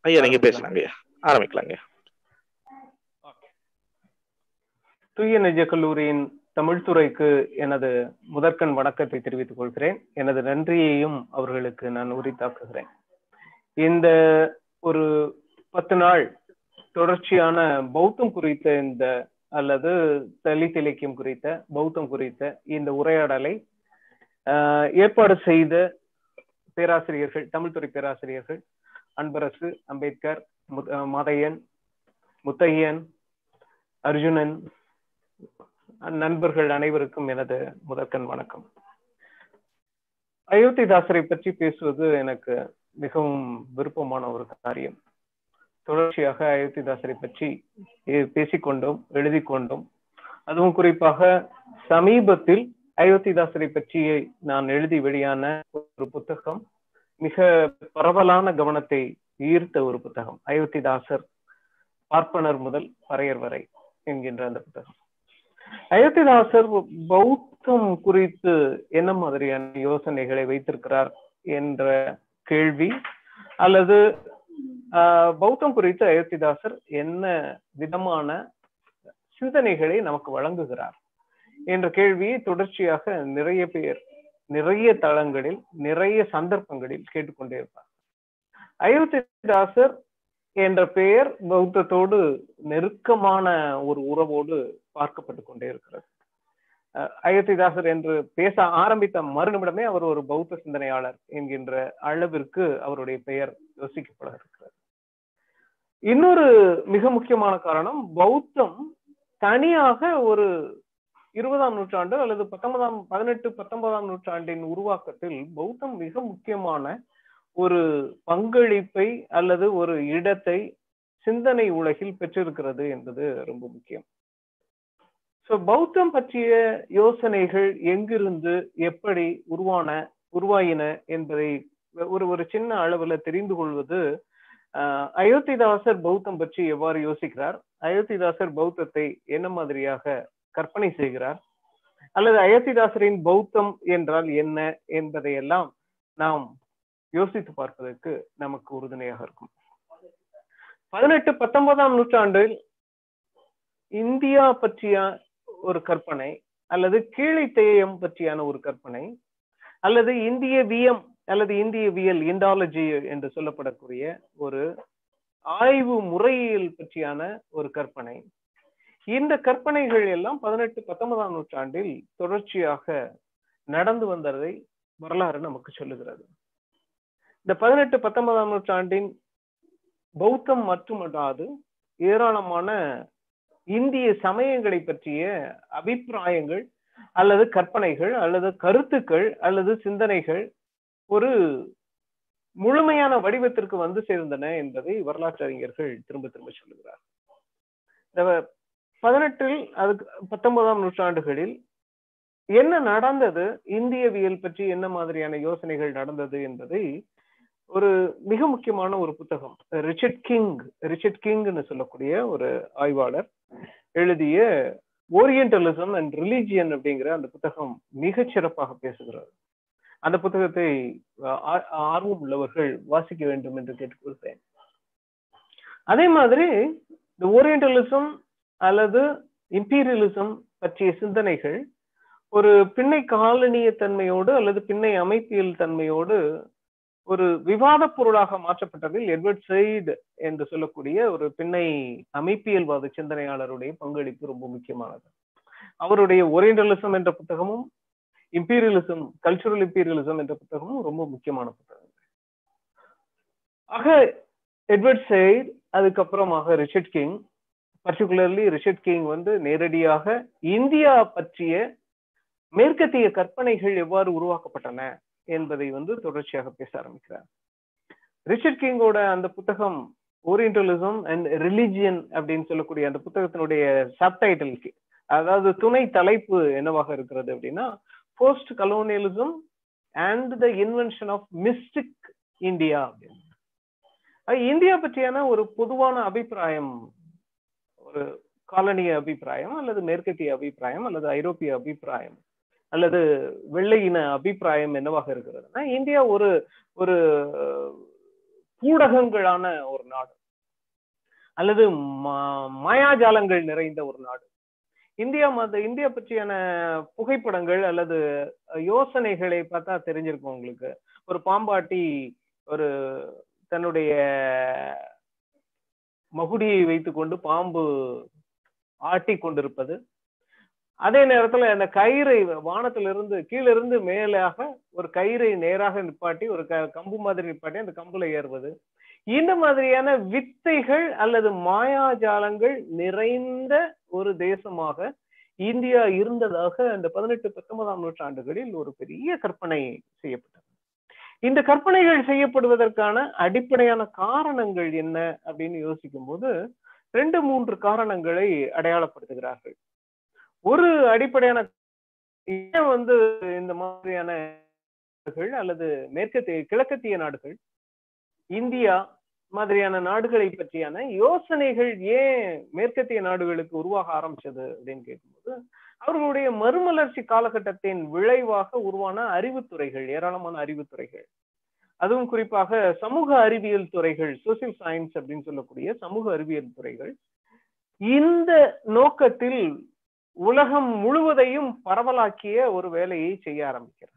ஐயா நீங்க பேசலாங்க ஐயா ஆரம்பிக்கலாங்க ஐயா தூய நெஜ கல்லூரியின் தமிழ்துறைக்கு எனது முதற்கண் வணக்கத்தை தெரிவித்துக் கொள்கிறேன் எனது நன்றியையும் அவர்களுக்கு நான் உரித்தாக்குகிறேன் இந்த ஒரு பத்து நாள் தொடர்ச்சியான பௌத்தம் குறித்த இந்த அல்லது தலித் இலக்கியம் குறித்த பௌத்தம் குறித்த இந்த உரையாடலை ஆஹ், ஏற்பாடு செய்த பேராசிரியர்கள் தமிழ்துறை பேராசிரியர்கள் அன்பரசு அம்பேத்கர் மு- அஹ், மாதையன் முத்தையன் அர்ஜுனன் நண்பர்கள் அனைவருக்கும் எனது முதற்கண் வணக்கம் அயோத்திதாசரை பற்றி பேசுவது எனக்கு மிகவும் விருப்பமான ஒரு காரியம் தொடர்ச்சியாக அயோத்திதாசரை பற்றி எ- பேசிக்கொண்டோம் எழுதி கொண்டோம் அதுவும் குறிப்பாக சமீபத்தில் அயோத்திதாசரை பற்றி நான் எழுதி வெளியான ஒரு புத்தகம் மிக பரவலான கவனத்தை ஈர்த்த ஒரு புத்தகம் அயோத்திதாசர் பார்ப்பனர் முதல் பறையர் வரை என்கின்ற அந்த புத்தகம் அயோத்திதாசர் பௌத்தம் குறித்து என்ன மாதிரியான யோசனைகளை வைத்திருக்கிறார் என்ற கேள்வி அல்லது ஆஹ், பௌத்தம் குறித்து அயோத்திதாசர் என்ன விதமான சிந்தனைகளை நமக்கு வழங்குகிறார் என்ற கேள்வியை தொடர்ச்சியாக நிறைய பேர் நிறைய தளங்களில் நிறைய சந்தர்ப்பங்களில் கேட்டுக்கொண்டே இருப்பார் அயோத்திதாசர் என்ற பெயர் பௌத்தத்தோடு நெருக்கமான ஒரு உறவோடு பார்க்கப்பட்டு கொண்டே இருக்கிறது அஹ் அயோத்திதாசர் என்று பேச ஆரம்பித்த மறுநிமிடமே அவர் ஒரு பௌத்த சிந்தனையாளர் என்கின்ற அளவிற்கு அவருடைய பெயர் யோசிக்கப்பட இருக்கிறது இன்னொரு மிக முக்கியமான காரணம் பௌத்தம் தனியாக ஒரு இருபதாம் நூற்றாண்டு அல்லது பத்தொன்பதாம் பதினெட்டு பத்தொன்பதாம் நூற்றாண்டின் உருவாக்கத்தில் பௌத்தம் மிக முக்கியமான ஒரு பங்களிப்பை அல்லது ஒரு இடத்தை சிந்தனை உலகில் பெற்றிருக்கிறது என்பது ரொம்ப முக்கியம் சோ பௌத்தம் பற்றிய யோசனைகள் எங்கிருந்து எப்படி உருவான உருவாயின என்பதை ஒரு ஒரு சின்ன அளவுல தெரிந்து கொள்வது ஆஹ், அயோத்திதாசர் பௌத்தம் பற்றி எவ்வாறு யோசிக்கிறார் அயோத்திதாசர் பௌத்தத்தை என்ன மாதிரியாக கற்பனை செய்கிறார் அல்லது அயோத்திதாசரின் பௌத்தம் என்றால் என்ன என்பதையெல்லாம் நாம் யோசித்து பார்ப்பதற்கு நமக்கு உறுதுணையாக இருக்கும் பதினெட்டு பத்தொன்பதாம் நூற்றாண்டில் இந்தியா பற்றிய ஒரு கற்பனை அல்லது கீழித்தேயம் பற்றியான ஒரு கற்பனை அல்லது இந்திய வியம் அல்லது இந்தியவியல் இண்டாலஜி என்று சொல்லப்படக்கூடிய ஒரு ஆய்வு முறையியல் பற்றியான ஒரு கற்பனை இந்த கற்பனைகள் எல்லாம் பதினெட்டு பத்தொன்பதாம் நூற்றாண்டில் தொடர்ச்சியாக நடந்து வந்ததை வரலாறு நமக்கு சொல்லுகிறது இந்த பதினெட்டு பத்தொன்பதாம் நூற்றாண்டின் பௌத்தம் மட்டுமல்லாது ஏராளமான இந்திய சமயங்களை பற்றிய அபிப்பிராயங்கள் அல்லது கற்பனைகள் அல்லது கருத்துக்கள் அல்லது சிந்தனைகள் ஒரு முழுமையான வடிவத்திற்கு வந்து சேர்ந்தன என்பதை வரலாற்று அறிஞர்கள் திரும்ப திரும்ப சொல்லுகிறார் இந்த பதினெட்டில் அதுக்கு பத்தொன்பதாம் நூற்றாண்டுகளில் என்ன நடந்தது இந்தியவியல் பற்றி என்ன மாதிரியான யோசனைகள் நடந்தது என்பதை ஒரு மிக முக்கியமான ஒரு புத்தகம் ரிச்சர்ட் கிங் ரிச்சர்ட் கிங்னு சொல்லக்கூடிய ஒரு ஆய்வாளர் எழுதிய ஓரியன்டலிசம் அண்ட் ரிலீஜியன் அப்படிங்கிற அந்த புத்தகம் மிகச் சிறப்பாக பேசுகிறது அந்த புத்தகத்தை ஆ- ஆர்வம் உள்ளவர்கள் வாசிக்க வேண்டும் என்று கேட்டுக்கொள்கிறேன் அதே மாதிரி இந்த ஓரியன்டலிசம் அல்லது இம்பீரியலிசம் பற்றிய சிந்தனைகள் ஒரு பின்னை காலனிய தன்மையோடு அல்லது பின்னை அமைப்பியல் தன்மையோடு ஒரு விவாத பொருளாக மாற்றப்பட்டதில் எட்வர்ட் சைடு என்று சொல்லக்கூடிய ஒரு பின்னை அமைப்பியல்வாத சிந்தனையாளருடைய பங்களிப்பு ரொம்ப முக்கியமானது அவருடைய ஓரியன்டலிசம் என்ற புத்தகமும் இம்பீரியலிசம் கல்ச்சுரல் இம்பீரியலிசம் என்ற புத்தகமும் ரொம்ப முக்கியமான புத்தகம் ஆக எட்வர்ட் சைடு அதுக்கப்புறமாக Richard King particularly Richard King வந்து நேரடியாக இந்தியா பற்றிய மேற்கத்திய கற்பனைகள் எவ்வாறு உருவாக்கப்பட்டன என்பதை வந்து தொடர்ச்சியாக பேச ஆரம்பிக்கிறார் ரிச்சர்ட் கிங்கோட அந்த புத்தகம் ஓரியன்டலிசம் அண்ட் ரிலிஜியன் அப்படின்னு சொல்லக்கூடிய அந்த புத்தகத்தினுடைய சப்டைட்டில் அதாவது துணை தலைப்பு என்னவாக இருக்கிறது அப்படின்னா post colonialism and the invention of mystic India அப்படின்னு அது இந்தியா பற்றியான ஒரு பொதுவான அபிப்பிராயம் ஒரு காலனிய அபிப்பிராயம் அல்லது மேற்கத்திய அபிப்பிராயம் அல்லது ஐரோப்பிய அபிப்பிராயம் அல்லது வெள்ளையின அபிப்பிராயம் என்னவாக இருக்கிறதுனா இந்தியா ஒரு ஒரு ஊடகங்களான ஒரு நாடு அல்லது மாயாஜாலங்கள் நிறைந்த ஒரு நாடு இந்தியா மத இந்தியா பற்றியான புகைப்படங்கள் அல்லது யோசனைகளை பார்த்தா தெரிஞ்சிருக்கும் உங்களுக்கு ஒரு பாம்பாட்டி ஒரு தன்னுடைய மகுடியை வைத்துக்கொண்டு பாம்பு ஆட்டி கொண்டிருப்பது அதே நேரத்துல அந்த கயிறை வானத்திலிருந்து கீழிருந்து மேலாக ஒரு கயிறை நேராக நிப்பாட்டி ஒரு கம்பு மாதிரி நிப்பாட்டி அந்த கம்புல ஏறுவது இந்த மாதிரியான வித்தைகள் அல்லது மாயாஜாலங்கள் நிறைந்த ஒரு தேசமாக இந்தியா இருந்ததாக அந்த பதினெட்டு பத்தொன்பதாம் நூற்றாண்டுகளில் ஒரு பெரிய கற்பனை செய்யப்பட்டது இந்த கற்பனைகள் செய்யப்படுவதற்கான அடிப்படையான காரணங்கள் என்ன அப்படின்னு யோசிக்கும் போது ரெண்டு மூன்று காரணங்களை அடையாளப்படுத்துகிறார்கள் ஒரு அடிப்படையான ஏன் வந்து இந்த மாதிரியான அல்லது மேற்கத்திய கிழக்கத்திய நாடுகள் இந்தியா மாதிரியான நாடுகளை பற்றியான யோசனைகள் ஏன் மேற்கத்திய நாடுகளுக்கு உருவாக ஆரம்பிச்சது அப்படின்னு கேட்கும்போது அவர்களுடைய மறுமலர்ச்சி காலகட்டத்தின் விளைவாக உருவான அறிவுத்துறைகள் ஏராளமான அறிவுத்துறைகள் அதுவும் குறிப்பாக சமூக அறிவியல் துறைகள் சோசியல் சயின்ஸ் அப்படின்னு சொல்லக்கூடிய சமூக அறிவியல் துறைகள் இந்த நோக்கத்தில் உலகம் முழுவதையும் பரவலாக்கிய ஒரு வேலையை செய்ய ஆரம்பிக்கிறார்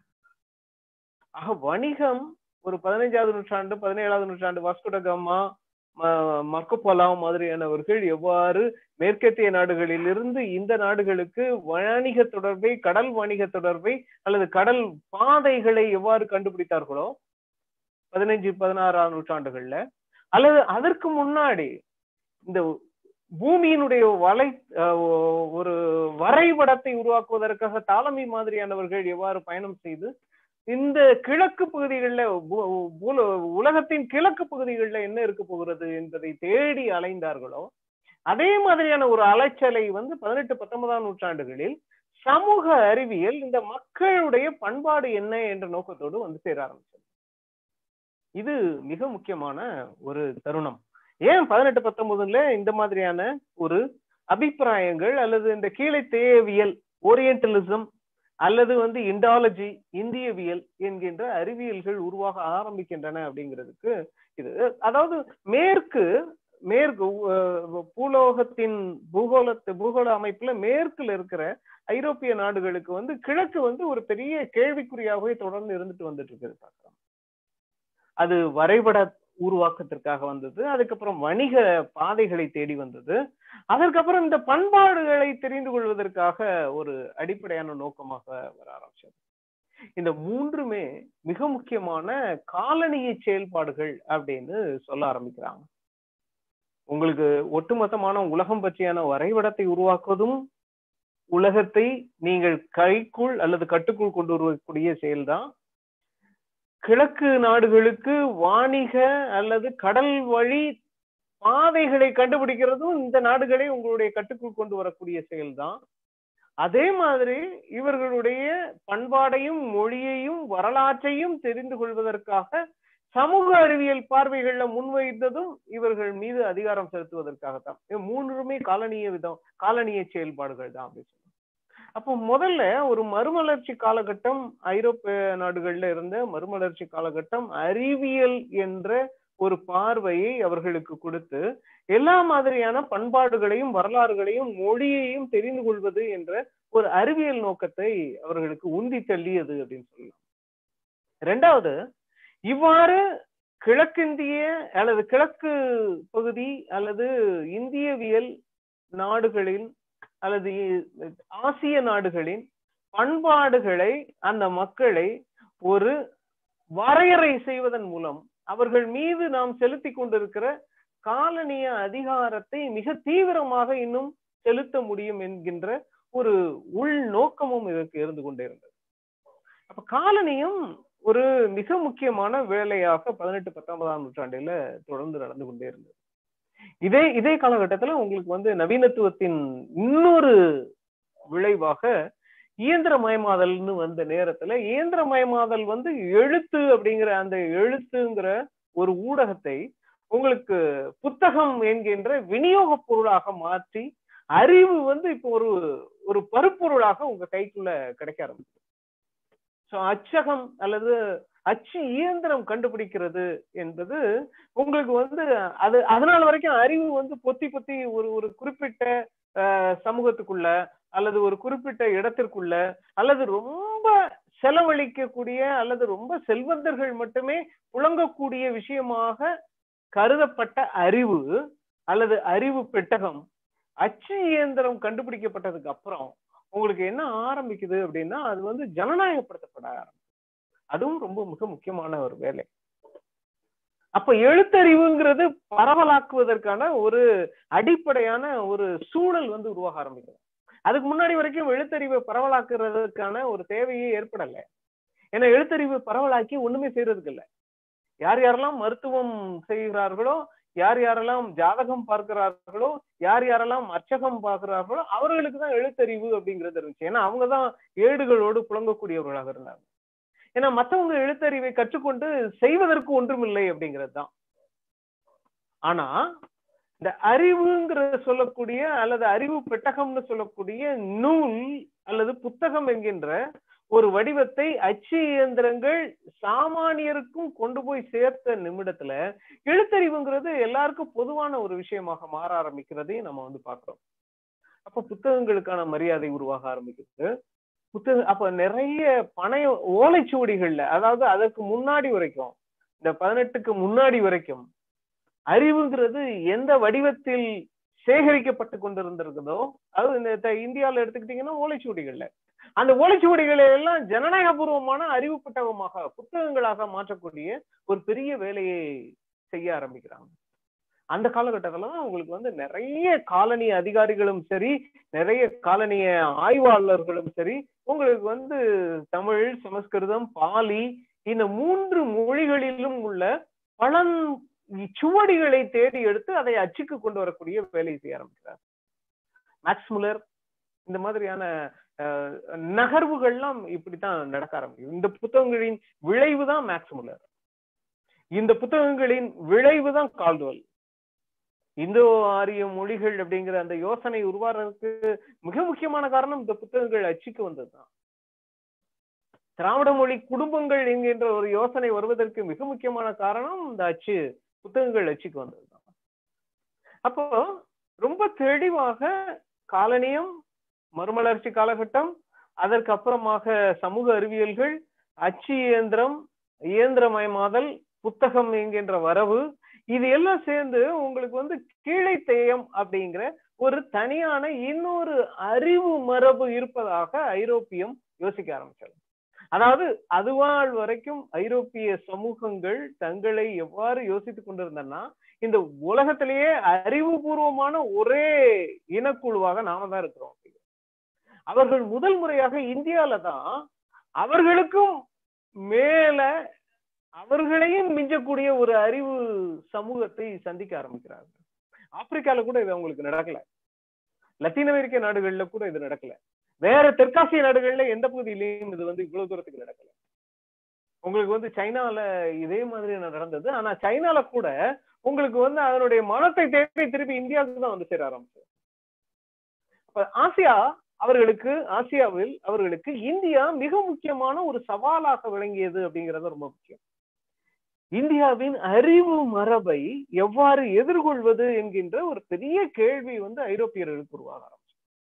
ஆக வணிகம் ஒரு பதினைஞ்சாவது நூற்றாண்டு பதினேழாவது நூற்றாண்டு வாஸ்குடகமா மர்க்கோபோலா மாதிரியானவர்கள் எவ்வாறு மேற்கத்திய நாடுகளில் இருந்து இந்த நாடுகளுக்கு வணிக தொடர்பை கடல் வணிக தொடர்பை அல்லது கடல் பாதைகளை எவ்வாறு கண்டுபிடித்தார்களோ பதினைஞ்சு பதினாறாம் நூற்றாண்டுகள்ல அல்லது அதற்கு முன்னாடி இந்த பூமியினுடைய வலை ஒரு வரைபடத்தை உருவாக்குவதற்காக தாலமி மாதிரியானவர்கள் எவ்வாறு பயணம் செய்து இந்த கிழக்கு பகுதிகளில் உலகத்தின் கிழக்கு பகுதிகளில் என்ன இருக்க போகிறது என்பதை தேடி அலைந்தார்களோ அதே மாதிரியான ஒரு அலைச்சலை வந்து பதினெட்டு பத்தொன்பதாம் நூற்றாண்டுகளில் சமூக அறிவியல் இந்த மக்களுடைய பண்பாடு என்ன என்ற நோக்கத்தோடு வந்து சேர ஆரம்பிச்சது இது மிக முக்கியமான ஒரு தருணம் ஏன் பதினெட்டு பத்தொன்பதுல இந்த மாதிரியான ஒரு அபிப்பிராயங்கள் அல்லது இந்த கீழே தேவியல் ஓரியன்டலிசம் அல்லது வந்து இண்டாலஜி இந்தியவியல் என்கின்ற அறிவியல்கள் உருவாக ஆரம்பிக்கின்றன அப்படிங்கிறதுக்கு இது அதாவது மேற்கு மேற்கு பூலோகத்தின் பூகோளத்து பூகோள அமைப்புல மேற்குல இருக்கிற ஐரோப்பிய நாடுகளுக்கு வந்து கிழக்கு வந்து ஒரு பெரிய கேள்விக்குறியாகவே தொடர்ந்து இருந்துட்டு வந்துட்டு இருக்குது பார்க்கலாம் அது வரைபட உருவாக்கத்திற்காக வந்தது அதுக்கப்புறம் வணிக பாதைகளை தேடி வந்தது அதற்கப்புறம் இந்த பண்பாடுகளை தெரிந்து கொள்வதற்காக ஒரு அடிப்படையான நோக்கமாக வர ஆரம்பிச்சது இந்த மூன்றுமே மிக முக்கியமான காலனிய செயல்பாடுகள் அப்படின்னு சொல்ல ஆரம்பிக்கிறாங்க உங்களுக்கு ஒட்டுமொத்தமான உலகம் பற்றியான வரைபடத்தை உருவாக்குவதும் உலகத்தை நீங்கள் கைக்குள் அல்லது கட்டுக்குள் கொண்டு வருவக்கூடிய செயல்தான் கிழக்கு நாடுகளுக்கு வாணிக அல்லது கடல் வழி பாதைகளை கண்டுபிடிக்கிறதும் இந்த நாடுகளை உங்களுடைய கட்டுக்குள் கொண்டு வரக்கூடிய செயல்தான் அதே மாதிரி இவர்களுடைய பண்பாடையும் மொழியையும் வரலாற்றையும் தெரிந்து கொள்வதற்காக சமூக அறிவியல் பார்வைகள்ல முன்வைத்ததும் இவர்கள் மீது அதிகாரம் செலுத்துவதற்காகத்தான் மூன்றுமே காலனிய விதம் காலனிய செயல்பாடுகள் தான் அப்படின்னு அப்போ முதல்ல ஒரு மறுமலர்ச்சி காலகட்டம் ஐரோப்பிய நாடுகள்ல இருந்த மறுமலர்ச்சி காலகட்டம் அறிவியல் என்ற ஒரு பார்வையை அவர்களுக்கு கொடுத்து எல்லா மாதிரியான பண்பாடுகளையும் வரலாறுகளையும் மொழியையும் தெரிந்து கொள்வது என்ற ஒரு அறிவியல் நோக்கத்தை அவர்களுக்கு உந்தி தள்ளியது அப்படின்னு சொல்லலாம் ரெண்டாவது இவ்வாறு கிழக்கிந்திய அல்லது கிழக்கு பகுதி அல்லது இந்தியவியல் நாடுகளின் அல்லது ஆசிய நாடுகளின் பண்பாடுகளை அந்த மக்களை ஒரு வரையறை செய்வதன் மூலம் அவர்கள் மீது நாம் செலுத்தி கொண்டிருக்கிற காலனிய அதிகாரத்தை மிக தீவிரமாக இன்னும் செலுத்த முடியும் என்கின்ற ஒரு உள் நோக்கமும் இதற்கு இருந்து கொண்டே இருந்தது அப்ப காலனியும் ஒரு மிக முக்கியமான வேலையாக பதினெட்டு பத்தொன்பதாம் நூற்றாண்டில தொடர்ந்து நடந்து கொண்டே இருந்தது இதே இதே காலகட்டத்துல உங்களுக்கு வந்து நவீனத்துவத்தின் இன்னொரு விளைவாக இயந்திரமயமாதல்னு வந்த நேரத்துல இயந்திரமயமாதல் வந்து எழுத்து அப்படிங்கிற அந்த எழுத்துங்கிற ஒரு ஊடகத்தை உங்களுக்கு புத்தகம் என்கின்ற விநியோக பொருளாக மாற்றி அறிவு வந்து இப்போ ஒரு ஒரு பருப்பொருளாக உங்க கைக்குள்ள கிடைக்க ஆரம்பிச்சு ஸோ அச்சகம் அல்லது அச்சு இயந்திரம் கண்டுபிடிக்கிறது என்பது உங்களுக்கு வந்து அது அதனால வரைக்கும் அறிவு வந்து பொத்தி பொத்தி ஒரு ஒரு குறிப்பிட்ட அஹ், சமூகத்துக்குள்ள அல்லது ஒரு குறிப்பிட்ட இடத்திற்குள்ள அல்லது ரொம்ப செலவழிக்கக்கூடிய அல்லது ரொம்ப செல்வந்தர்கள் மட்டுமே புழங்கக்கூடிய விஷயமாக கருதப்பட்ட அறிவு அல்லது அறிவு பெட்டகம் அச்சு இயந்திரம் கண்டுபிடிக்கப்பட்டதுக்கு அப்புறம் உங்களுக்கு என்ன ஆரம்பிக்குது அப்படின்னா அது வந்து ஜனநாயகப்படுத்தப்பட ஆரம்பிக்குது அதுவும் ரொம்ப மிக முக்கியமான ஒரு வேலை அப்ப எழுத்தறிவுங்கிறது பரவலாக்குவதற்கான ஒரு அடிப்படையான ஒரு சூழல் வந்து உருவாக ஆரம்பிக்கும் அதுக்கு முன்னாடி வரைக்கும் எழுத்தறிவை பரவலாக்குறதுக்கான ஒரு தேவையே ஏற்படல ஏன்னா எழுத்தறிவு பரவலாக்கி ஒண்ணுமே செய்யறதுக்கு இல்ல யார் யாரெல்லாம் மருத்துவம் செய்கிறார்களோ யார் யாரெல்லாம் ஜாதகம் பார்க்கிறார்களோ யார் யாரெல்லாம் அர்ச்சகம் பார்க்கிறார்களோ அவர்களுக்கு தான் எழுத்தறிவு அப்படிங்கிறது இருந்துச்சு ஏன்னா அவங்கதான் ஏடுகளோடு புழங்கக்கூடியவர்களாக இருந்தாங்க ஏன்னா மத்தவங்க எழுத்தறிவை கற்றுக்கொண்டு செய்வதற்கு ஒன்றுமில்லை அப்படிங்கிறது தான் ஆனா இந்த அறிவுங்கிற சொல்லக்கூடிய அல்லது அறிவு பெட்டகம்னு சொல்லக்கூடிய நூல் அல்லது புத்தகம் என்கின்ற ஒரு வடிவத்தை அச்சு இயந்திரங்கள் சாமானியருக்கும் கொண்டு போய் சேர்த்த நிமிடத்துல எழுத்தறிவுங்கிறது எல்லாருக்கும் பொதுவான ஒரு விஷயமாக மாற ஆரம்பிக்கிறதையும் நம்ம வந்து பாக்குறோம் அப்ப புத்தகங்களுக்கான மரியாதை உருவாக ஆரம்பிக்குது புத்தக அப்ப நிறைய பனைய ஓலைச்சுவடிகள்ல அதாவது அதற்கு முன்னாடி வரைக்கும் இந்த பதினெட்டுக்கு முன்னாடி வரைக்கும் அறிவுங்கிறது எந்த வடிவத்தில் சேகரிக்கப்பட்டு கொண்டிருந்திருக்குதோ அது இந்த த- இந்தியால எடுத்துக்கிட்டீங்கன்னா ஓலைச்சுவடிகள்ல அந்த ஓலைச்சுவடிகளை எல்லாம் ஜனநாயகபூர்வமான அறிவு புத்தகமாக புத்தகங்களாக மாற்றக்கூடிய ஒரு பெரிய வேலையை செய்ய ஆரம்பிக்கிறாங்க அந்த காலகட்டத்துல தான் உங்களுக்கு வந்து நிறைய காலனி அதிகாரிகளும் சரி நிறைய காலனிய ஆய்வாளர்களும் சரி உங்களுக்கு வந்து தமிழ் சமஸ்கிருதம் பாலி இந்த மூன்று மொழிகளிலும் உள்ள பழம் சுவடிகளை தேடி எடுத்து அதை அச்சுக்கு கொண்டு வரக்கூடிய வேலையை செய்ய ஆரம்பிக்கிறார் மேக்ஸ் முல்லர் இந்த மாதிரியான அஹ், நகர்வுகள்லாம் இப்படித்தான் நடக்க ஆரம்பிக்கும் இந்த புத்தகங்களின் விளைவு தான் மேக்ஸ் முல்லர் இந்த புத்தகங்களின் விளைவு தான் கால்டுவல் இந்தோ ஆரிய மொழிகள் அப்படிங்கிற அந்த யோசனை உருவாறதுக்கு மிக முக்கியமான காரணம் இந்த புத்தகங்கள் அச்சுக்கு வந்ததுதான் திராவிட மொழி குடும்பங்கள் என்கின்ற ஒரு யோசனை வருவதற்கு மிக முக்கியமான காரணம் இந்த அச்சு புத்தகங்கள் அச்சுக்கு வந்ததுதான் அப்போ ரொம்ப தெளிவாக காலனியம் மறுமலர்ச்சி காலகட்டம் அதற்கு அப்புறமாக சமூக அறிவியல்கள் அச்சு இயந்திரம் இயந்திரமயமாதல் புத்தகம் என்கின்ற வரவு இது எல்லாம் சேர்ந்து உங்களுக்கு வந்து கீழை தேயம் அப்படிங்கிற ஒரு தனியான இன்னொரு அறிவு மரபு இருப்பதாக ஐரோப்பியம் யோசிக்க ஆரம்பிச்சாங்க அதாவது அதுவாள் வரைக்கும் ஐரோப்பிய சமூகங்கள் தங்களை எவ்வாறு யோசித்துக் கொண்டிருந்தன்னா இந்த உலகத்திலேயே அறிவுபூர்வமான ஒரே இனக்குழுவாக நாம தான் இருக்கிறோம் அவர்கள் முதல் முறையாக இந்தியால தான் அவர்களுக்கும் மேல அவர்களையும் மிஞ்சக்கூடிய ஒரு அறிவு சமூகத்தை சந்திக்க ஆரம்பிக்கிறார்கள் ஆப்பிரிக்கால கூட இது அவங்களுக்கு நடக்கல லத்தீன் அமெரிக்க நாடுகள்ல கூட இது நடக்கல வேற தெற்காசிய நாடுகள்ல எந்த பகுதியிலையும் இது வந்து இவ்வளவு தூரத்துக்கு நடக்கல உங்களுக்கு வந்து சைனால இதே மாதிரி நடந்தது ஆனா சைனால கூட உங்களுக்கு வந்து அதனுடைய மனத்தை தேடி திருப்பி இந்தியாவுக்கு தான் வந்து சேர ஆரம்பிச்சு அப்ப ஆசியா அவர்களுக்கு ஆசியாவில் அவர்களுக்கு இந்தியா மிக முக்கியமான ஒரு சவாலாக விளங்கியது அப்படிங்கறது ரொம்ப முக்கியம் இந்தியாவின் அறிவு மரபை எவ்வாறு எதிர்கொள்வது என்கின்ற ஒரு பெரிய கேள்வி வந்து ஐரோப்பியர்களுக்கு உருவாக ஆரம்பிச்சு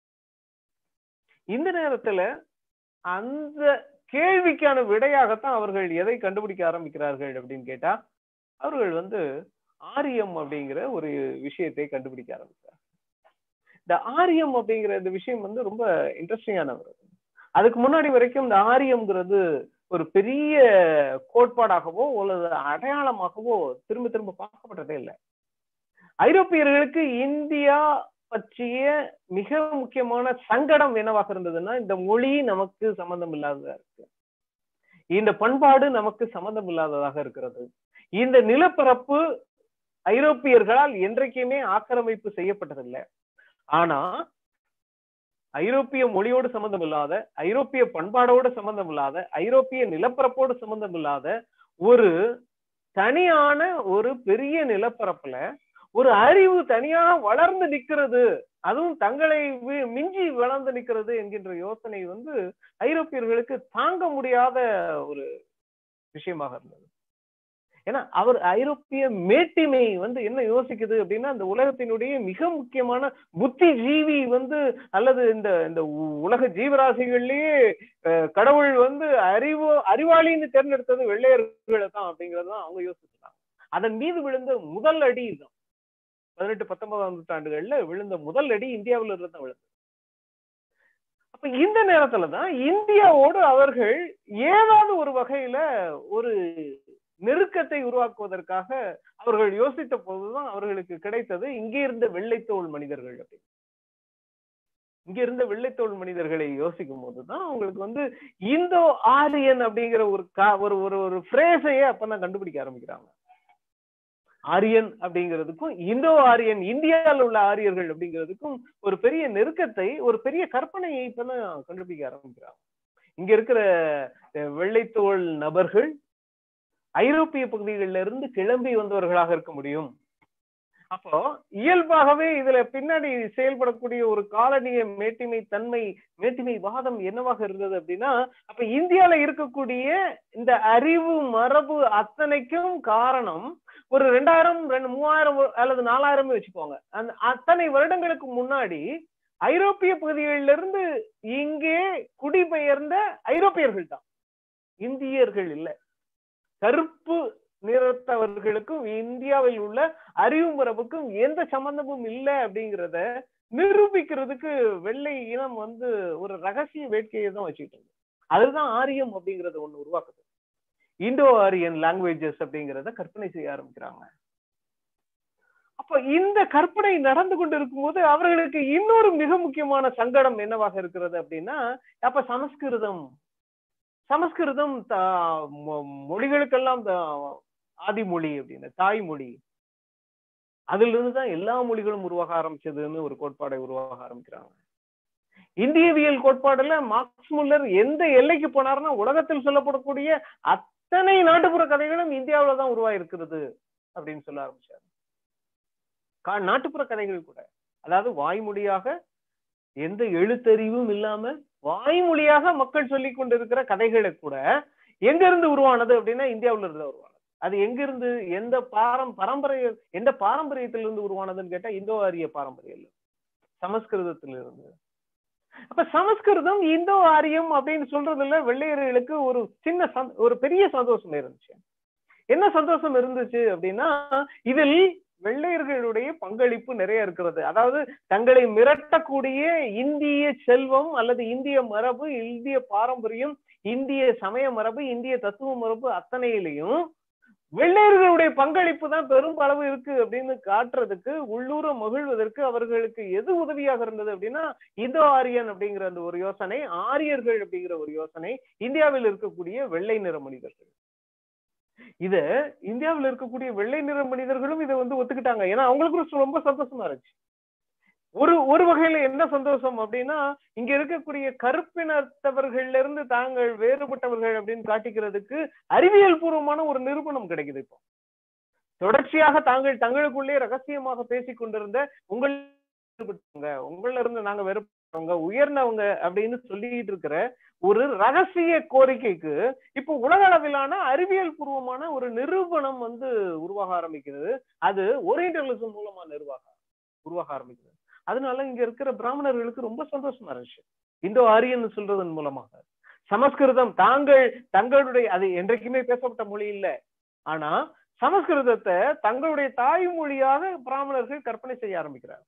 இந்த நேரத்துல அந்த கேள்விக்கான விடையாகத்தான் அவர்கள் எதை கண்டுபிடிக்க ஆரம்பிக்கிறார்கள் அப்படின்னு கேட்டா அவர்கள் வந்து ஆரியம் அப்படிங்கிற ஒரு விஷயத்தை கண்டுபிடிக்க ஆரம்பிக்கிறார் இந்த ஆரியம் அப்படிங்கிற இந்த விஷயம் வந்து ரொம்ப இன்ட்ரெஸ்டிங்கானவர் அதுக்கு முன்னாடி வரைக்கும் இந்த ஆரியம்ங்கிறது ஒரு பெரிய கோட்பாடாகவோ அல்லது அடையாளமாகவோ திரும்ப திரும்ப பார்க்கப்பட்டதே இல்லை ஐரோப்பியர்களுக்கு இந்தியா பற்றிய மிக முக்கியமான சங்கடம் என்னவாக இருந்ததுன்னா இந்த மொழி நமக்கு சம்பந்தம் இல்லாததா இருக்கு இந்த பண்பாடு நமக்கு சம்பந்தம் இல்லாததாக இருக்கிறது இந்த நிலப்பரப்பு ஐரோப்பியர்களால் என்றைக்குமே ஆக்கிரமிப்பு செய்யப்பட்டதில்லை ஆனா ஐரோப்பிய மொழியோடு சம்பந்தம் இல்லாத ஐரோப்பிய பண்பாடோடு சம்பந்தம் இல்லாத ஐரோப்பிய நிலப்பரப்போடு சம்பந்தம் இல்லாத ஒரு தனியான ஒரு பெரிய நிலப்பரப்புல ஒரு அறிவு தனியாக வளர்ந்து நிக்கிறது அதுவும் தங்களை மிஞ்சி வளர்ந்து நிக்கிறது என்கின்ற யோசனை வந்து ஐரோப்பியர்களுக்கு தாங்க முடியாத ஒரு விஷயமாக இருந்தது ஏன்னா அவர் ஐரோப்பிய மேட்டிமை வந்து என்ன யோசிக்குது அப்படின்னா அந்த உலகத்தினுடைய மிக முக்கியமான புத்திஜீவி வந்து அல்லது இந்த இந்த உ- உலக ஜீவராசிகள்லயே அஹ், கடவுள் வந்து அறிவு அறிவாளின்னு தேர்ந்தெடுத்தது வெள்ளையர்களை தான் அப்படிங்கறது தான் அவங்க யோசிச்சிருக்காங்க அதன் மீது விழுந்த முதல் அடி இதுதான் பதினெட்டு பத்தொன்பதாம் நூற்றாண்டுகள்ல விழுந்த முதல் அடி இந்தியாவுல இருந்து தான் விழுந்தது அப்ப இந்த நேரத்துல தான் இந்தியாவோடு அவர்கள் ஏதாவது ஒரு வகையில ஒரு நெருக்கத்தை உருவாக்குவதற்காக அவர்கள் யோசித்த போதுதான் அவர்களுக்கு கிடைத்தது இங்கே இருந்த வெள்ளைத்தோல் மனிதர்கள் அப்படின்னு இங்க இருந்த வெள்ளைத்தோல் மனிதர்களை யோசிக்கும் போதுதான் அவங்களுக்கு வந்து இந்தோ ஆரியன் அப்படிங்கிற ஒரு கா- ஒரு ஒரு ஒரு பிரேசையே அப்பதான் கண்டுபிடிக்க ஆரம்பிக்கிறாங்க ஆரியன் அப்படிங்கிறதுக்கும் இந்தோ ஆரியன் இந்தியாவில் உள்ள ஆரியர்கள் அப்படிங்கிறதுக்கும் ஒரு பெரிய நெருக்கத்தை ஒரு பெரிய கற்பனையை இப்பதான் கண்டுபிடிக்க ஆரம்பிக்கிறாங்க இங்க இருக்கிற அஹ், வெள்ளைத்தோல் நபர்கள் ஐரோப்பிய பகுதிகளில இருந்து கிளம்பி வந்தவர்களாக இருக்க முடியும் அப்போ இயல்பாகவே இதுல பின்னாடி செயல்படக்கூடிய ஒரு காலனிய மேட்டிமை தன்மை மேட்டிமை வாதம் என்னவாக இருந்தது அப்படின்னா அப்ப இந்தியால இருக்கக்கூடிய இந்த அறிவு மரபு அத்தனைக்கும் காரணம் ஒரு ரெண்டாயிரம் ரெண்டு மூவாயிரம் அல்லது நாலாயிரம் வச்சுக்கோங்க அந்த அத்தனை வருடங்களுக்கு முன்னாடி ஐரோப்பிய பகுதிகளில இருந்து இங்கே குடிபெயர்ந்த ஐரோப்பியர்கள் தான் இந்தியர்கள் இல்ல கருப்பு நிறத்தவர்களுக்கும் இந்தியாவில் உள்ள அறிவு மரபுக்கும் எந்த சம்பந்தமும் இல்லை அப்படிங்கிறத நிரூபிக்கிறதுக்கு வெள்ளை இனம் வந்து ஒரு ரகசிய வேட்கையை தான் வச்சுக்கிட்டு இருக்கு அதுதான் ஆரியம் அப்படிங்கறத ஒண்ணு உருவாக்குது இண்டோ ஆரியன் லாங்குவேஜஸ் அப்படிங்கிறத கற்பனை செய்ய ஆரம்பிக்கிறாங்க அப்ப இந்த கற்பனை நடந்து கொண்டு இருக்கும்போது அவர்களுக்கு இன்னொரு மிக முக்கியமான சங்கடம் என்னவாக இருக்கிறது அப்படின்னா அப்ப சமஸ்கிருதம் சமஸ்கிருதம் தா- மொ- மொழிகளுக்கெல்லாம் தா- ஆதிமொழி அப்படின்னு தாய்மொழி அதுல இருந்து தான் எல்லா மொழிகளும் உருவாக ஆரம்பிச்சதுன்னு ஒரு கோட்பாடை உருவாக ஆரம்பிக்கிறாங்க இந்தியவியல் கோட்பாடுல மார்க்ஸ் முல்லர் எந்த எல்லைக்கு போனாருன்னா உலகத்தில் சொல்லப்படக்கூடிய அத்தனை நாட்டுப்புற கதைகளும் இந்தியாவில தான் உருவாயிருக்கிறது அப்படின்னு சொல்ல ஆரம்பிச்சாரு கா- நாட்டுப்புற கதைகள் கூட அதாவது வாய்மொழியாக எந்த எழுத்தறிவும் இல்லாம வாய்மொழியாக மக்கள் சொல்லிக் கொண்டிருக்கிற கதைகளை கூட எங்க இருந்து உருவானது அப்படின்னா இந்தியாவுல இருந்து உருவானது அது எங்க இருந்து எந்த பாரம் பரம்பரை எந்த பாரம்பரியத்திலிருந்து உருவானதுன்னு கேட்டா இந்தோ ஆரிய பாரம்பரியம் சமஸ்கிருதத்திலிருந்து அப்ப சமஸ்கிருதம் இந்தோ ஆரியம் அப்படின்னு சொல்றதுல வெள்ளையர்களுக்கு ஒரு சின்ன சந்- ஒரு பெரிய சந்தோஷம் இருந்துச்சு என்ன சந்தோஷம் இருந்துச்சு அப்படின்னா இதில் வெள்ளையர்களுடைய பங்களிப்பு நிறைய இருக்கிறது அதாவது தங்களை மிரட்டக்கூடிய இந்திய செல்வம் அல்லது இந்திய மரபு இந்திய பாரம்பரியம் இந்திய சமய மரபு இந்திய தத்துவ மரபு அத்தனையிலையும் வெள்ளையர்களுடைய பங்களிப்பு தான் பெரும்பளவு இருக்கு அப்படின்னு காட்டுறதுக்கு உள்ளூர மகிழ்வதற்கு அவர்களுக்கு எது உதவியாக இருந்தது அப்படின்னா இந்தோ ஆரியன் அப்படிங்கிற அந்த ஒரு யோசனை ஆரியர்கள் அப்படிங்கிற ஒரு யோசனை இந்தியாவில் இருக்கக்கூடிய வெள்ளை நிற மனிதர்கள் இத இந்தியாவில் இருக்கக்கூடிய வெள்ளை நிற மனிதர்களும் இதை வந்து ஒத்துக்கிட்டாங்க ஏன்னா அவங்களுக்கு ரொம்ப சந்தோஷமா இருந்துச்சு ஒரு ஒரு வகையில என்ன சந்தோஷம் அப்படின்னா இங்க இருக்கக்கூடிய கருப்பினத்தவர்கள்ல இருந்து தாங்கள் வேறுபட்டவர்கள் அப்படின்னு காட்டிக்கிறதுக்கு அறிவியல் பூர்வமான ஒரு நிரூபணம் கிடைக்குது இப்போ தொடர்ச்சியாக தாங்கள் தங்களுக்குள்ளே ரகசியமாக பேசிக் கொண்டிருந்த உங்கள் உங்கள இருந்து நாங்க வேறுபட்டவங்க உயர்ந்தவங்க அப்படின்னு சொல்லிட்டு இருக்கிற ஒரு ரகசிய கோரிக்கைக்கு இப்போ உலக அளவிலான அறிவியல் பூர்வமான ஒரு நிரூபணம் வந்து உருவாக ஆரம்பிக்கிறது அது ஓரியன்டலிசம் மூலமா நிர்வாக உருவாக ஆரம்பிக்கிறது அதனால இங்க இருக்கிற பிராமணர்களுக்கு ரொம்ப சந்தோஷமா இருந்துச்சு இந்தோ ஆரியன் சொல்றதன் மூலமாக சமஸ்கிருதம் தாங்கள் தங்களுடைய அது என்றைக்குமே பேசப்பட்ட மொழி இல்ல ஆனா சமஸ்கிருதத்தை தங்களுடைய தாய்மொழியாக பிராமணர்கள் கற்பனை செய்ய ஆரம்பிக்கிறார்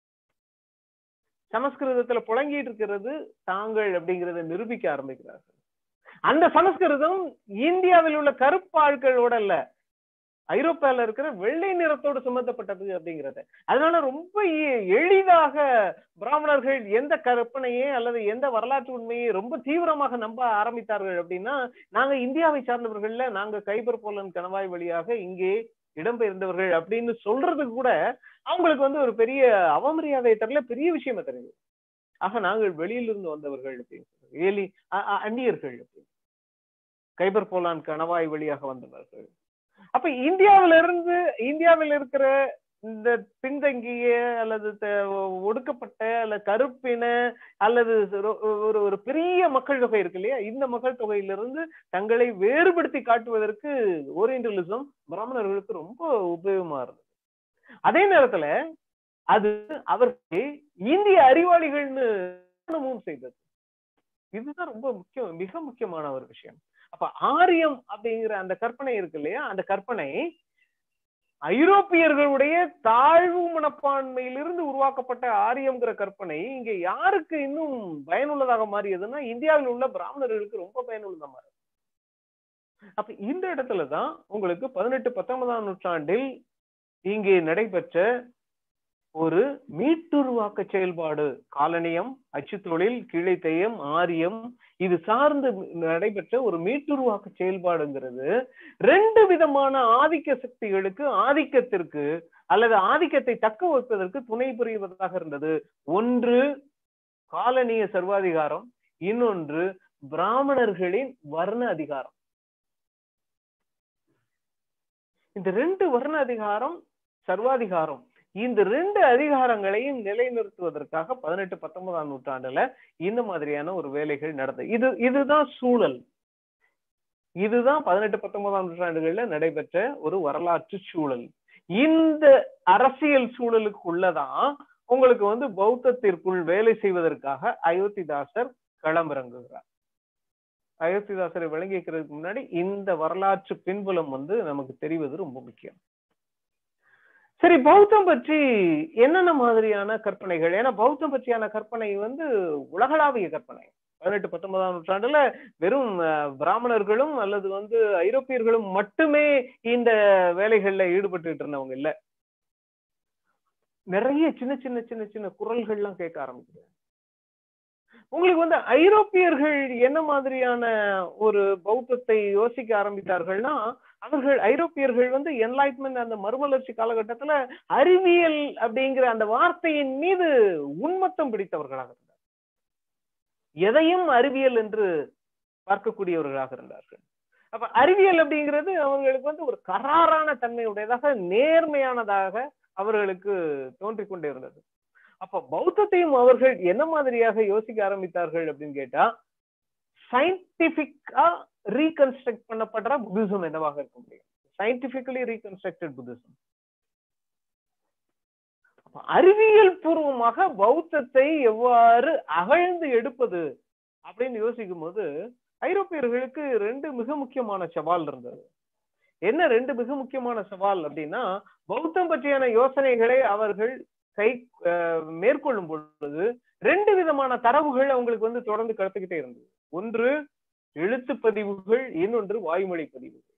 சமஸ்கிருதத்துல புழங்கிட்டு இருக்கிறது தாங்கள் அப்படிங்கறத நிரூபிக்க ஆரம்பிக்கிறார்கள் அந்த சமஸ்கிருதம் இந்தியாவில் உள்ள கருப்பாட்களோட இல்ல ஐரோப்பால இருக்கிற வெள்ளை நிறத்தோடு சுமத்தப்பட்டது அப்படிங்கிறது அதனால ரொம்ப எ- எளிதாக பிராமணர்கள் எந்த கற்பனையே அல்லது எந்த வரலாற்று உண்மையை ரொம்ப தீவிரமாக நம்ப ஆரம்பித்தார்கள் அப்படின்னா நாங்க இந்தியாவை சார்ந்தவர்கள்ல நாங்க கைபர் போலன் கணவாய் வழியாக இங்கே இடம்பெயர்ந்தவர்கள் அப்படின்னு சொல்றதுக்கு கூட அவங்களுக்கு வந்து ஒரு பெரிய அவமரியாதை தரல பெரிய விஷயமா தெரியுது ஆக நாங்கள் வெளியிலிருந்து வந்தவர்கள் அப்படின்னு சொல்றது. ஏலி அ- அ- அந்நியர்கள் அப்படின்னு கைபர் போலான் கணவாய் வழியாக வந்தவர்கள் அப்ப இந்தியாவில இருந்து இந்தியாவில் இருக்கிற இந்த பின்தங்கிய அல்லது த- ஒடுக்கப்பட்ட அல்லது கருப்பின அல்லது ஒரு- ஒரு ஒரு பெரிய மக்கள் தொகை இருக்கு இல்லையா இந்த மக்கள் தொகையிலிருந்து தங்களை வேறுபடுத்தி காட்டுவதற்கு ஓரியண்டலிசம் பிராமணர்களுக்கு ரொம்ப உபயோகமா இருந்தது அதே நேரத்துல அது அவருக்கு இந்திய அறிவாளிகள்னு திருமணமும் செய்தது இதுதான் ரொம்ப முக்கியம் மிக முக்கியமான ஒரு விஷயம் அப்ப ஆரியம் அப்படிங்கிற அந்த கற்பனை இருக்கு இல்லையா அந்த கற்பனை ஐரோப்பியர்களுடைய தாழ்வு மனப்பான்மையிலிருந்து உருவாக்கப்பட்ட ஆரியம்ங்கிற கற்பனை இங்க யாருக்கு இன்னும் பயனுள்ளதாக மாறியதுன்னா இந்தியாவில் உள்ள பிராமணர்களுக்கு ரொம்ப பயனுள்ளதா மாறுது அப்ப இந்த இடத்துலதான் உங்களுக்கு பதினெட்டு பத்தொன்பதாம் நூற்றாண்டில் இங்கே நடைபெற்ற ஒரு மீட்டுருவாக்க செயல்பாடு காலனியம் அச்சு தொழில் கிளைத்தையம் ஆரியம் இது சார்ந்து நடைபெற்ற ஒரு மீட்டுருவாக்க செயல்பாடுங்கிறது ரெண்டு விதமான ஆதிக்க சக்திகளுக்கு ஆதிக்கத்திற்கு அல்லது ஆதிக்கத்தை தக்க வைப்பதற்கு துணை புரிவதாக இருந்தது ஒன்று காலனிய சர்வாதிகாரம் இன்னொன்று பிராமணர்களின் வர்ண அதிகாரம் இந்த ரெண்டு வர்ண அதிகாரம் சர்வாதிகாரம் இந்த ரெண்டு அதிகாரங்களையும் நிலைநிறுத்துவதற்காக பதினெட்டு பத்தொன்பதாம் நூற்றாண்டுல இந்த மாதிரியான ஒரு வேலைகள் நடந்தது இது இதுதான் சூழல் இதுதான் பதினெட்டு பத்தொன்பதாம் நூற்றாண்டுகள்ல நடைபெற்ற ஒரு வரலாற்று சூழல் இந்த அரசியல் சூழலுக்குள்ளதான் உங்களுக்கு வந்து பௌத்தத்திற்குள் வேலை செய்வதற்காக அயோத்திதாசர் களமிறங்குகிறார் அயோத்திதாசரை விளங்கிக்கிறதுக்கு முன்னாடி இந்த வரலாற்று பின்புலம் வந்து நமக்கு தெரிவது ரொம்ப முக்கியம் சரி பௌத்தம் பற்றி என்னென்ன மாதிரியான கற்பனைகள் ஏன்னா பௌத்தம் பற்றியான கற்பனை வந்து உலகளாவிய கற்பனை பதினெட்டு பத்தொன்பதாம் நூற்றாண்டுல வெறும் அஹ், பிராமணர்களும் அல்லது வந்து ஐரோப்பியர்களும் மட்டுமே இந்த வேலைகள்ல ஈடுபட்டுட்டு இருந்தவங்க இல்ல நிறைய சின்ன சின்ன சின்ன சின்ன குரல்கள்லாம் கேட்க ஆரம்பிக்குது உங்களுக்கு வந்து ஐரோப்பியர்கள் என்ன மாதிரியான ஒரு பௌத்தத்தை யோசிக்க ஆரம்பித்தார்கள்னா அவர்கள் ஐரோப்பியர்கள் வந்து என்லைட்மெண்ட் அந்த மறுமலர்ச்சி காலகட்டத்துல அறிவியல் அப்படிங்கிற அந்த வார்த்தையின் மீது உன்மத்தம் பிடித்தவர்களாக இருந்தார் எதையும் அறிவியல் என்று பார்க்கக்கூடியவர்களாக இருந்தார்கள் அப்ப அறிவியல் அப்படிங்கிறது அவங்களுக்கு வந்து ஒரு கராரான தன்மையுடையதாக நேர்மையானதாக அவர்களுக்கு தோன்றிக் கொண்டே இருந்தது அப்ப பௌத்தத்தையும் அவர்கள் என்ன மாதிரியாக யோசிக்க ஆரம்பித்தார்கள் அப்படின்னு கேட்டா சயின்டிபிக்கா ரீகன்ஸ்ட்ரக்ட் பண்ணப்படுற புத்திசம் என்னவாக இருக்க முடியும் சயின்டிபிக்கலி ரீகன்ஸ்ட்ரக்டட் புத்திசம் அறிவியல் பூர்வமாக பௌத்தத்தை எவ்வாறு அகழ்ந்து எடுப்பது அப்படின்னு யோசிக்கும் போது ஐரோப்பியர்களுக்கு ரெண்டு மிக முக்கியமான சவால் இருந்தது என்ன ரெண்டு மிக முக்கியமான சவால் அப்படின்னா பௌத்தம் பற்றியான யோசனைகளை அவர்கள் கை அஹ், மேற்கொள்ளும் பொழுது ரெண்டு விதமான தரவுகள் அவங்களுக்கு வந்து தொடர்ந்து கடத்துக்கிட்டே இருந்தது ஒன்று எழுத்து பதிவுகள் இன்னொன்று வாய்மொழி பதிவுகள்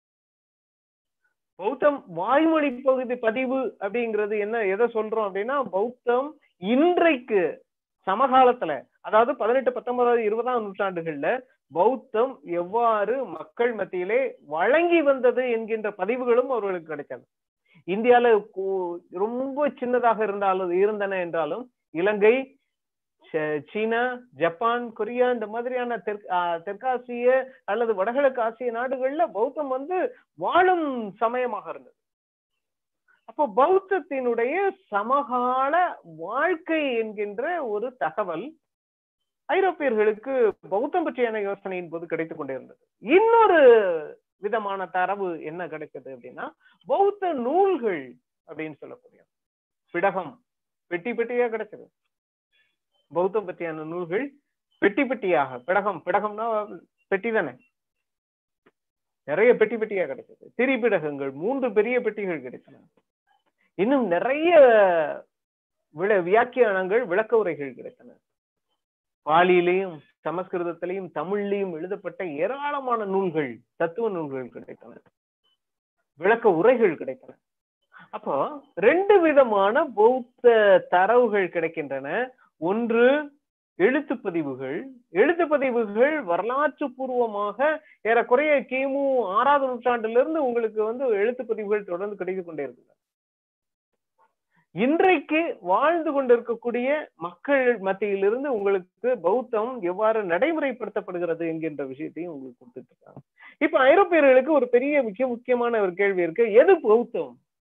பௌத்தம் வாய்மொழி பகுதி பதிவு அப்படிங்கிறது என்ன எதை சொல்றோம் அப்படின்னா பௌத்தம் இன்றைக்கு சமகாலத்துல அதாவது பதினெட்டு பத்தொன்பதாவது இருபதாம் நூற்றாண்டுகள்ல பௌத்தம் எவ்வாறு மக்கள் மத்தியிலே வழங்கி வந்தது என்கின்ற பதிவுகளும் அவர்களுக்கு கிடைச்சது இந்தியால கு- ரொம்ப சின்னதாக இருந்தாலும் இருந்தன என்றாலும் இலங்கை ச- சீனா ஜப்பான் கொரியா இந்த மாதிரியான தெற்கு ஆஹ் தெற்காசிய அல்லது வடகிழக்கு ஆசிய நாடுகள்ல பௌத்தம் வந்து வாழும் சமயமாக இருந்தது அப்போ பௌத்தத்தினுடைய சமகால வாழ்க்கை என்கின்ற ஒரு தகவல் ஐரோப்பியர்களுக்கு பௌத்தம் பற்றியான யோசனையின் போது கிடைத்துக் கொண்டே இருந்தது இன்னொரு விதமான தரவு என்ன கிடைச்சது அப்படின்னா பௌத்த நூல்கள் அப்படின்னு சொல்லக்கூடிய பிடகம் பெட்டி பெட்டியா கிடைச்சது பௌத்தம் பற்றியான நூல்கள் பெட்டி பெட்டியாக பிடகம் பிடகம்னா பெட்டி தானே நிறைய பெட்டி பெட்டியா கிடைச்சது திரிபிடகங்கள் மூன்று பெரிய பெட்டிகள் கிடைத்தன இன்னும் நிறைய விள வியாக்கியானங்கள் விளக்க உரைகள் கிடைத்தன பாலியிலையும் சமஸ்கிருதத்திலையும் தமிழ்லையும் எழுதப்பட்ட ஏராளமான நூல்கள் தத்துவ நூல்கள் கிடைத்தன விளக்க உரைகள் கிடைத்தன அப்போ ரெண்டு விதமான பௌத்த தரவுகள் கிடைக்கின்றன ஒன்று எழுத்து பதிவுகள் எழுத்து பதிவுகள் வரலாற்று பூர்வமாக ஏறக்குறைய கிமு ஆறாவது நூற்றாண்டிலிருந்து உங்களுக்கு வந்து எழுத்து பதிவுகள் தொடர்ந்து கிடைத்துக் கொண்டே இருக்கு இன்றைக்கு வாழ்ந்து கொண்டிருக்கக்கூடிய மக்கள் மத்தியிலிருந்து உங்களுக்கு பௌத்தம் எவ்வாறு நடைமுறைப்படுத்தப்படுகிறது என்கின்ற விஷயத்தையும் உங்களுக்கு கொடுத்துட்டு இருக்காங்க இப்ப ஐரோப்பியர்களுக்கு ஒரு பெரிய மிக முக்கியமான ஒரு கேள்வி இருக்கு எது பௌத்தம்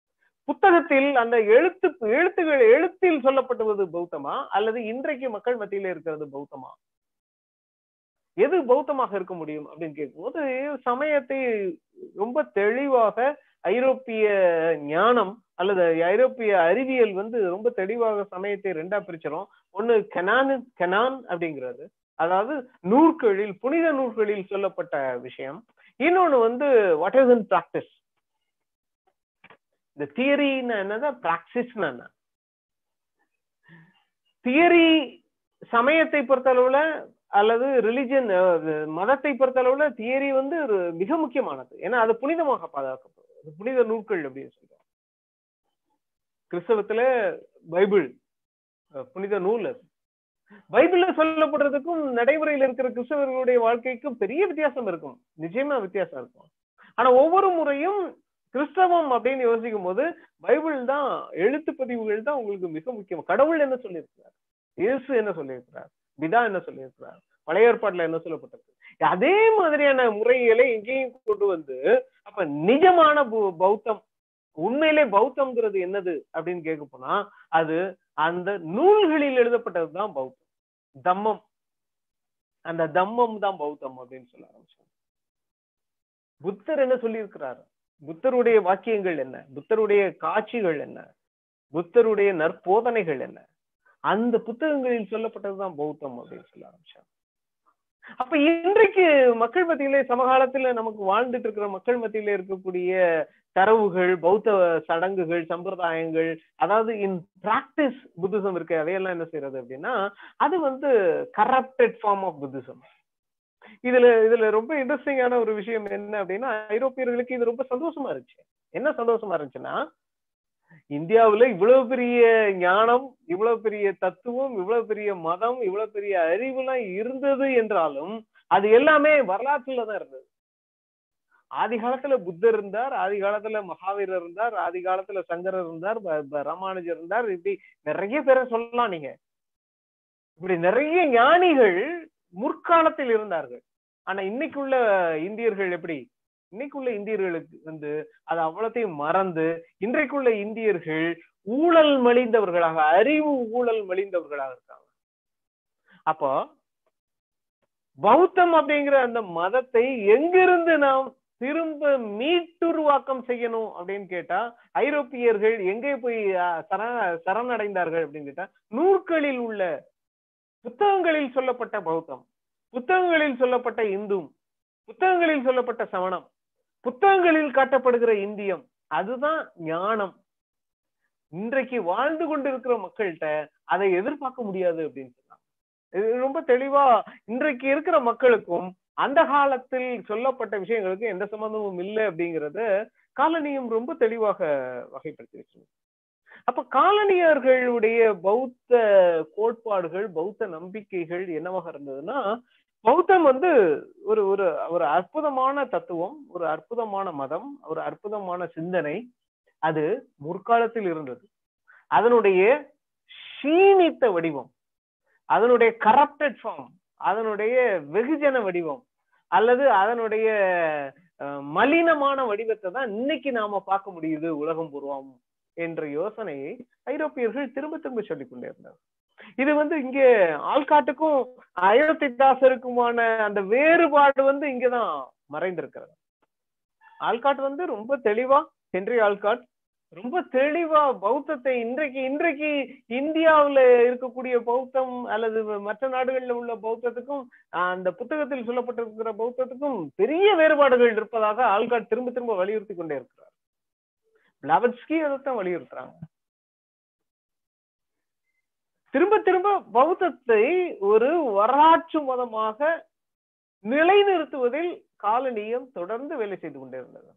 புத்தகத்தில் அந்த எழுத்து எழுத்துகள் எழுத்தில் சொல்லப்பட்டுவது பௌத்தமா அல்லது இன்றைக்கு மக்கள் மத்தியில இருக்கிறது பௌத்தமா எது பௌத்தமாக இருக்க முடியும் அப்படின்னு கேட்கும்போது சமயத்தை ரொம்ப தெளிவாக ஐரோப்பிய ஞானம் அல்லது ஐரோப்பிய அறிவியல் வந்து ரொம்ப தெளிவாக சமயத்தை ரெண்டா பிரிச்சிடும் ஒண்ணு கெனான் கெனான் அப்படிங்கிறது அதாவது நூற்களில் புனித நூற்களில் சொல்லப்பட்ட விஷயம் இன்னொன்னு வந்து வாட் இஸ் இன் பிராக்டிஸ் இந்த தியரின்னு என்னதான் பிராக்டிஸ்னா என்ன தியரி சமயத்தை பொறுத்தளவுல அல்லது ரிலிஜன் மதத்தை பொறுத்தளவுல தியரி வந்து ஒரு மிக முக்கியமானது ஏன்னா அது புனிதமாக பாதுகாக்கப்படுது புனித நூல்கள் அப்படின்னு சொல்றோம் கிறிஸ்தவத்துல பைபிள் புனித நூல் அது பைபிள்ல சொல்லப்படுறதுக்கும் நடைமுறையில் இருக்கிற கிறிஸ்தவர்களுடைய வாழ்க்கைக்கும் பெரிய வித்தியாசம் இருக்கும் நிச்சயமா வித்தியாசம் இருக்கும் ஆனா ஒவ்வொரு முறையும் கிறிஸ்தவம் அப்படின்னு யோசிக்கும் போது பைபிள் தான் எழுத்து பதிவுகள் தான் உங்களுக்கு மிக முக்கியம் கடவுள் என்ன சொல்லியிருக்கிறார் இயேசு என்ன சொல்லியிருக்கிறார் பிதா என்ன சொல்லியிருக்கிறார் பழைய ஏற்பாட்டுல என்ன சொல்லப்பட்டிருக்கு அதே மாதிரியான முறைகளை இங்கேயும் கொண்டு வந்து அப்ப நிஜமான பௌத்தம் உண்மையிலே பௌத்தம்ங்கிறது என்னது அப்படின்னு கேட்க போனா அது அந்த நூல்களில் எழுதப்பட்டதுதான் பௌத்தம் தம்மம் அந்த தம்மம் தான் பௌத்தம் அப்படின்னு சொல்ல ஆரம்பிச்சாங்க புத்தர் என்ன சொல்லியிருக்கிறார் புத்தருடைய வாக்கியங்கள் என்ன புத்தருடைய காட்சிகள் என்ன புத்தருடைய நற்போதனைகள் என்ன அந்த புத்தகங்களில் சொல்லப்பட்டதுதான் பௌத்தம் அப்படின்னு சொல்ல ஆரம்பிச்சாங்க அப்ப இன்றைக்கு மக்கள் மத்தியிலே சமகாலத்துல நமக்கு வாழ்ந்துட்டு இருக்கிற மக்கள் மத்தியில இருக்கக்கூடிய தரவுகள் பௌத்த சடங்குகள் சம்பிரதாயங்கள் அதாவது இன் பிராக்டிஸ் புத்திசம் இருக்கு அதையெல்லாம் என்ன செய்யறது அப்படின்னா அது வந்து கரப்டட் ஃபார்ம் ஆஃப் புத்திசம் இதுல இதுல ரொம்ப இன்ட்ரெஸ்டிங்கான ஒரு விஷயம் என்ன அப்படின்னா ஐரோப்பியர்களுக்கு இது ரொம்ப சந்தோஷமா இருந்துச்சு என்ன சந்தோஷமா இருந்துச்சுன்னா இந்தியாவுல இவ்வளவு பெரிய ஞானம் இவ்வளவு பெரிய தத்துவம் இவ்வளவு பெரிய மதம் இவ்வளவு பெரிய அறிவுலாம் இருந்தது என்றாலும் அது எல்லாமே வரலாற்றுல தான் இருந்தது ஆதி காலத்துல புத்தர் இருந்தார் ஆதி காலத்துல மகாவீரர் இருந்தார் ஆதி காலத்துல சங்கரர் இருந்தார் ராமானுஜர் இருந்தார் இப்படி நிறைய பேரை சொல்லலாம் நீங்க இப்படி நிறைய ஞானிகள் முற்காலத்தில் இருந்தார்கள் ஆனா இன்னைக்குள்ள இந்தியர்கள் எப்படி இன்னைக்குள்ள இந்தியர்களுக்கு வந்து அது அவ்வளத்தையும் மறந்து இன்றைக்குள்ள இந்தியர்கள் ஊழல் மலிந்தவர்களாக அறிவு ஊழல் மலிந்தவர்களாக இருக்காங்க அப்போ பௌத்தம் அப்படிங்கிற அந்த மதத்தை எங்கிருந்து நாம் திரும்ப மீட்டுருவாக்கம் செய்யணும் அப்படின்னு கேட்டா ஐரோப்பியர்கள் எங்கே போய் சர சரணடைந்தார்கள் அப்படின்னு கேட்டா நூற்களில் உள்ள புத்தகங்களில் சொல்லப்பட்ட பௌத்தம் புத்தகங்களில் சொல்லப்பட்ட இந்து புத்தகங்களில் சொல்லப்பட்ட சமணம் புத்தகங்களில் காட்டப்படுகிற இந்தியம் அதுதான் ஞானம் இன்றைக்கு வாழ்ந்து கொண்டிருக்கிற மக்கள்கிட்ட அதை எதிர்பார்க்க முடியாது அப்படின்னு சொன்னாங்க இது ரொம்ப தெளிவா இன்றைக்கு இருக்கிற மக்களுக்கும் அந்த காலத்தில் சொல்லப்பட்ட விஷயங்களுக்கு எந்த சம்பந்தமும் இல்லை அப்படிங்கறத காலனியம் ரொம்ப தெளிவாக வகைப்படுத்தி வச்சிருக்கு அப்ப காலனியர்களுடைய பௌத்த கோட்பாடுகள் பௌத்த நம்பிக்கைகள் என்னவாக இருந்ததுன்னா பௌத்தம் வந்து ஒரு ஒரு ஒரு அற்புதமான தத்துவம் ஒரு அற்புதமான மதம் ஒரு அற்புதமான சிந்தனை அது முற்காலத்தில் இருந்தது அதனுடைய சீனித்த வடிவம் அதனுடைய கரப்டட் ஃபார்ம் அதனுடைய வெகுஜன வடிவம் அல்லது அதனுடைய மலினமான வடிவத்தை தான் இன்னைக்கு நாம பார்க்க முடியுது உலகம் பூர்வம் என்ற யோசனையை ஐரோப்பியர்கள் திரும்ப திரும்ப சொல்லிக் கொண்டே இருந்தார் இது வந்து இங்க ஆள்காட்டுக்கும் அயோத்திதாசருக்குமான அந்த வேறுபாடு வந்து இங்கதான் மறைந்திருக்கிறது ஆள்காட் வந்து ரொம்ப தெளிவா ஹென்றி ஆள்காட் ரொம்ப தெளிவா பௌத்தத்தை இன்றைக்கு இன்றைக்கு இந்தியாவுல இருக்கக்கூடிய பௌத்தம் அல்லது மற்ற நாடுகள்ல உள்ள பௌத்தத்துக்கும் அந்த புத்தகத்தில் சொல்லப்பட்டிருக்கிற பௌத்தத்துக்கும் பெரிய வேறுபாடுகள் இருப்பதாக ஆள்காட் திரும்ப திரும்ப வலியுறுத்தி கொண்டே இருக்கிறார் பிளாவட்ஸ்கி அதைத்தான் வலியுறுத்துறாங்க திரும்ப திரும்ப பௌத்தத்தை ஒரு வரலாற்று மதமாக நிலைநிறுத்துவதில் காலனியம் தொடர்ந்து வேலை செய்து கொண்டிருந்தது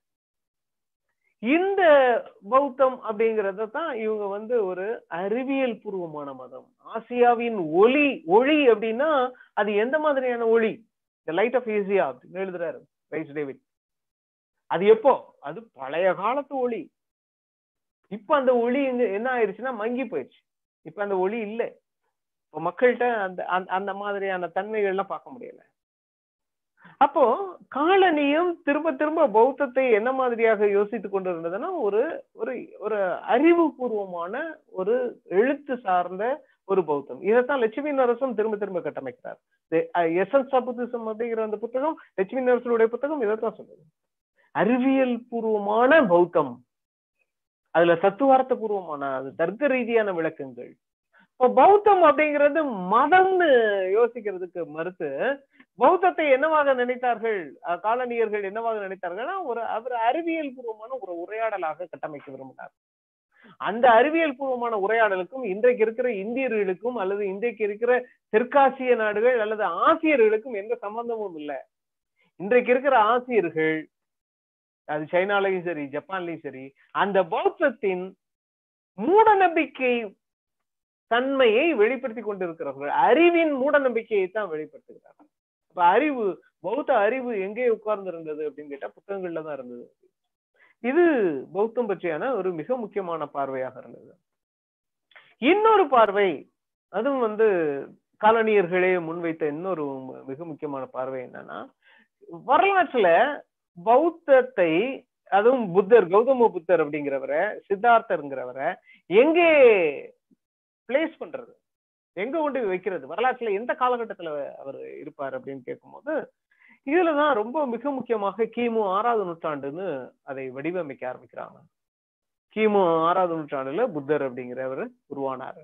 இந்த பௌத்தம் அப்படிங்கறத தான் இவங்க வந்து ஒரு அறிவியல் பூர்வமான மதம் ஆசியாவின் ஒளி ஒளி அப்படின்னா அது எந்த மாதிரியான ஒளி த லைட் ஆஃப் ஏசியா அப்படின்னு எழுதுறாரு ரைஸ் டேவிட் அது எப்போ அது பழைய காலத்து ஒளி இப்ப அந்த ஒளி என்ன ஆயிடுச்சுன்னா மங்கி போயிடுச்சு இப்ப அந்த ஒளி இல்லை இப்ப மக்கள்கிட்ட அந்த அந்த மாதிரியான தன்மைகள்லாம் பார்க்க முடியல அப்போ காலனியும் திரும்ப திரும்ப பௌத்தத்தை என்ன மாதிரியாக யோசித்துக் கொண்டிருந்ததுன்னா ஒரு ஒரு ஒரு அறிவுபூர்வமான ஒரு எழுத்து சார்ந்த ஒரு பௌத்தம் இதைத்தான் லட்சுமி நரசம் திரும்ப திரும்ப கட்டமைக்கிறார் எசன்ஸ் ஆஃப் புத்திசம் அப்படிங்கிற அந்த புத்தகம் லட்சுமி நரசனுடைய புத்தகம் இதைத்தான் சொல்லுது அறிவியல் பூர்வமான பௌத்தம் அதுல தத்துவார்த்த பூர்வமான அது தர்க்க ரீதியான விளக்கங்கள் இப்போ பௌத்தம் அப்படிங்கிறது மதம்னு யோசிக்கிறதுக்கு மறுத்து பௌத்தத்தை என்னவாக நினைத்தார்கள் அஹ் காலனியர்கள் என்னவாக நினைத்தார்கள்னா ஒரு அவர் அறிவியல் பூர்வமான ஒரு உரையாடலாக கட்டமைக்க விரும்பினார் அந்த அறிவியல் பூர்வமான உரையாடலுக்கும் இன்றைக்கு இருக்கிற இந்தியர்களுக்கும் அல்லது இன்றைக்கு இருக்கிற தெற்காசிய நாடுகள் அல்லது ஆசியர்களுக்கும் எந்த சம்பந்தமும் இல்லை இன்றைக்கு இருக்கிற ஆசியர்கள் அது சைனாலையும் சரி ஜப்பான்லயும் சரி அந்த பௌத்தத்தின் மூட நம்பிக்கை தன்மையை வெளிப்படுத்தி கொண்டிருக்கிறார்கள் அறிவின் மூட நம்பிக்கையை தான் வெளிப்படுத்துகிறார்கள் இப்ப அறிவு பௌத்த அறிவு எங்கே உட்கார்ந்து இருந்தது அப்படின்னு கேட்டா புத்தகங்கள்ல தான் இருந்தது இது பௌத்தம் பற்றியான ஒரு மிக முக்கியமான பார்வையாக இருந்தது இன்னொரு பார்வை அதுவும் வந்து காலனியர்களே முன்வைத்த இன்னொரு மிக முக்கியமான பார்வை என்னன்னா வரலாற்றுல பௌத்தத்தை அதுவும் புத்தர் கௌதம புத்தர் அப்படிங்கிறவரை சித்தார்த்தருங்கிறவரை எங்கே பிளேஸ் பண்றது எங்க கொண்டு வைக்கிறது வரலாற்றுல எந்த காலகட்டத்துல அவர் இருப்பார் அப்படின்னு கேட்கும்போது இதுலதான் ரொம்ப மிக முக்கியமாக கிமு ஆறாவது நூற்றாண்டுன்னு அதை வடிவமைக்க ஆரம்பிக்கிறாங்க கிமு ஆறாவது நூற்றாண்டுல புத்தர் அப்படிங்கிறவர் உருவானார்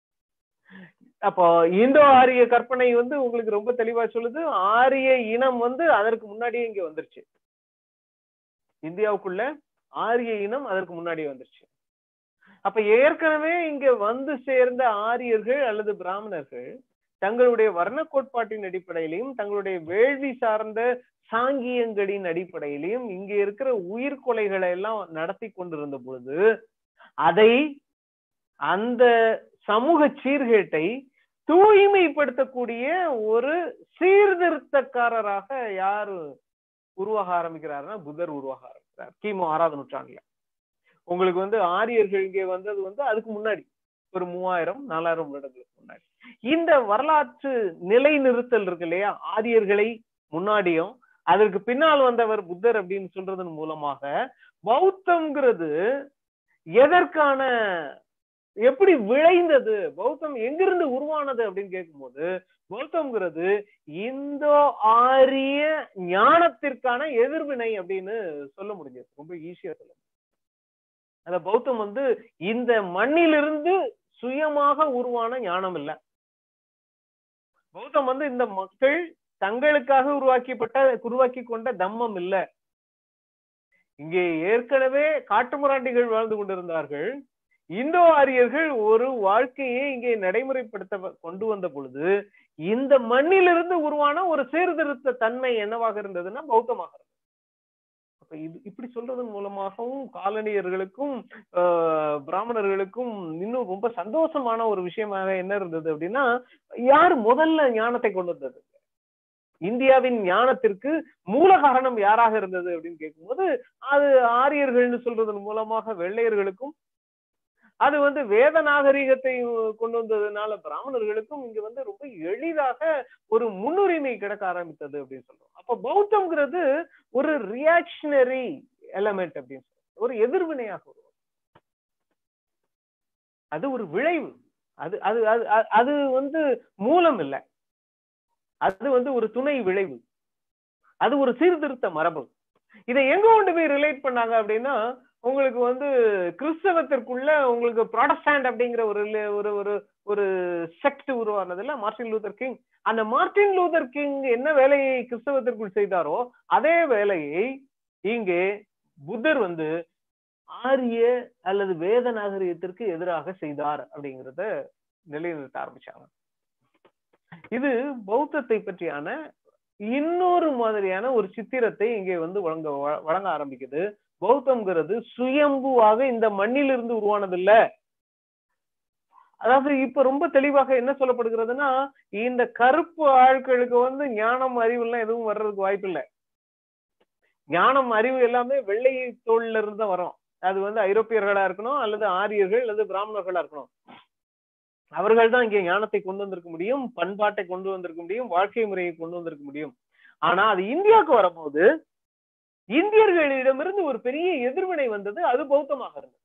அப்போ இந்தோ ஆரிய கற்பனை வந்து உங்களுக்கு ரொம்ப தெளிவா சொல்லுது ஆரிய இனம் வந்து அதற்கு முன்னாடியே இங்க வந்துருச்சு இந்தியாவுக்குள்ள ஆரிய இனம் அதற்கு முன்னாடியே வந்துருச்சு அப்ப ஏற்கனவே இங்க வந்து சேர்ந்த ஆரியர்கள் அல்லது பிராமணர்கள் தங்களுடைய வர்ண கோட்பாட்டின் அடிப்படையிலையும் தங்களுடைய வேள்வி சார்ந்த சாங்கியங்களின் அடிப்படையிலையும் இங்க இருக்கிற உயிர்கொலைகளை எல்லாம் நடத்தி கொண்டிருந்த பொழுது அதை அந்த சமூக சீர்கேட்டை தூய்மைப்படுத்தக்கூடிய ஒரு சீர்திருத்தக்காரராக யாரு உருவாக ஆரம்பிக்கிறாருன்னா புத்தர் உருவாக ஆரம்பிக்கிறார் கிமு ஆறாவது நூற்றாண்டுல உங்களுக்கு வந்து ஆரியர்கள் இங்கே வந்தது வந்து அதுக்கு முன்னாடி ஒரு மூவாயிரம் நாலாயிரம் வருடங்களுக்கு முன்னாடி இந்த வரலாற்று நிலைநிறுத்தல் இருக்கு இல்லையா ஆரியர்களை முன்னாடியும் அதற்கு பின்னால் வந்தவர் புத்தர் அப்படின்னு சொல்றதன் மூலமாக பௌத்தம்ங்கிறது எதற்கான எப்படி விளைந்தது பௌத்தம் எங்கிருந்து உருவானது அப்படின்னு கேட்கும்போது பௌத்தம்ங்கிறது இந்தோ ஆரிய ஞானத்திற்கான எதிர்வினை அப்படின்னு சொல்ல முடிஞ்சது ரொம்ப ஈஸியா சொல்ல அந்த பௌத்தம் வந்து இந்த மண்ணிலிருந்து சுயமாக உருவான ஞானம் இல்ல பௌத்தம் வந்து இந்த மக்கள் தங்களுக்காக உருவாக்கப்பட்ட உருவாக்கி கொண்ட தம்மம் இல்ல இங்கே ஏற்கனவே காட்டுமிராண்டிகள் வாழ்ந்து கொண்டிருந்தார்கள் இந்தோ ஆரியர்கள் ஒரு வாழ்க்கையை இங்கே நடைமுறைப்படுத்த கொண்டு வந்த பொழுது இந்த மண்ணிலிருந்து உருவான ஒரு சீர்திருத்த தன்மை என்னவாக இருந்ததுன்னா பௌத்தமாக இருந்தது அப்ப இது இப்படி சொல்றதன் மூலமாகவும் காலனியர்களுக்கும் பிராமணர்களுக்கும் இன்னும் ரொம்ப சந்தோஷமான ஒரு விஷயமாக என்ன இருந்தது அப்படின்னா யார் முதல்ல ஞானத்தை கொண்டு வந்தது இந்தியாவின் ஞானத்திற்கு மூல காரணம் யாராக இருந்தது அப்படின்னு கேட்கும்போது அது ஆரியர்கள்னு சொல்றதன் மூலமாக வெள்ளையர்களுக்கும் அது வந்து வேத நாகரிகத்தை கொண்டு வந்ததுனால பிராமணர்களுக்கும் இங்க வந்து ரொம்ப எளிதாக ஒரு முன்னுரிமை கிடைக்க ஆரம்பித்தது அப்படின்னு சொல்றோம் அப்ப பௌத்தம்ங்கிறது ஒரு ரியாக்ஷனரி எலமெண்ட் அப்படின்னு சொல்றோம் ஒரு எதிர்வினையாக வரும் அது ஒரு விளைவு அது அது அது வந்து மூலம் இல்லை அது வந்து ஒரு துணை விளைவு அது ஒரு சீர்திருத்த மரபு இதை எங்க கொண்டு போய் ரிலேட் பண்ணாங்க அப்படின்னா உங்களுக்கு வந்து கிறிஸ்தவத்திற்குள்ள உங்களுக்கு ப்ராடஸ்டாண்ட் அப்படிங்கிற ஒரு ஒரு ஒரு ஒரு செக்ட் உருவானதுல மார்டின் லூதர் கிங் அந்த மார்டின் லூதர் கிங் என்ன வேலையை கிறிஸ்தவத்திற்குள் செய்தாரோ அதே வேலையை இங்கே புத்தர் வந்து ஆரிய அல்லது வேத நாகரிகத்திற்கு எதிராக செய்தார் அப்படிங்கிறத நிலைநிறுத்த ஆரம்பிச்சாங்க இது பௌத்தத்தை பற்றியான இன்னொரு மாதிரியான ஒரு சித்திரத்தை இங்கே வந்து வழங்க வழங்க ஆரம்பிக்குது பௌத்தம்ங்கிறது சுயம்புவாக இந்த மண்ணிலிருந்து உருவானது இல்ல அதாவது இப்ப ரொம்ப தெளிவாக என்ன சொல்லப்படுகிறதுனா இந்த கருப்பு ஆட்களுக்கு வந்து ஞானம் அறிவு எல்லாம் எதுவும் வர்றதுக்கு வாய்ப்பு இல்லை ஞானம் அறிவு எல்லாமே வெள்ளை தோல்ல இருந்து தான் வரும் அது வந்து ஐரோப்பியர்களா இருக்கணும் அல்லது ஆரியர்கள் அல்லது பிராமணர்களா இருக்கணும் அவர்கள் தான் இங்கே ஞானத்தை கொண்டு வந்திருக்க முடியும் பண்பாட்டை கொண்டு வந்திருக்க முடியும் வாழ்க்கை முறையை கொண்டு வந்திருக்க முடியும் ஆனா அது இந்தியாவுக்கு வரும்போது இந்தியர்களிடமிருந்து ஒரு பெரிய எதிர்வினை வந்தது அது பௌத்தமாக இருந்தது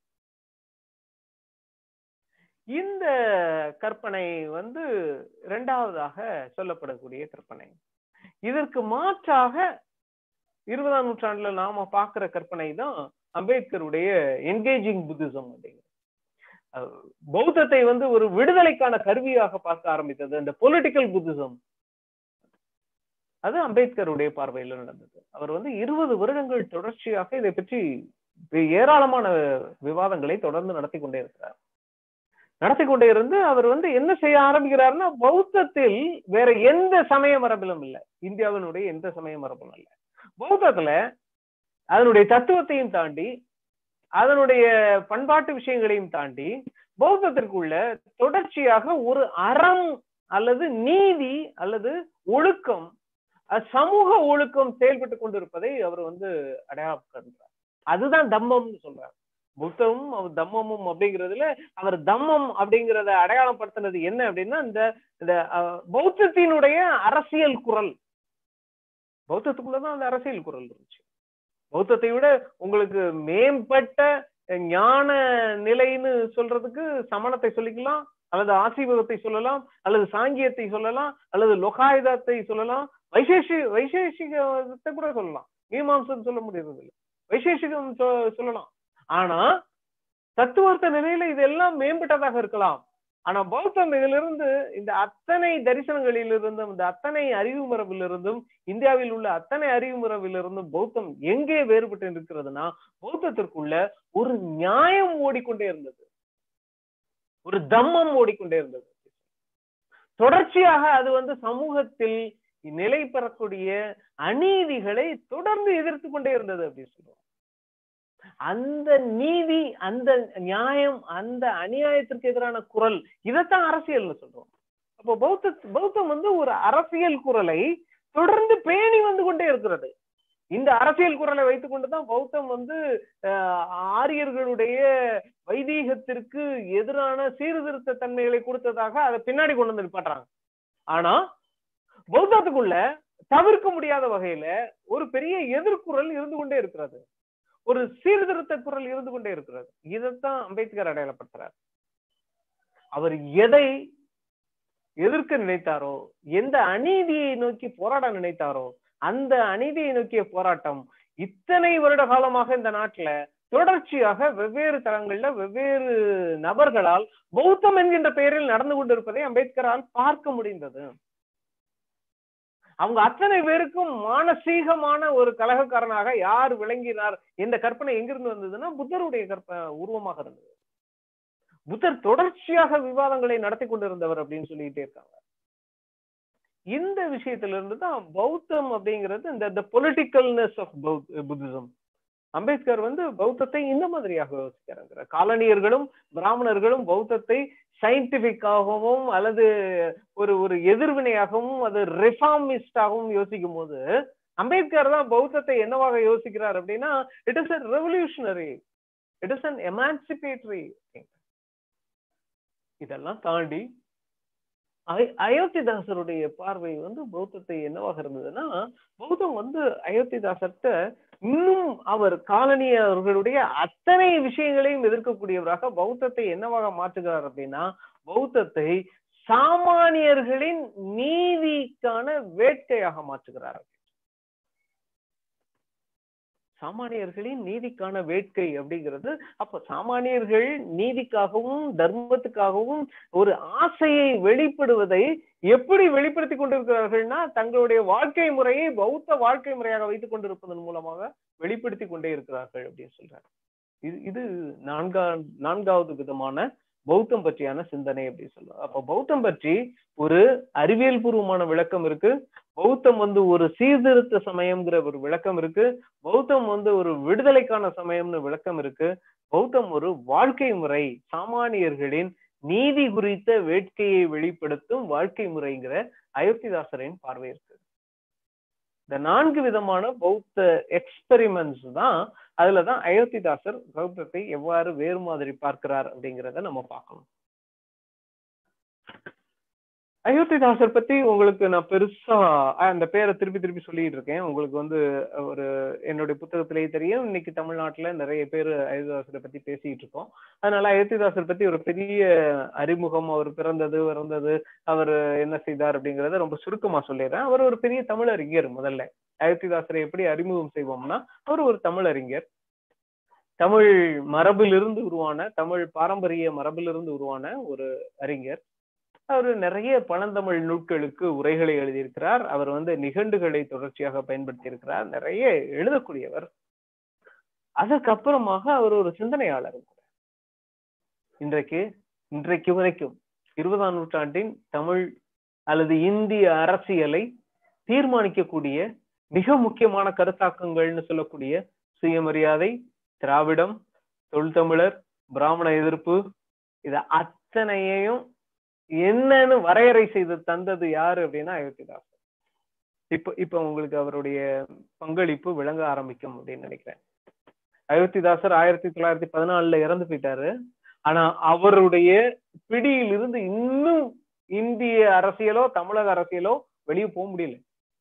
இந்த கற்பனை வந்து இரண்டாவதாக சொல்லப்படக்கூடிய கற்பனை இதற்கு மாற்றாக இருபதாம் நூற்றாண்டுல நாம பார்க்கிற கற்பனை தான் அம்பேத்கருடைய என்கேஜிங் புத்திசம் அப்படிங்கிறது பௌத்தத்தை வந்து ஒரு விடுதலைக்கான கருவியாக பார்க்க ஆரம்பித்தது அந்த பொலிட்டிக்கல் புத்திசம் அது அம்பேத்கருடைய பார்வையில் நடந்தது அவர் வந்து இருபது வருடங்கள் தொடர்ச்சியாக இதை பற்றி ஏராளமான விவாதங்களை தொடர்ந்து நடத்தி கொண்டே இருக்கிறார் நடத்தி கொண்டே இருந்து அவர் வந்து என்ன செய்ய ஆரம்பிக்கிறாருன்னா பௌத்தத்தில் வேற எந்த சமய மரபிலும் இல்லை இந்தியாவினுடைய எந்த சமய மரபும் இல்லை பௌத்தத்துல அதனுடைய தத்துவத்தையும் தாண்டி அதனுடைய பண்பாட்டு விஷயங்களையும் தாண்டி பௌத்தத்திற்குள்ள தொடர்ச்சியாக ஒரு அறம் அல்லது நீதி அல்லது ஒழுக்கம் சமூக ஒழுக்கம் செயல்பட்டு கொண்டிருப்பதை அவர் வந்து அடையாளப்படுத்துறார் அதுதான் தம்மம்னு சொல்றாரு புத்தமும் அவர் தம்மமும் அப்படிங்கிறதுல அவர் தம்மம் அப்படிங்கிறத அடையாளப்படுத்தினது என்ன அப்படின்னா இந்த இந்த பௌத்தத்தினுடைய அரசியல் குரல் பௌத்தத்துக்குள்ளதான் அந்த அரசியல் குரல் இருந்துச்சு பௌத்தத்தை விட உங்களுக்கு மேம்பட்ட ஞான நிலைன்னு சொல்றதுக்கு சமணத்தை சொல்லிக்கலாம் அல்லது ஆசீவகத்தை சொல்லலாம் அல்லது சாங்கியத்தை சொல்லலாம் அல்லது லொகாயுதத்தை சொல்லலாம் வைசேஷி வைசேஷிகத்தை கூட சொல்லலாம் மீமாம்சம் சொல்ல முடியறது இல்லை வைசேஷிகம் சொல்லலாம் ஆனா தத்துவார்த்த நிலையில இதெல்லாம் மேம்பட்டதாக இருக்கலாம் ஆனா பௌத்தம் இதிலிருந்து இந்த அத்தனை தரிசனங்களிலிருந்தும் இந்த அத்தனை அறிவு மரபிலிருந்தும் இந்தியாவில் உள்ள அத்தனை அறிவு மரபிலிருந்தும் பௌத்தம் எங்கே வேறுபட்டு இருக்கிறதுனா பௌத்தத்திற்குள்ள ஒரு நியாயம் ஓடிக்கொண்டே இருந்தது ஒரு தம்மம் ஓடிக்கொண்டே இருந்தது தொடர்ச்சியாக அது வந்து சமூகத்தில் நிலை பெறக்கூடிய அநீதிகளை தொடர்ந்து எதிர்த்து கொண்டே இருந்தது அப்படின்னு சொல்லுவோம் அந்த நீதி அந்த நியாயம் அந்த அநியாயத்திற்கு எதிரான குரல் இதைத்தான் அரசியல்னு சொல்றோம் அப்போ பௌத்த பௌத்தம் வந்து ஒரு அரசியல் குரலை தொடர்ந்து பேணி வந்து கொண்டே இருக்கிறது இந்த அரசியல் குரலை வைத்துக் கொண்டுதான் பௌத்தம் வந்து ஆரியர்களுடைய வைதீகத்திற்கு எதிரான சீர்திருத்த தன்மைகளை கொடுத்ததாக அதை பின்னாடி கொண்டு வந்து நிப்பாட்டுறாங்க ஆனா பௌத்தத்துக்குள்ள தவிர்க்க முடியாத வகையில ஒரு பெரிய எதிர்குரல் இருந்து கொண்டே இருக்கிறது ஒரு சீர்திருத்த குரல் இருந்து கொண்டே இருக்கிறது இதைத்தான் அம்பேத்கர் அடையாளப்படுத்துறார் அவர் எதை எதிர்க்க நினைத்தாரோ எந்த அநீதியை நோக்கி போராட நினைத்தாரோ அந்த அநீதியை நோக்கிய போராட்டம் இத்தனை வருட காலமாக இந்த நாட்டுல தொடர்ச்சியாக வெவ்வேறு தளங்கள்ல வெவ்வேறு நபர்களால் பௌத்தம் என்கின்ற பெயரில் நடந்து கொண்டிருப்பதை அம்பேத்கரால் பார்க்க முடிந்தது அவங்க அத்தனை பேருக்கும் மானசீகமான ஒரு கலகக்காரனாக யார் விளங்கினார் இந்த கற்பனை எங்கிருந்து வந்ததுன்னா புத்தருடைய கற்ப உருவமாக இருந்தது புத்தர் தொடர்ச்சியாக விவாதங்களை நடத்தி கொண்டிருந்தவர் அப்படின்னு சொல்லிட்டே இருக்காங்க இந்த விஷயத்துல இருந்து தான் பௌத்தம் அப்படிங்கிறது இந்த பொலிட்டிக்கல்னஸ் ஆஃப் புத்திசம் அம்பேத்கர் வந்து பௌத்தத்தை இந்த மாதிரியாக யோசிக்கிறாங்க காலனியர்களும் பிராமணர்களும் பௌத்தத்தை சயின்டிபிக்காகவும் அல்லது ஒரு ஒரு எதிர்வினையாகவும் அது ரிஃபார்மிஸ்டாகவும் யோசிக்கும் போது அம்பேத்கர் தான் பௌத்தத்தை என்னவாக யோசிக்கிறார் அப்படின்னா it is a revolutionary it is an emancipatory இதெல்லாம் தாண்டி அயோத்திதாசருடைய பார்வை வந்து பௌத்தத்தை என்னவாக இருந்ததுன்னா பௌத்தம் வந்து அயோத்திதாசர்கிட்ட இன்னும் அவர் காலனியர்களுடைய அத்தனை விஷயங்களையும் எதிர்க்கக்கூடியவராக பௌத்தத்தை என்னவாக மாற்றுகிறார் அப்படின்னா பௌத்தத்தை சாமானியர்களின் நீதிக்கான வேட்கையாக மாற்றுகிறார் சாமானியர்களின் நீதிக்கான வேட்கை அப்படிங்கிறது அப்ப சாமானியர்கள் நீதிக்காகவும் தர்மத்துக்காகவும் ஒரு ஆசையை வெளிப்படுவதை எப்படி வெளிப்படுத்தி கொண்டிருக்கிறார்கள்னா தங்களுடைய வாழ்க்கை முறையை பௌத்த வாழ்க்கை முறையாக வைத்துக் கொண்டிருப்பதன் மூலமாக வெளிப்படுத்தி கொண்டே இருக்கிறார்கள் அப்படின்னு சொல்றாரு இது இது நான்கா நான்காவது விதமான பௌத்தம் பற்றியான சிந்தனை அப்படின்னு சொல்லுவாங்க அப்ப பௌத்தம் பற்றி ஒரு அறிவியல் பூர்வமான விளக்கம் இருக்கு பௌத்தம் வந்து ஒரு சீர்திருத்த சமயம்ங்கிற ஒரு விளக்கம் இருக்கு பௌத்தம் வந்து ஒரு விடுதலைக்கான சமயம்னு விளக்கம் இருக்கு பௌத்தம் ஒரு வாழ்க்கை முறை சாமானியர்களின் நீதி குறித்த வேட்கையை வெளிப்படுத்தும் வாழ்க்கை முறைங்கிற அயோத்திதாசரின் பார்வை இருக்கு இந்த நான்கு விதமான பௌத்த எக்ஸ்பெரிமெண்ட்ஸ் தான் அதுலதான் அயோத்திதாசர் பௌத்தத்தை எவ்வாறு வேறு மாதிரி பார்க்கிறார் அப்படிங்கிறத நம்ம பார்க்கணும் அயோத்திதாசர் பத்தி உங்களுக்கு நான் பெருசா அந்த பேரை திருப்பி திருப்பி சொல்லிட்டு இருக்கேன் உங்களுக்கு வந்து ஒரு என்னுடைய புத்தகத்திலேயே தெரியும் இன்னைக்கு தமிழ்நாட்டுல நிறைய பேர் அயோத்திதாசரை பத்தி பேசிட்டு இருக்கோம் அதனால அயோத்திதாசர் பத்தி ஒரு பெரிய அறிமுகம் அவர் பிறந்தது இறந்தது அவர் என்ன செய்தார் அப்படிங்கறத ரொம்ப சுருக்கமா சொல்லிடுறேன் அவர் ஒரு பெரிய தமிழறிஞர் முதல்ல அயோத்திதாசரை எப்படி அறிமுகம் செய்வோம்னா அவர் ஒரு தமிழறிஞர் தமிழ் மரபிலிருந்து உருவான தமிழ் பாரம்பரிய மரபிலிருந்து உருவான ஒரு அறிஞர் அவர் நிறைய பழந்தமிழ் நூட்களுக்கு உரைகளை எழுதியிருக்கிறார் அவர் வந்து நிகண்டுகளை தொடர்ச்சியாக பயன்படுத்தி இருக்கிறார் நிறைய எழுதக்கூடியவர் அதற்கப்புறமாக அவர் ஒரு சிந்தனையாளர் இன்றைக்கு இன்றைக்கு வரைக்கும் இருபதாம் நூற்றாண்டின் தமிழ் அல்லது இந்திய அரசியலை தீர்மானிக்கக்கூடிய மிக முக்கியமான கருத்தாக்கங்கள்னு சொல்லக்கூடிய சுயமரியாதை திராவிடம் தொல்தமிழர் பிராமண எதிர்ப்பு இத அத்தனையையும் என்னன்னு வரையறை செய்து தந்தது யாரு அப்படின்னா அயோத்திதாசர் இப்ப இப்ப உங்களுக்கு அவருடைய பங்களிப்பு விளங்க ஆரம்பிக்கும் அப்படின்னு நினைக்கிறேன் அயோத்திதாசர் ஆயிரத்தி தொள்ளாயிரத்தி பதினாலுல இறந்து போயிட்டாரு ஆனா அவருடைய பிடியில் இருந்து இன்னும் இந்திய அரசியலோ தமிழக அரசியலோ வெளியே போக முடியல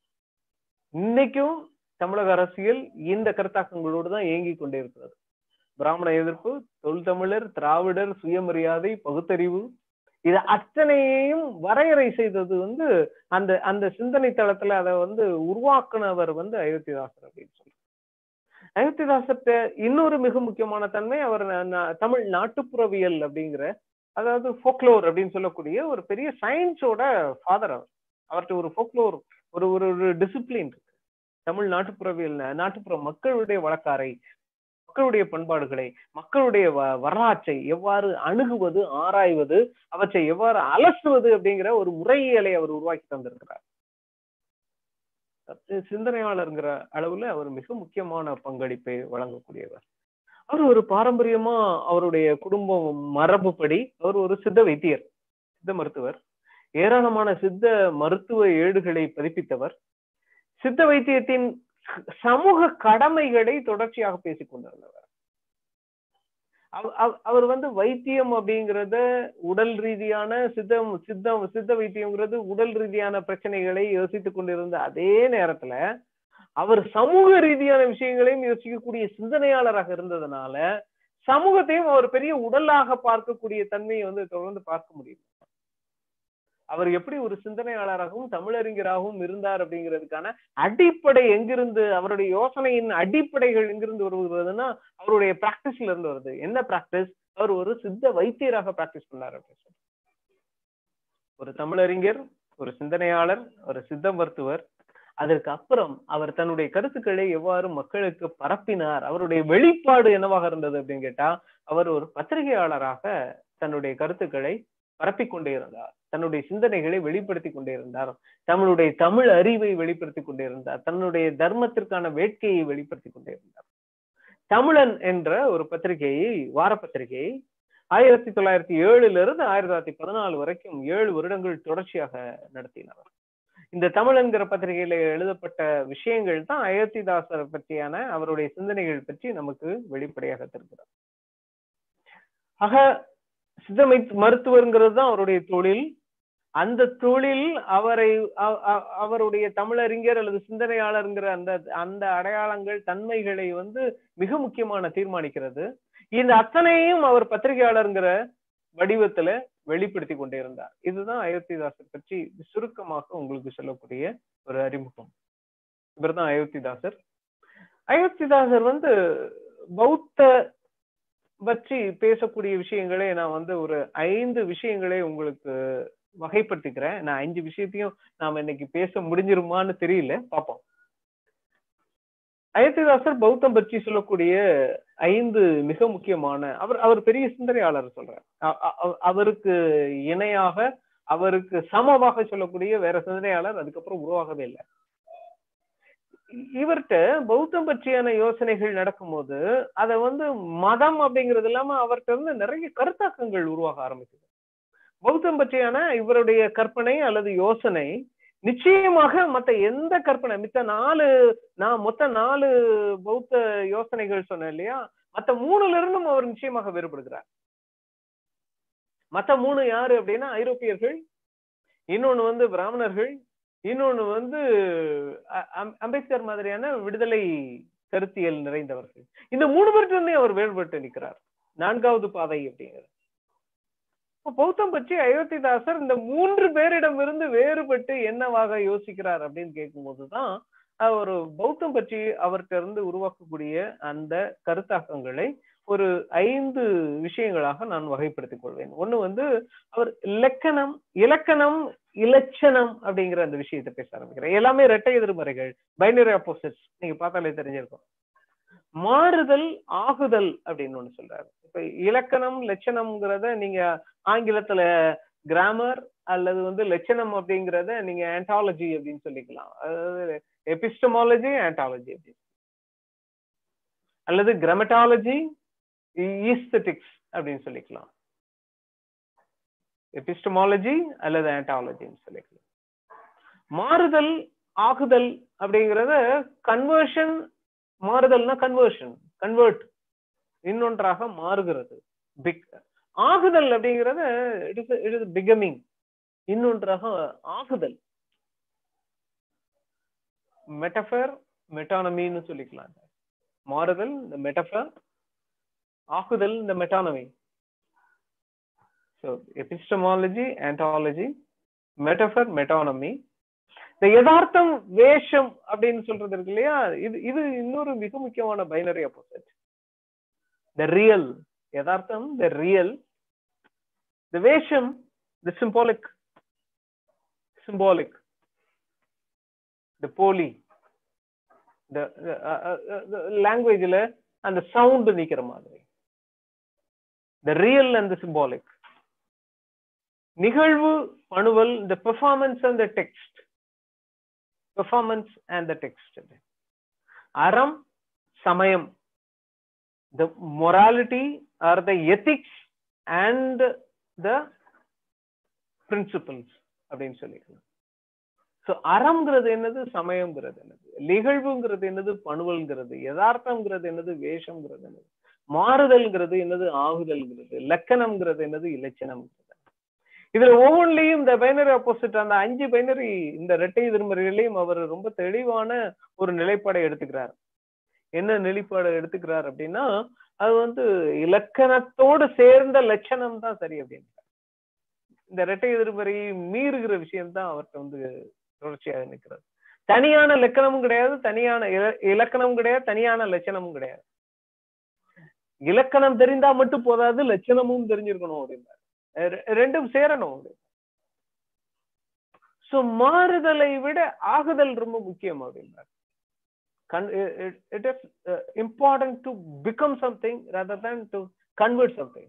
இன்னைக்கும் தமிழக அரசியல் இந்த கருத்தாக்கங்களோடு தான் இயங்கி கொண்டே இருக்கிறது பிராமண எதிர்ப்பு தொல்தமிழர் திராவிடர் சுயமரியாதை பகுத்தறிவு இது அத்தனையையும் வரையறை செய்தது வந்து அந்த அந்த சிந்தனை தளத்துல அதை வந்து உருவாக்குனவர் வந்து அயோத்திதாசர் அப்படின்னு சொல்லி அயோத்திதாசர்கிட்ட இன்னொரு மிக முக்கியமான தன்மை அவர் தமிழ் நாட்டுப்புறவியல் அப்படிங்கிற அதாவது ஃபோக்லோர் அப்படின்னு சொல்லக்கூடிய ஒரு பெரிய சயின்ஸோட ஃபாதர் அவர் அவர்கிட்ட ஒரு ஃபோக்லோர் ஒரு ஒரு ஒரு டிசிப்ளின் இருக்கு தமிழ் நாட்டுப்புறவியல் நாட்டுப்புற மக்களுடைய வழக்காரை மக்களுடைய பண்பாடுகளை மக்களுடைய வரலாற்றை எவ்வாறு அணுகுவது ஆராய்வது அவற்றை எவ்வாறு அலசுவது அப்படிங்கிற ஒரு முறையியலை அவர் உருவாக்கி தந்திருக்கிறார் சிந்தனையாளருங்கிற அளவுல அவர் மிக முக்கியமான பங்களிப்பை வழங்கக்கூடியவர் அவர் ஒரு பாரம்பரியமா அவருடைய குடும்பம் மரபுப்படி அவர் ஒரு சித்த வைத்தியர் சித்த மருத்துவர் ஏராளமான சித்த மருத்துவ ஏடுகளை பதிப்பித்தவர் சித்த வைத்தியத்தின் சமூக கடமைகளை தொடர்ச்சியாக பேசிக் கொண்டிருந்தவர் அவர் வந்து வைத்தியம் அப்படிங்கிறத உடல் ரீதியான சித்தம் சித்தம் சித்த வைத்தியம்ங்கிறது உடல் ரீதியான பிரச்சனைகளை யோசித்துக் கொண்டிருந்த அதே நேரத்துல அவர் சமூக ரீதியான விஷயங்களையும் யோசிக்கக்கூடிய சிந்தனையாளராக இருந்ததுனால சமூகத்தையும் அவர் பெரிய உடலாக பார்க்கக்கூடிய தன்மையை வந்து தொடர்ந்து பார்க்க முடியும் அவர் எப்படி ஒரு சிந்தனையாளராகவும் தமிழறிஞராகவும் இருந்தார் அப்படிங்கிறதுக்கான அடிப்படை எங்கிருந்து அவருடைய யோசனையின் அடிப்படைகள் எங்கிருந்து வருகிறதுனா அவருடைய பிராக்டிஸ்ல இருந்து வருது என்ன பிராக்டிஸ் அவர் ஒரு சித்த வைத்தியராக பிராக்டிஸ் பண்ணார் அப்படின்னு ஒரு தமிழறிஞர் ஒரு சிந்தனையாளர் ஒரு சித்த மருத்துவர் அதற்கு அப்புறம் அவர் தன்னுடைய கருத்துக்களை எவ்வாறு மக்களுக்கு பரப்பினார் அவருடைய வெளிப்பாடு என்னவாக இருந்தது அப்படின்னு கேட்டா அவர் ஒரு பத்திரிகையாளராக தன்னுடைய கருத்துக்களை பரப்பிக் கொண்டே இருந்தார் தன்னுடைய சிந்தனைகளை வெளிப்படுத்தி கொண்டே இருந்தார் தன்னுடைய தமிழ் அறிவை வெளிப்படுத்தி கொண்டே இருந்தார் தன்னுடைய தர்மத்திற்கான வேட்கையை வெளிப்படுத்தி கொண்டே இருந்தார் தமிழன் என்ற ஒரு பத்திரிகையை வார பத்திரிகையை ஆயிரத்தி தொள்ளாயிரத்தி ஏழுல இருந்து ஆயிரத்தி தொள்ளாயிரத்தி பதினாலு வரைக்கும் ஏழு வருடங்கள் தொடர்ச்சியாக நடத்தினார் இந்த தமிழ் என்கிற பத்திரிகையில எழுதப்பட்ட விஷயங்கள் தான் அயோத்திதாசரை பற்றியான அவருடைய சிந்தனைகள் பற்றி நமக்கு வெளிப்படையாக தருகிறார் ஆக சித்தமை மருத்துவருங்கிறது தான் அவருடைய தொழில் அந்த தொழில் அவரை அவருடைய தமிழறிஞர் அல்லது சிந்தனையாளருங்கிற அந்த அந்த அடையாளங்கள் தன்மைகளை வந்து மிக முக்கியமான தீர்மானிக்கிறது இந்த அத்தனையும் அவர் பத்திரிகையாளருங்கிற வடிவத்துல வெளிப்படுத்தி கொண்டே இருந்தார் இதுதான் அயோத்திதாசர் பற்றி சுருக்கமாக உங்களுக்கு சொல்லக்கூடிய ஒரு அறிமுகம் இவர் தான் அயோத்திதாசர் அயோத்திதாசர் வந்து பௌத்த பற்றி பேசக்கூடிய விஷயங்களே நான் வந்து ஒரு ஐந்து விஷயங்களே உங்களுக்கு வகைப்படுத்திக்கிறேன் நான் அஞ்சு விஷயத்தையும் நாம இன்னைக்கு பேச முடிஞ்சிருமான்னு தெரியல பார்ப்போம் அயோத்திதாசர் பௌத்தம் பற்றி சொல்லக்கூடிய ஐந்து மிக முக்கியமான அவர் அவர் பெரிய சிந்தனையாளர் சொல்றேன் அவருக்கு இணையாக அவருக்கு சமமாக சொல்லக்கூடிய வேற சிந்தனையாளர் அதுக்கப்புறம் உருவாகவே இல்லை இவர்கிட்ட பௌத்தம் பற்றியான யோசனைகள் நடக்கும்போது அதை வந்து மதம் அப்படிங்கிறது இல்லாம அவர்கிட்ட இருந்து நிறைய கருத்தாக்கங்கள் உருவாக ஆரம்பிக்குது பௌத்தம் பற்றியான இவருடைய கற்பனை அல்லது யோசனை நிச்சயமாக மத்த எந்த கற்பனை மித்த நாலு நான் மொத்த நாலு பௌத்த யோசனைகள் சொன்னேன் இல்லையா மத்த மூணுல இருந்தும் அவர் நிச்சயமாக வேறுபடுகிறார் மத்த மூணு யாரு அப்படின்னா ஐரோப்பியர்கள் இன்னொன்னு வந்து பிராமணர்கள் இன்னொன்னு வந்து அ- அம்- அம்பேத்கர் மாதிரியான விடுதலை கருத்தியல் நிறைந்தவர்கள் இந்த மூணு பேர்கிட்ட அவர் வேறுபட்டு நிற்கிறார் நான்காவது பாதை அப்படிங்கிறது இப்ப பௌத்தம் பற்றி அயோத்திதாசர் இந்த மூன்று பேரிடமிருந்து வேறுபட்டு என்னவாக யோசிக்கிறார் அப்படின்னு கேட்கும்போதுதான் அஹ், ஒரு பௌத்தம் பற்றி அவர்கிட்ட இருந்து உருவாக்கக்கூடிய அந்த கருத்தாக்கங்களை ஒரு ஐந்து விஷயங்களாக நான் வகைப்படுத்திக் கொள்வேன் ஒண்ணு வந்து அவர் இலக்கணம் இலக்கணம் இலட்சணம் அப்படிங்கிற அந்த விஷயத்தை பேச ஆரம்பிக்கிறார் எல்லாமே இரட்டை எதிர்மறைகள் பைனரி ஆப்போசிட்ஸ் நீங்க பார்த்தாலே தெரிஞ்சிருக்கும் மாறுதல் ஆகுதல் அப்படின்னு ஒண்ணு சொல்றாரு இப்ப இலக்கணம் லட்சணம்ங்கிறத நீங்க ஆங்கிலத்துல கிராமர் அல்லது வந்து லட்சணம் அப்படிங்கிறத நீங்க ஆண்டாலஜி அப்படின்னு சொல்லிக்கலாம் அதாவது எபிஸ்டமாலஜி ஆண்டாலஜி அப்படி அல்லது கிராமட்டாலஜி ஈஸ்தட்டிக்ஸ் அப்படின்னு சொல்லிக்கலாம் எபிஸ்டமாலஜி அல்லது ஆண்டாலஜின்னு சொல்லிக்கலாம் மாறுதல் ஆகுதல் அப்படிங்கறத கன்வர்ஷன் மாறுதல்னா கன்வர்ஷன் கன்வெர்ட் இன்னொன்றாக மாறுகிறது பிக் ஆகுதல் அப்படிங்கறத it is it is becoming இன்னொன்றாக ஆகுதல் மெட்டஃபர் மெட்டானமின்னு சொல்லிக்கலாம் மாறுதல் இந்த மெட்டஃபர் ஆகுதல் இந்த metonymy so epistemology ontology metaphor metonymy இந்த யதார்த்தம் வேஷம் அப்படின்னு சொல்றது இருக்கு இல்லையா இது இது இன்னொரு மிக முக்கியமான பைனரி ஆப்போசிட் த ரியல் யதார்த்தம் த ரியல் த வேஷம் த சிம்பாலிக் சிம்பாலிக் த போலி த லாங்குவேஜ்ல அந்த சவுண்ட் நிக்கிற மாதிரி the real and the symbolic நிகழ்வு பணுவல் இந்த performance and the text performance and the text அறம் சமயம் the morality or the ethics and the principles அப்படின்னு சொல்லிக்கலாம் ஸோ அறம்ங்கிறது என்னது சமயம்ங்கிறது என்னது நிகழ்வுங்கிறது என்னது பணுவல்ங்கிறது யதார்த்தம்ங்கிறது என்னது வேஷம்ங்கிறது என்னது மாறுதல்ங்கிறது என்னது ஆகுதல்ங்கிறது லக்கணம்ங்கிறது என்னது இலட்சணம்ங்கிறது இதுல ஒவ்வொன்றிலையும் இந்த பைனரி ஆப்போசிட் அந்த அஞ்சு பைனரி இந்த இரட்டை எதிர்மறைகளையும் அவர் ரொம்ப தெளிவான ஒரு நிலைப்பாடை எடுத்துக்கிறார் என்ன நிலைப்பாடு எடுத்துக்கிறார் அப்படின்னா அது வந்து இலக்கணத்தோடு சேர்ந்த லட்சணம் தான் சரி அப்படின்னு இந்த இரட்டை எதிர்மறையை மீறுகிற விஷயம் தான் அவர்கிட்ட வந்து தொடர்ச்சியாக நிற்கிறது தனியான லக்கணமும் கிடையாது தனியான இலக்கணமும் கிடையாது தனியான லட்சணமும் கிடையாது இலக்கணம் தெரிந்தா மட்டும் போதாது லட்சணமும் தெரிஞ்சிருக்கணும் அப்படின்னா ரெண்டும் சேரணும் சோ மாறுதலை விட ஆகுதல் ரொம்ப முக்கியம் அப்படின்னார் it is important to become something rather than to convert something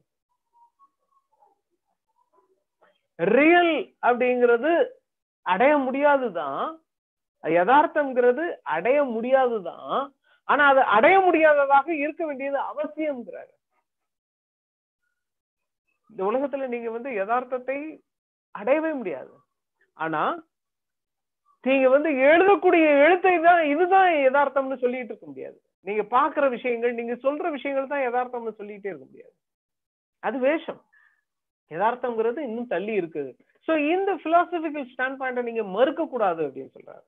real அப்படிங்கிறது அடைய முடியாதுதான் யதார்த்தம்ங்கிறது அடைய முடியாதுதான் ஆனா அது அடைய முடியாததாக இருக்க வேண்டியது அவசியம்ங்கிறாரு இந்த உலகத்துல நீங்க வந்து யதார்த்தத்தை அடையவே முடியாது ஆனா நீங்க வந்து எழுதக்கூடிய எழுத்தை தான் இதுதான் யதார்த்தம்னு சொல்லிட்டு இருக்க முடியாது நீங்க பாக்குற விஷயங்கள் நீங்க சொல்ற விஷயங்கள் தான் யதார்த்தம்னு சொல்லிட்டே இருக்க முடியாது அது வேஷம் யதார்த்தம்ங்கிறது இன்னும் தள்ளி இருக்குது சோ இந்த பிலாசபிக்கல் ஸ்டாண்ட் பாயிண்ட நீங்க மறுக்க கூடாது அப்படின்னு சொல்றாரு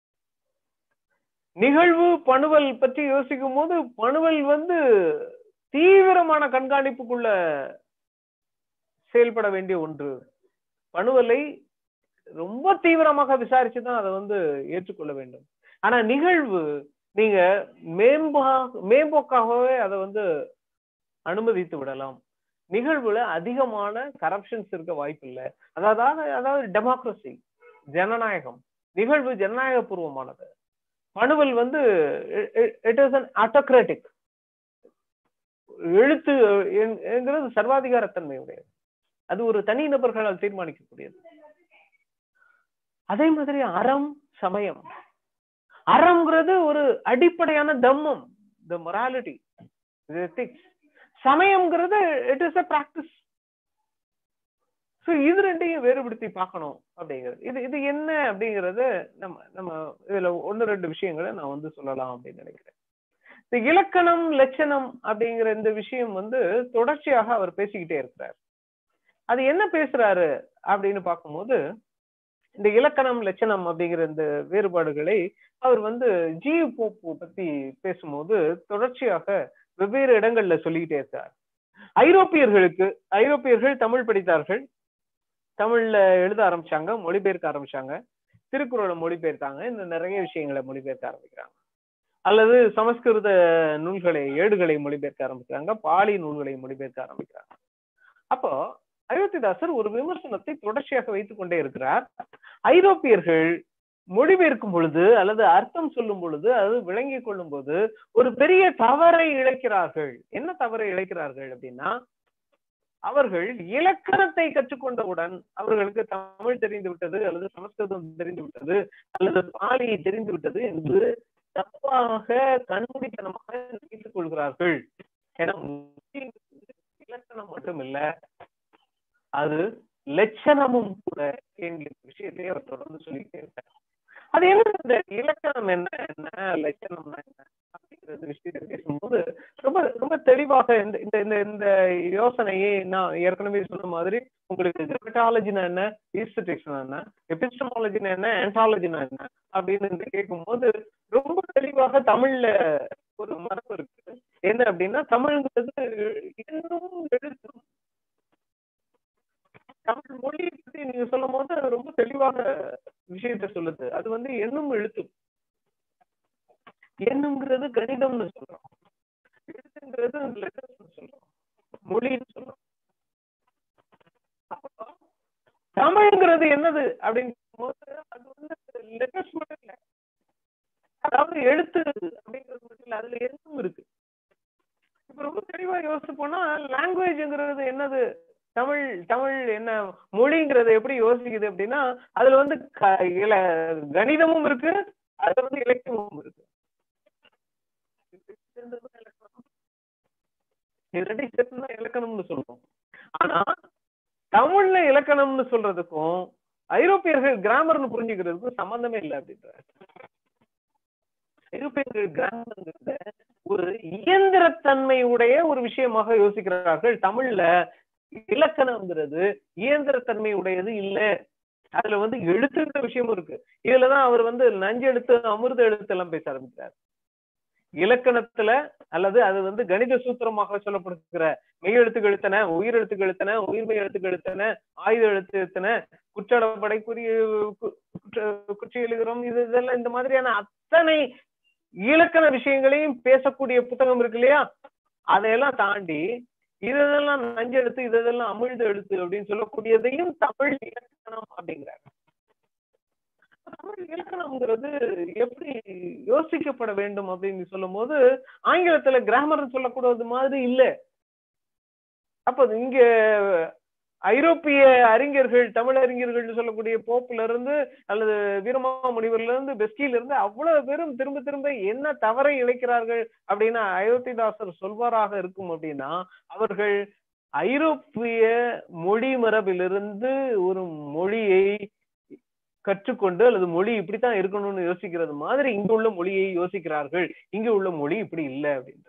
நிகழ்வு பணுவல் பற்றி யோசிக்கும் போது பணுவல் வந்து தீவிரமான கண்காணிப்புக்குள்ள செயல்பட வேண்டிய ஒன்று பணுவலை ரொம்ப தீவிரமாக விசாரிச்சுதான் அதை வந்து ஏற்றுக்கொள்ள வேண்டும் ஆனா நிகழ்வு நீங்க மேம்பா மேம்போக்காகவே அதை வந்து அனுமதித்து விடலாம் நிகழ்வுல அதிகமான கரப்ஷன்ஸ் இருக்க வாய்ப்பு இல்லை அதாவது அதாவது டெமோக்ரஸி ஜனநாயகம் நிகழ்வு ஜனநாயக பூர்வமானது பணுவல் வந்து இட் இஸ் அன் ஆட்டோக்ராட்டிக் எழுத்து என்கிறது சர்வாதிகாரத்தன்மை உடையது அது ஒரு தனி நபர்களால் தீர்மானிக்கக்கூடியது அதே மாதிரி அறம் சமயம் அறம்ங்கிறது ஒரு அடிப்படையான தம்மம் த மொராலிட்டி எத்திக்ஸ் சமயம்ங்கிறது it is a practice so இது ரெண்டையும் வேறுபடுத்தி பார்க்கணும் அப்படிங்கிறது இது இது என்ன அப்படிங்கறது நம்ம நம்ம இதுல ஒன்னு ரெண்டு விஷயங்களை நான் வந்து சொல்லலாம் அப்படின்னு நினைக்கிறேன் இந்த இலக்கணம் லட்சணம் அப்படிங்கிற இந்த விஷயம் வந்து தொடர்ச்சியாக அவர் பேசிக்கிட்டே இருக்கிறார் அது என்ன பேசுறாரு அப்படின்னு பார்க்கும்போது இந்த இலக்கணம் லட்சணம் அப்படிங்கிற இந்த வேறுபாடுகளை அவர் வந்து ஜி போப்பு பத்தி பேசும்போது தொடர்ச்சியாக வெவ்வேறு இடங்கள்ல சொல்லிக்கிட்டே இருக்கார் ஐரோப்பியர்களுக்கு ஐரோப்பியர்கள் தமிழ் படித்தார்கள் தமிழ்ல எழுத ஆரம்பிச்சாங்க மொழிபெயர்க்க ஆரம்பிச்சாங்க திருக்குறளை மொழிபெயர்த்தாங்க இந்த நிறைய விஷயங்களை மொழிபெயர்க்க ஆரம்பிக்கிறாங்க அல்லது சமஸ்கிருத நூல்களை ஏடுகளை மொழிபெயர்க்க ஆரம்பிக்கிறாங்க பாலி நூல்களை மொழிபெயர்க்க ஆரம்பிக்கிறாங்க அப்போ அயோத்திதாசர் ஒரு விமர்சனத்தை தொடர்ச்சியாக வைத்துக் கொண்டே இருக்கிறார் ஐரோப்பியர்கள் மொழிபெயர்க்கும் பொழுது அல்லது அர்த்தம் சொல்லும் பொழுது அது விளங்கி கொள்ளும் போது ஒரு பெரிய தவறை இழைக்கிறார்கள் என்ன தவறை இழைக்கிறார்கள் அப்படின்னா அவர்கள் இலக்கணத்தை கற்றுக்கொண்டவுடன் அவர்களுக்கு தமிழ் தெரிந்து விட்டது அல்லது சமஸ்கிருதம் தெரிந்து விட்டது அல்லது பாலி தெரிந்து விட்டது என்று தப்பாக கண்மூடித்தனமாக நினைத்துக் கொள்கிறார்கள் ஏன்னா இலக்கணம் மட்டுமில்ல அது லட்சணமும் கூட என்கிற விஷயத்தை அவர் தொடர்ந்து சொல்லிட்டே இருக்கார் அது என்ன இந்த இலக்கணம் என்ன என்ன லட்சணம்னா என்ன அப்படிங்கிறது விஷயத்தை பேசும்போது ரொம்ப ரொம்ப தெளிவாக இந்த இந்த இந்த இந்த யோசனையை நான் ஏற்கனவே சொன்ன மாதிரி உங்களுக்கு கிரமட்டாலஜினா என்ன ஈஸ்டடிக்ஸ்னா என்ன எபிஸ்டமாலஜினா என்ன ஆன்டாலஜினா என்ன அப்படின்னு இந்த கேட்கும்போது ரொம்ப தெளிவாக தமிழ்ல ஒரு மரபு இருக்கு என்ன அப்படின்னா தமிழ்ங்கிறது இன்னும் எழுத்தும் தமிழ் மொழி பத்தி நீங்க சொல்லும் போது அது ரொம்ப தெளிவான விஷயத்த சொல்லுது அது வந்து எண்ணும் எழுத்தும் எண்ணுங்கிறது கணிதம்னு சொல்றோம் எழுத்துங்கிறது லெட்டர்ஸ்னு சொல்றோம் மொழின்னு சொல்றோம் தமிழ்ங்கிறது என்னது அப்படின்னு போது அது வந்து லெட்டர்ஸ் மட்டும் இல்லை அதாவது எழுத்து அப்படிங்கிறது மட்டும் இல்லை அதுல எண்ணும் இருக்கு இப்ப ரொம்ப தெளிவா யோசிச்சு போனா லாங்குவேஜ்ங்கிறது என்னது தமிழ் தமிழ் என்ன மொழிங்கிறத எப்படி யோசிக்குது அப்படின்னா அதுல வந்து இல கணிதமும் இருக்கு அதுல வந்து இலக்கியமும் இருக்கு ரெண்டையும் சேர்த்து தான் இலக்கணம்னு சொல்றோம் ஆனா தமிழ்ல இலக்கணம்னு சொல்றதுக்கும் ஐரோப்பியர்கள் கிராமர்னு புரிஞ்சுக்கிறதுக்கும் சம்பந்தமே இல்லை அப்படின்றாரு ஐரோப்பியர்கள் கிராமர்ங்கிறத ஒரு இயந்திரத்தன்மை உடைய ஒரு விஷயமாக யோசிக்கிறார்கள் தமிழ்ல இலக்கணம்ங்கிறது இயந்திரத்தன்மை உடையது இல்ல அதுல வந்து எழுத்துங்கிற விஷயமும் இருக்கு இதுலதான் அவர் வந்து நஞ்சு எழுத்து அமிர்த எழுத்து எல்லாம் பேச ஆரம்பிக்கிறார் இலக்கணத்துல அல்லது அது வந்து கணித சூத்திரமாக சொல்லப்படுகிற மெய் எழுத்துக்கு எழுத்தன உயிர் எழுத்துக்கு எழுத்தன உயிர்மெய் எழுத்துக்கு எழுத்தன ஆயுத எழுத்து எழுத்தன குற்றடப்படை குறி குற்றி எழுகிறோம் இது இதெல்லாம் இந்த மாதிரியான அத்தனை இலக்கண விஷயங்களையும் பேசக்கூடிய புத்தகம் இருக்கு இல்லையா அதையெல்லாம் தாண்டி இதெல்லாம் நஞ்சு எழுத்து இதெல்லாம் அமிழ்த எழுத்து அப்படின்னு சொல்லக்கூடியதையும் தமிழ் இலக்கணம் அப்படிங்கிறாங்க தமிழ் இலக்கணம்ங்கிறது எப்படி யோசிக்கப்பட வேண்டும் அப்படின்னு சொல்லும் போது ஆங்கிலத்துல கிராமர் சொல்லக்கூடாது மாதிரி இல்ல அப்ப இங்க ஐரோப்பிய அறிஞர்கள் தமிழ் அறிஞர்கள் சொல்லக்கூடிய போப்புல இருந்து அல்லது வீரமாமுனிவர்ல இருந்து பெஸ்கில இருந்து அவ்வளவு பேரும் திரும்ப திரும்ப என்ன தவறை இழைக்கிறார்கள் அப்படின்னா அயோத்திதாசர் சொல்வாராக இருக்கும் அப்படின்னா அவர்கள் ஐரோப்பிய மொழி மரபிலிருந்து ஒரு மொழியை கற்றுக்கொண்டு அல்லது மொழி இப்படித்தான் இருக்கணும்னு யோசிக்கிறது மாதிரி இங்க உள்ள மொழியை யோசிக்கிறார்கள் இங்க உள்ள மொழி இப்படி இல்லை அப்படின்ற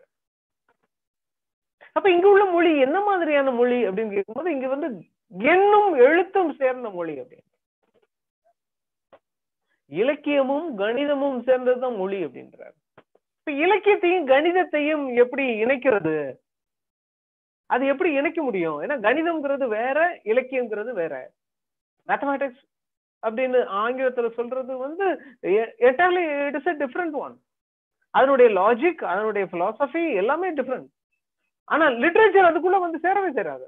அப்ப இங்க உள்ள மொழி என்ன மாதிரியான மொழி அப்படின்னு கேட்கும்போது இங்க வந்து எண்ணும் எழுத்தும் சேர்ந்த மொழி அப்படின்னு இலக்கியமும் கணிதமும் சேர்ந்ததுதான் மொழி அப்படின்றாரு இப்ப இலக்கியத்தையும் கணிதத்தையும் எப்படி இணைக்கிறது அது எப்படி இணைக்க முடியும் ஏன்னா கணிதம்ங்கிறது வேற இலக்கியம்ங்கிறது வேற மேத்தமேட்டிக்ஸ் அப்படின்னு ஆங்கிலத்துல சொல்றது வந்து எட்டாலி it is a different one அதனுடைய லாஜிக் அதனுடைய பிலாசபி எல்லாமே டிஃப்ரெண்ட் ஆனா லிட்ரேச்சர் அதுக்குள்ள வந்து சேரவே சேராது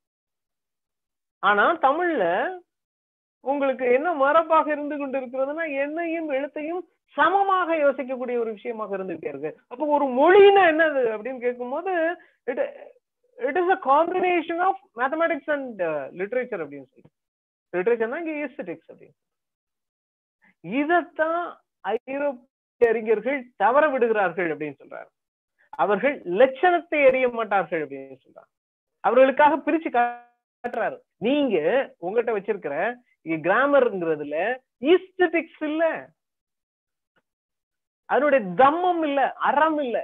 ஆனா தமிழ்ல உங்களுக்கு என்ன மரபாக இருந்து கொண்டு இருக்கிறதுனா எண்ணையும் எழுத்தையும் சமமாக யோசிக்கக்கூடிய ஒரு விஷயமாக இருந்துகிட்டே இருக்கு அப்போ ஒரு மொழினா என்னது அப்படின்னு கேட்கும்போது it it is a combination of mathematics and literature அப்படின்னு சொல்லி லிட்ரேச்சர்னா இங்க ஈஸ்தட்டிக்ஸ் அப்படின்னு இதத்தான் ஐரோப்பிய அறிஞர்கள் தவற விடுகிறார்கள் அப்படின்னு சொல்றாரு அவர்கள் லட்சணத்தை அறிய மாட்டார்கள் அப்படின்னு சொல்றாங்க அவர்களுக்காக பிரிச்சு காட்டுறாரு நீங்க உங்ககிட்ட வச்சிருக்கிற கிராமர்ங்கிறதுல ஈஸ்தட்டிக்ஸ் இல்ல அதனுடைய தம்மம் இல்ல அறம் இல்ல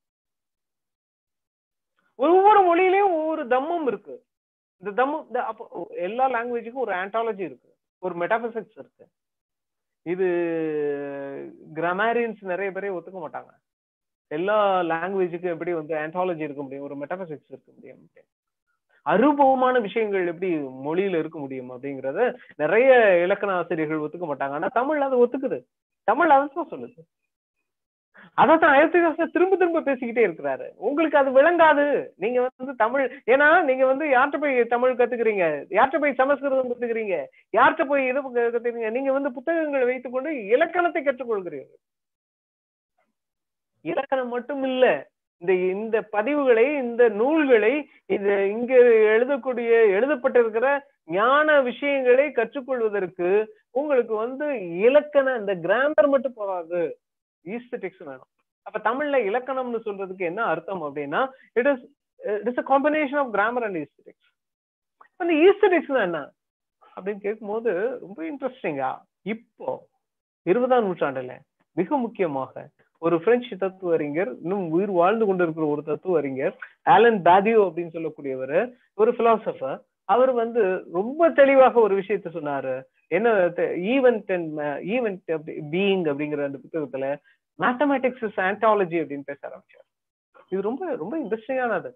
ஒவ்வொரு மொழியிலயும் ஒவ்வொரு தம்மம் இருக்கு இந்த தம்மம் அப்போ எல்லா லாங்குவேஜுக்கும் ஒரு ஆண்டாலஜி இருக்கு ஒரு மெட்டாபிசிக்ஸ் இருக்கு இது கிராமரியன்ஸ் நிறைய பேரே ஒத்துக்க மாட்டாங்க எல்லா லாங்குவேஜுக்கும் எப்படி வந்து ஆந்தாலஜி இருக்க முடியும் ஒரு மெட்டாபிசிக்ஸ் இருக்க முடியும் அனுபவமான விஷயங்கள் எப்படி மொழியில இருக்க முடியும் அப்படிங்கறத நிறைய இலக்கண ஆசிரியர்கள் ஒத்துக்க மாட்டாங்க ஆனா தமிழ் அதை ஒத்துக்குது தமிழ் அதான் சொல்லுது அதான் அயோத்திதாசன் திரும்ப திரும்ப பேசிக்கிட்டே இருக்கிறாரு உங்களுக்கு அது விளங்காது நீங்க வந்து தமிழ் ஏன்னா நீங்க வந்து யார்கிட்ட போய் தமிழ் கத்துக்கிறீங்க யார்கிட்ட போய் சமஸ்கிருதம் கத்துக்கிறீங்க யார்கிட்ட போய் இது கத்துக்கிறீங்க நீங்க வந்து புத்தகங்களை வைத்துக்கொண்டு இலக்கணத்தை கற்றுக்கொள்கிறீர்கள் இலக்கணம் மட்டும் இல்ல இந்த இந்த பதிவுகளை இந்த நூல்களை இது இங்க எழுதக்கூடிய எழுதப்பட்டிருக்கிற ஞான விஷயங்களை கற்றுக்கொள்வதற்கு உங்களுக்கு வந்து இலக்கண இந்த கிராமர் மட்டும் போதாது ஈஸ்தட்டிக்ஸ் வேணும் அப்ப தமிழ்ல இலக்கணம்னு சொல்றதுக்கு என்ன அர்த்தம் அப்படின்னா it is it is a combination of grammar and aesthetics இந்த ஈஸ்தட்டிக்ஸ் என்ன அப்படின்னு கேட்கும்போது ரொம்ப இன்ட்ரெஸ்டிங்கா இப்போ இருபதாம் நூற்றாண்டுல மிக முக்கியமாக ஒரு பிரெஞ்சு தத்துவ அறிஞர் இன்னும் உயிர் வாழ்ந்து கொண்டிருக்கிற ஒரு தத்துவ அறிஞர் ஆலன் பேதியோ அப்படின்னு சொல்லக்கூடியவர் ஒரு பிலாசபர் அவர் வந்து ரொம்ப தெளிவாக ஒரு விஷயத்த சொன்னாரு என்ன ஈவென்ட் அண்ட் ஈவென்ட் பீயிங் அப்படிங்கிற அந்த புத்தகத்துல மேத்தமேட்டிக்ஸ் இஸ் ஆண்டாலஜி அப்படின்னு பேச ஆரம்பிச்சார் இது ரொம்ப ரொம்ப இன்ட்ரெஸ்டிங்கானது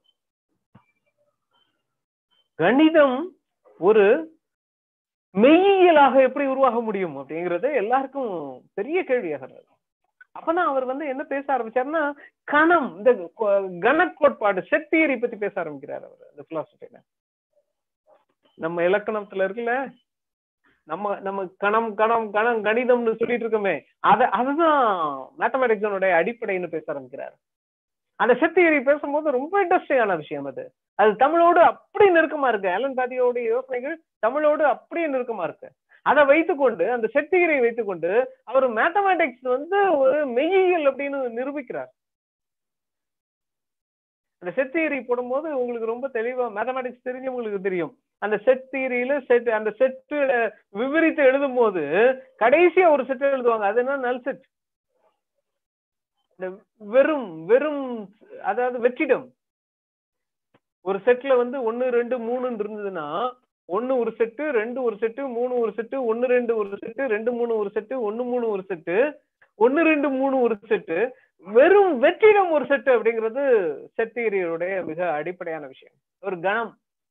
கணிதம் ஒரு மெய்யியலாக எப்படி உருவாக முடியும் அப்படிங்கறது எல்லாருக்கும் பெரிய கேள்வியாக அப்பதான் அவர் வந்து என்ன பேச ஆரம்பிச்சாருன்னா கணம் இந்த கன கோட்பாடு செட் தியரி பத்தி பேச ஆரம்பிக்கிறார் அவர் அந்த பிலாசபில நம்ம இலக்கணத்துல இருக்குல்ல நம்ம நம்ம கணம் கணம் கணம் கணிதம்னு சொல்லிட்டு இருக்கோமே அத அதுதான் மேத்தமெட்டிக்ஸனுடைய அடிப்படைன்னு பேச ஆரம்பிக்கிறார் அந்த செட் தியரி பேசும்போது ரொம்ப இன்ட்ரெஸ்டிங்கான விஷயம் அது அது தமிழோடு அப்படி நெருக்கமா இருக்கு அலன் பாதியோட யோசனைகள் தமிழோடு அப்படியே நெருக்கமா இருக்கு அதை வைத்துக்கொண்டு அந்த செட்டிகரை வைத்துக்கொண்டு அவர் மேத்தமேட்டிக்ஸ் வந்து ஒரு மெய்யியல் அப்படின்னு நிரூபிக்கிறார் அந்த செட் தியரி போடும்போது உங்களுக்கு ரொம்ப தெளிவா மேத்தமேட்டிக்ஸ் தெரிஞ்சவங்களுக்கு தெரியும் அந்த செட் தியரியில செட் அந்த செட்டு விவரித்து எழுதும் போது கடைசியா ஒரு செட் எழுதுவாங்க அது என்ன நல் செட் இந்த வெறும் வெறும் அதாவது வெற்றிடம் ஒரு செட்ல வந்து ஒன்னு ரெண்டு மூணுன்னு இருந்ததுன்னா ஒன்னு ஒரு செட்டு ரெண்டு ஒரு செட்டு மூணு ஒரு செட்டு ஒன்னு ரெண்டு ஒரு செட்டு ரெண்டு மூணு ஒரு செட்டு ஒன்னு மூணு ஒரு செட்டு ஒன்னு ரெண்டு மூணு ஒரு செட்டு வெறும் வெற்றிடம் ஒரு செட்டு அப்படிங்கிறது செட் தியரியுடைய மிக அடிப்படையான விஷயம் ஒரு கணம்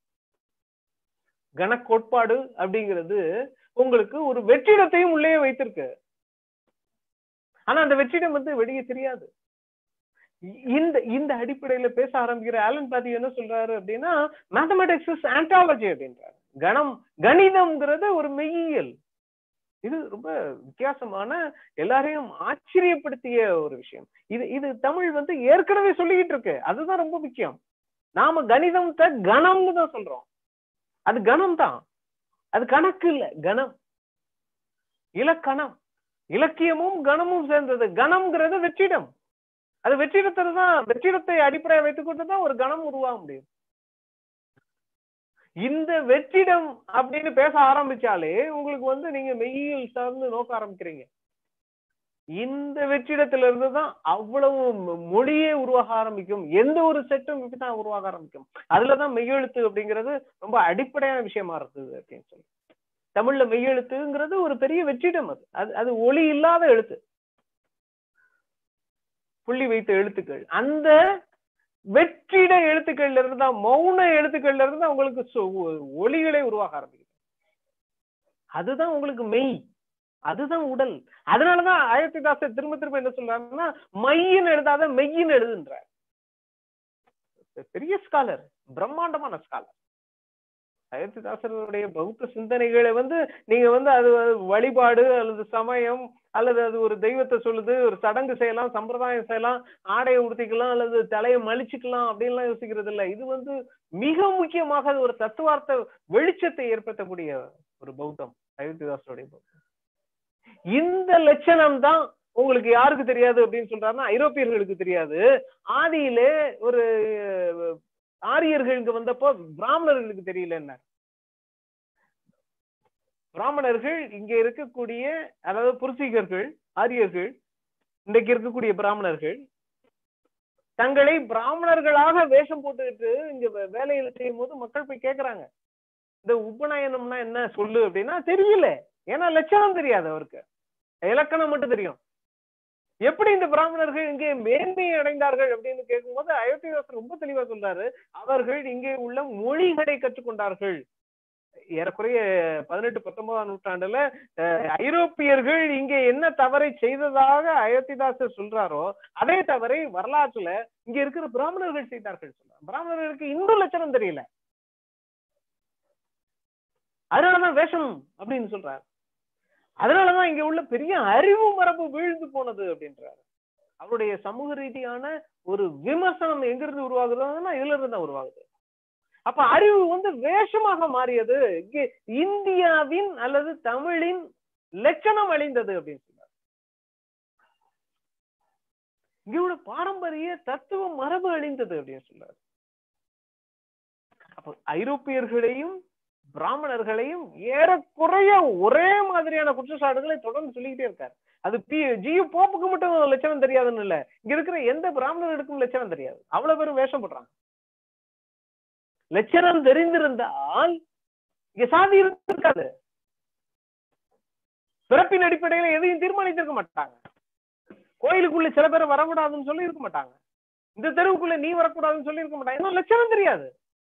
கன கோட்பாடு அப்படிங்கிறது உங்களுக்கு ஒரு வெற்றிடத்தையும் உள்ளே வைத்திருக்கு ஆனா அந்த வெற்றிடம் வந்து வெளியே தெரியாது இந்த இந்த அடிப்படையில பேச ஆரம்பிக்கிற ஆலன் பாதி என்ன சொல்றாரு அப்படின்னா மேத்தமெட்டிக்ஸ் ஆண்டாலஜி அப்படின்றாரு கணம் கணிதம்ங்கிறது ஒரு மெய்யியல் இது ரொம்ப வித்தியாசமான எல்லாரையும் ஆச்சரியப்படுத்திய ஒரு விஷயம் இது இது தமிழ் வந்து ஏற்கனவே சொல்லிக்கிட்டு இருக்கு அதுதான் ரொம்ப முக்கியம் நாம கணிதம் கணம்னு தான் சொல்றோம் அது கணம் தான் அது கணக்கு இல்ல கணம் இலக்கணம் இலக்கியமும் கணமும் சேர்ந்தது கணம்ங்கிறது வெற்றிடம் அது வெற்றிடத்துல தான் வெற்றிடத்தை அடிப்படையை வைத்துக் கொண்டுதான் ஒரு கணம் உருவாக முடியும் இந்த வெற்றிடம் அப்படின்னு பேச ஆரம்பிச்சாலே உங்களுக்கு வந்து நீங்க மெய்யியல் சார்ந்து நோக்க ஆரம்பிக்கிறீங்க இந்த வெற்றிடத்துல இருந்து தான் அவ்வளவு மொழியே உருவாக ஆரம்பிக்கும் எந்த ஒரு செட்டும் இப்படிதான் உருவாக ஆரம்பிக்கும் அதுலதான் மெய்யெழுத்து அப்படிங்கிறது ரொம்ப அடிப்படையான விஷயமா இருக்குது அப்படின்னு சொல்லி தமிழ்ல மெய்யெழுத்துங்கிறது ஒரு பெரிய வெற்றிடம் அது அது அது ஒளி இல்லாத எழுத்து புள்ளி வைத்த எழுத்துக்கள் அந்த வெற்றிட எழுத்துக்கள்ல இருந்து தான் மௌன எழுத்துக்கள்ல இருந்து தான் உங்களுக்கு ஒளிகளே உருவாக ஆரம்பிக்குது அதுதான் உங்களுக்கு மெய் அதுதான் உடல் அதனாலதான் அயோத்திதாசர் திரும்ப திரும்ப என்ன சொல்றாருன்னா மையின்னு எழுதாத மெய்யின்னு எழுதுன்ற பெரிய ஸ்காலர் பிரம்மாண்டமான ஸ்காலர் அயோத்திதாசருடைய பௌத்த சிந்தனைகளை வந்து நீங்க வந்து அது வழிபாடு அல்லது சமயம் அல்லது அது ஒரு தெய்வத்தை சொல்லுது ஒரு சடங்கு செய்யலாம் சம்பிரதாயம் செய்யலாம் ஆடையை உடுத்திக்கலாம் அல்லது தலையை மலிச்சுக்கலாம் அப்படின்லாம் யோசிக்கிறது இல்லை இது வந்து மிக முக்கியமாக அது ஒரு தத்துவார்த்த வெளிச்சத்தை ஏற்படுத்தக்கூடிய ஒரு பௌத்தம் அயோத்திதாசருடைய பௌத்தம் இந்த லட்சணம் தான் உங்களுக்கு யாருக்கு தெரியாது அப்படின்னு சொல்றாருன்னா ஐரோப்பியர்களுக்கு தெரியாது ஆதியிலே ஒரு ஆரியர்களுக்கு வந்தப்போ பிராமணர்களுக்கு தெரியல என்ன பிராமணர்கள் இங்க இருக்கக்கூடிய அதாவது புருஷிகர்கள் ஆரியர்கள் இன்றைக்கு இருக்கக்கூடிய பிராமணர்கள் தங்களை பிராமணர்களாக வேஷம் போட்டுக்கிட்டு இங்க வேலையில செய்யும் போது மக்கள் போய் கேக்குறாங்க இந்த உபநயனம்னா என்ன சொல்லு அப்படின்னா தெரியல ஏன்னா லட்சணம் தெரியாது அவருக்கு இலக்கணம் மட்டும் தெரியும் எப்படி இந்த பிராமணர்கள் இங்கே மேன்மை அடைந்தார்கள் அப்படின்னு கேட்கும்போது அயோத்திதாசர் ரொம்ப தெளிவா சொல்றாரு அவர்கள் இங்கே உள்ள மொழிகளை கற்றுக்கொண்டார்கள் ஏறக்குறைய பதினெட்டு பத்தொன்பதாம் நூற்றாண்டுல அஹ், ஐரோப்பியர்கள் இங்கே என்ன தவறை செய்ததாக அயோத்திதாசர் சொல்றாரோ அதே தவறை வரலாற்றுல இங்க இருக்கிற பிராமணர்கள் செய்தார்கள் சொல்றார் பிராமணர்களுக்கு இந்து லட்சணம் தெரியல அதனாலதான் வேஷம் அப்படின்னு சொல்றாரு அதனாலதான் இங்க உள்ள பெரிய அறிவு மரபு வீழ்ந்து போனது அப்படின்றாரு அவருடைய சமூக ரீதியான ஒரு விமர்சனம் எங்கிருந்து உருவாகுதுன்னா இதுல இருந்து தான் உருவாகுது அப்ப அறிவு வந்து வேஷமாக மாறியது இங்கே இந்தியாவின் அல்லது தமிழின் லட்சணம் அழிந்தது அப்படின்னு சொல்றாரு இங்க உள்ள பாரம்பரிய தத்துவ மரபு அழிந்தது அப்படின்னு சொல்றாரு அப்ப ஐரோப்பியர்களையும் பிராமணர்களையும் ஏறக்குறைய ஒரே மாதிரியான குற்றச்சாட்டுகளை தொடர்ந்து சொல்லிக்கிட்டே இருக்காரு அது பி ஜியு போப்புக்கு மட்டும் லட்சணம் தெரியாதுன்னு இல்ல இங்க இருக்கிற எந்த பிராமணர்களுக்கும் லட்சணம் தெரியாது அவ்வளவு பேரும் வேஷம் போடுறாங்க லட்சணம் தெரிந்திருந்தால் இங்க சாதி இருந்திருக்காது பிறப்பின் அடிப்படையில எதையும் தீர்மானித்திருக்க மாட்டாங்க கோயிலுக்குள்ள சில பேர் வரக்கூடாதுன்னு சொல்லி இருக்க மாட்டாங்க இந்த தெருவுக்குள்ள நீ வரக்கூடாதுன்னு சொல்லி இருக்க மாட்டாங்க ஏன்னா லட்சணம் தெரியாது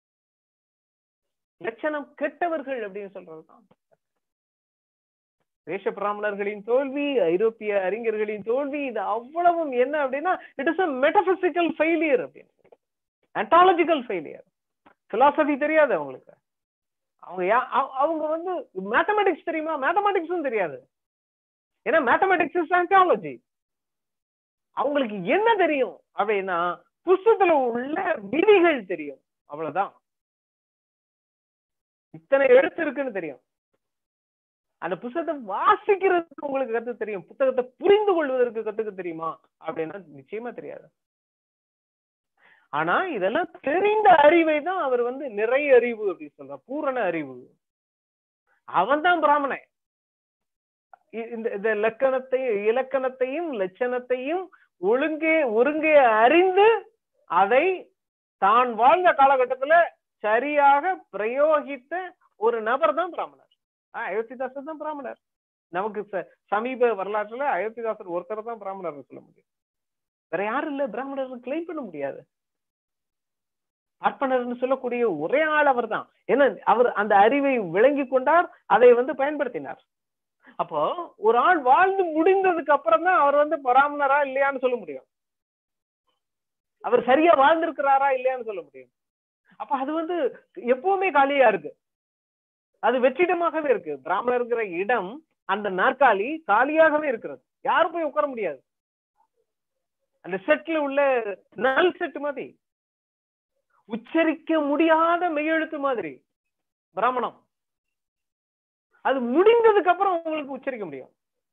லட்சணம் கெட்டவர்கள் அப்படின்னு சொல்றதுதான் தேச பிராமணர்களின் தோல்வி ஐரோப்பிய அறிஞர்களின் தோல்வி இது அவ்வளவும் என்ன அப்படின்னா it is a metaphysical failure அப்படின்னு அண்டாலஜிக்கல் ஃபெயிலியர் பிலாசபி தெரியாது அவங்களுக்கு அவங்க யா- அவ- அவங்க வந்து மேத்தமெட்டிக்ஸ் தெரியுமா மேத்தமெட்டிக்ஸும் தெரியாது ஏன்னா மேத்தமெட்டிக்ஸ் இஸ் அண்டாலஜி அவங்களுக்கு என்ன தெரியும் அப்படின்னா புஸ்தகத்துல உள்ள விதிகள் தெரியும் அவ்வளவுதான் இத்தனை எழுத்து இருக்குன்னு தெரியும் அந்த புத்தகத்தை வாசிக்கிறதுக்கு உங்களுக்கு கத்து தெரியும் புத்தகத்தை புரிந்து கொள்வதற்கு கத்துக்க தெரியுமா அப்படின்னா நிச்சயமா தெரியாது ஆனா இதெல்லாம் தெரிந்த அறிவை தான் அவர் வந்து நிறைய அறிவு அப்படின்னு சொல்றார் பூரண அறிவு அவன் தான் பிராமணன் இ- இந்த இந்த இலக்கணத்தை இலக்கணத்தையும் லட்சணத்தையும் ஒழுங்கே ஒருங்கே அறிந்து அதை தான் வாழ்ந்த காலகட்டத்துல சரியாக பிரயோகித்த ஒரு நபர் தான் பிராமணர் ஆஹ் அயோத்திதாசர் தான் பிராமணர் நமக்கு ச- சமீப வரலாற்றுல அயோத்திதாசர் ஒருத்தர் தான் பிராமணர் சொல்ல முடியும் வேற யாரும் இல்ல பிராமணர் கிளைம் பண்ண முடியாது பார்ப்பனர்னு சொல்லக்கூடிய ஒரே ஆள் அவர் தான் ஏன்னா அவர் அந்த அறிவை விளங்கி கொண்டார் அதை வந்து பயன்படுத்தினார் அப்போ ஒரு ஆள் வாழ்ந்து முடிந்ததுக்கு அப்புறம் தான் அவர் வந்து பிராமணரா இல்லையான்னு சொல்ல முடியும் அவர் சரியா வாழ்ந்திருக்கிறாரா இல்லையான்னு சொல்ல முடியும் அப்ப அது வந்து எப்பவுமே காலியா இருக்கு அது வெற்றிடமாகவே இருக்கு பிராமணர் இருக்கிற இடம் அந்த நாற்காலி காலியாகவே இருக்கிறது யாரும் போய் உட்கார முடியாது அந்த செட்ல உள்ள நல் செட் மாதிரி உச்சரிக்க முடியாத மெய்யெழுத்து மாதிரி பிராமணம் அது முடிந்ததுக்கு அப்புறம் உங்களுக்கு உச்சரிக்க முடியும்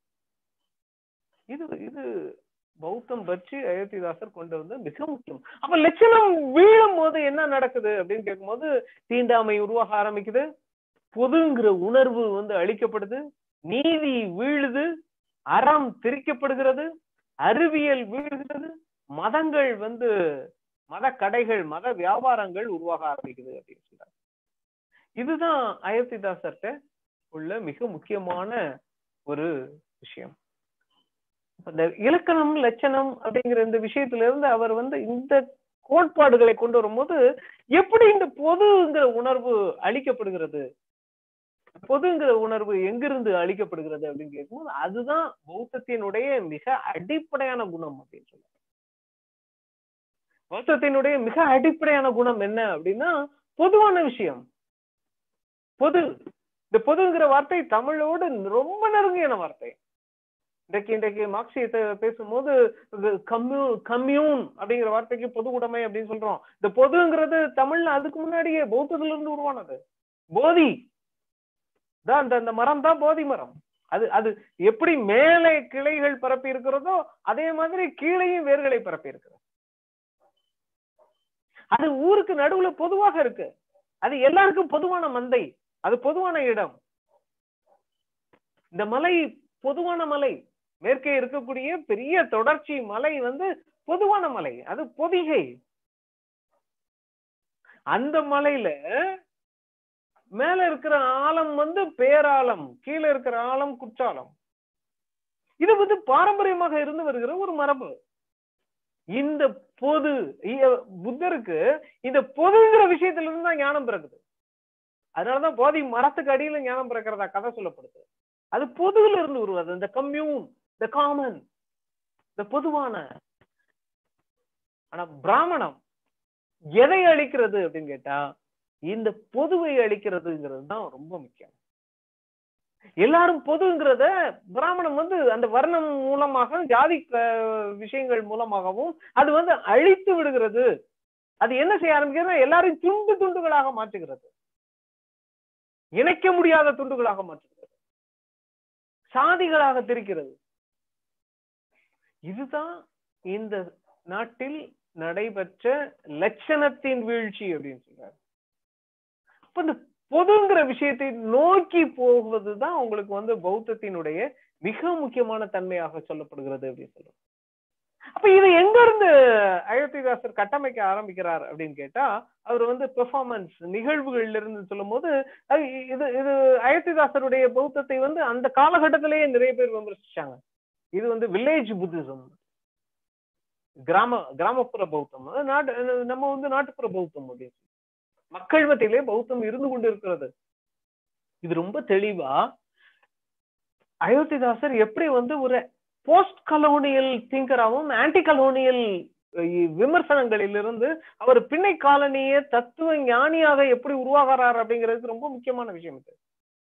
இது இது பௌத்தம் பற்றி அயோத்திதாசர் கொண்டு வந்து மிக முக்கியம் அப்ப லட்சணம் வீழும் போது என்ன நடக்குது அப்படின்னு கேட்கும்போது தீண்டாமை உருவாக ஆரம்பிக்குது பொதுங்கிற உணர்வு வந்து அழிக்கப்படுது நீதி வீழுது அறம் திரிக்கப்படுகிறது அறிவியல் வீழ்கிறது மதங்கள் வந்து மத கடைகள் மத வியாபாரங்கள் உருவாக ஆரம்பிக்குது அப்படின்னு சொல்றாங்க இதுதான் அயோத்திதாசர்கிட்ட உள்ள மிக முக்கியமான ஒரு விஷயம் இந்த இலக்கணம் லட்சணம் அப்படிங்கிற இந்த விஷயத்துல இருந்து அவர் வந்து இந்த கோட்பாடுகளை கொண்டு வரும்போது எப்படி இந்த பொதுங்கிற உணர்வு அளிக்கப்படுகிறது பொதுங்கிற உணர்வு எங்கிருந்து அளிக்கப்படுகிறது அப்படின்னு கேட்கும்போது அதுதான் பௌத்தத்தினுடைய மிக அடிப்படையான குணம் அப்படின்னு சொல்லுவாங்க பௌத்தத்தினுடைய மிக அடிப்படையான குணம் என்ன அப்படின்னா பொதுவான விஷயம் பொது இந்த பொதுங்கிற வார்த்தை தமிழோடு ரொம்ப நெருங்கியான வார்த்தை இன்றைக்கு இன்றைக்கு மார்க்சியத்தை பேசும்போது கம்யூ கம்யூன் அப்படிங்கிற வார்த்தைக்கு பொது உடைமை அப்படின்னு சொல்றோம் இந்த பொதுங்கிறது தமிழ்ல அதுக்கு முன்னாடியே பௌத்தத்துல இருந்து உருவானது போதி தான் அந்த அந்த மரம் தான் போதி மரம் அது அது எப்படி மேலே கிளைகள் பரப்பி இருக்கிறதோ அதே மாதிரி கீழையும் வேர்களை பரப்பி இருக்கிறது அது ஊருக்கு நடுவுல பொதுவாக இருக்கு அது எல்லாருக்கும் பொதுவான மந்தை அது பொதுவான இடம் இந்த மலை பொதுவான மலை மேற்கே இருக்கக்கூடிய பெரிய தொடர்ச்சி மலை வந்து பொதுவான மலை அது பொதிகை அந்த மலையில மேல இருக்கிற ஆழம் வந்து பேராழம் கீழே இருக்கிற ஆழம் குற்றாலம் இது வந்து பாரம்பரியமாக இருந்து வருகிற ஒரு மரபு இந்த பொது இ- புத்தருக்கு இந்த பொதுங்கிற விஷயத்துல இருந்து தான் ஞானம் பிறக்குது அதனாலதான் போதி மரத்துக்கு அடியில ஞானம் பிறக்கிறதா கதை சொல்லப்படுது அது பொதுல இருந்து உருவாது இந்த கம்யூன் இந்த காமன் இந்த பொதுவான ஆனா பிராமணம் எதை அளிக்கிறது அப்படின்னு கேட்டா இந்த பொதுவை அளிக்கிறதுங்கிறது தான் ரொம்ப முக்கியம் எல்லாரும் பொதுங்கிறத பிராமணம் வந்து அந்த வர்ணம் மூலமாக ஜாதி அஹ், விஷயங்கள் மூலமாகவும் அது வந்து அழித்து விடுகிறது அது என்ன செய்ய ஆரம்பிக்கிறது எல்லாரையும் துண்டு துண்டுகளாக மாற்றுகிறது இணைக்க முடியாத துண்டுகளாக மாற்றுகிறது சாதிகளாக திரிக்கிறது இதுதான் இந்த நாட்டில் நடைபெற்ற லட்சணத்தின் வீழ்ச்சி அப்படின்னு சொல்றாரு அப்ப இந்த பொதுங்கிற விஷயத்தை நோக்கி போவதுதான் உங்களுக்கு வந்து பௌத்தத்தினுடைய மிக முக்கியமான தன்மையாக சொல்லப்படுகிறது அப்படின்னு சொல்றோம் அப்ப இது எங்க இருந்து அயோத்திதாசர் கட்டமைக்க ஆரம்பிக்கிறார் அப்படின்னு கேட்டா அவர் வந்து பெர்ஃபார்மன்ஸ் நிகழ்வுகள்ல இருந்து சொல்லும் போது அது இது இது அயோத்திதாசருடைய பௌத்தத்தை வந்து அந்த காலகட்டத்திலேயே நிறைய பேர் விமர்சிச்சாங்க இது வந்து வில்லேஜ் புத்திசம் கிராம கிராமப்புற பௌத்தம் அதாவது நாட்டு நம்ம வந்து நாட்டுப்புற பௌத்தம் அப்படின்னு சொல்லி. மக்கள் மத்தியிலே பௌத்தம் இருந்து கொண்டு இருக்கிறது இது ரொம்ப தெளிவா அயோத்திதாசர் எப்படி வந்து ஒரு போஸ்ட் கலோனியல் திங்கராகவும் ஆன்டி கலோனியல் விமர்சனங்களிலிருந்து அவர் பின்னை காலனிய தத்துவ ஞானியாக எப்படி உருவாகிறார் அப்படிங்கிறதுக்கு ரொம்ப முக்கியமான விஷயம் இது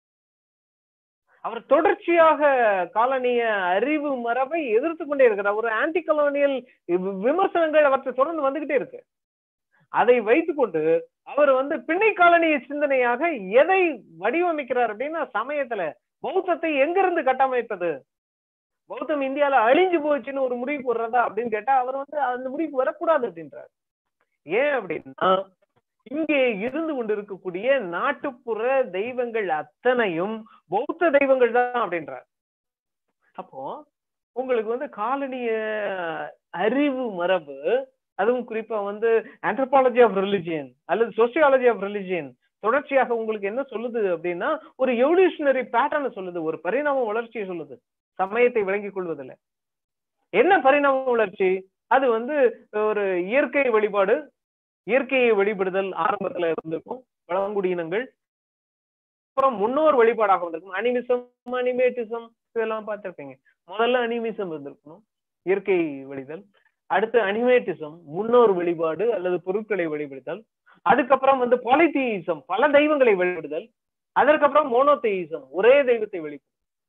அவர் தொடர்ச்சியாக காலனிய அறிவு மரபை எதிர்த்து கொண்டே இருக்கிறார் ஒரு ஆன்டி கலோனியல் விமர்சனங்கள் அவற்றை தொடர்ந்து வந்துகிட்டே இருக்கு அதை வைத்துக்கொண்டு அவர் வந்து பின்னை காலனிய சிந்தனையாக எதை வடிவமைக்கிறார் அப்படின்னா சமயத்துல பௌத்தத்தை எங்கிருந்து கட்டமைப்பது பௌத்தம் இந்தியால அழிஞ்சு போச்சுன்னு ஒரு முடிவு போடுறதா அப்படின்னு கேட்டா அவர் வந்து அந்த முடிவுக்கு வரக்கூடாது அப்படின்றார் ஏன் அப்படின்னா இங்கே இருந்து கொண்டிருக்கக்கூடிய நாட்டுப்புற தெய்வங்கள் அத்தனையும் பௌத்த தெய்வங்கள் தான் அப்படின்றார் அப்போ உங்களுக்கு வந்து காலனிய அறிவு மரபு அதுவும் குறிப்பா வந்து ஆந்த்ரோபாலஜி ஆஃப் ரிலிஜியன் அல்லது சோசியாலஜி ஆஃப் ரிலிஜியன் தொடர்ச்சியாக உங்களுக்கு என்ன சொல்லுது அப்படின்னா ஒரு எவல்யூஷனரி பேட்டர்ன் சொல்லுது ஒரு பரிணாம வளர்ச்சியை சொல்லுது சமயத்தை விளங்கிக் கொள்வதில்லை என்ன பரிணாம வளர்ச்சி அது வந்து ஒரு இயற்கை வழிபாடு இயற்கையை வழிபடுதல் ஆரம்பத்துல இருந்திருக்கும் பழங்குடியினங்கள் அப்புறம் முன்னோர் வழிபாடாக வந்திருக்கும் அனிமிசம் அனிமேட்டிசம் இதெல்லாம் பார்த்திருப்பீங்க முதல்ல அனிமிசம் இருந்திருக்கணும் இயற்கை வழிதல் அடுத்து அனிமேட்டிசம் முன்னோர் வழிபாடு அல்லது பொருட்களை வழிபடுதல் அதுக்கப்புறம் வந்து பாலித்தீசம் பல தெய்வங்களை வழிபடுதல் அதற்கப்புறம் மோனோத்தெயிசம் ஒரே தெய்வத்தை வழிபடுதல்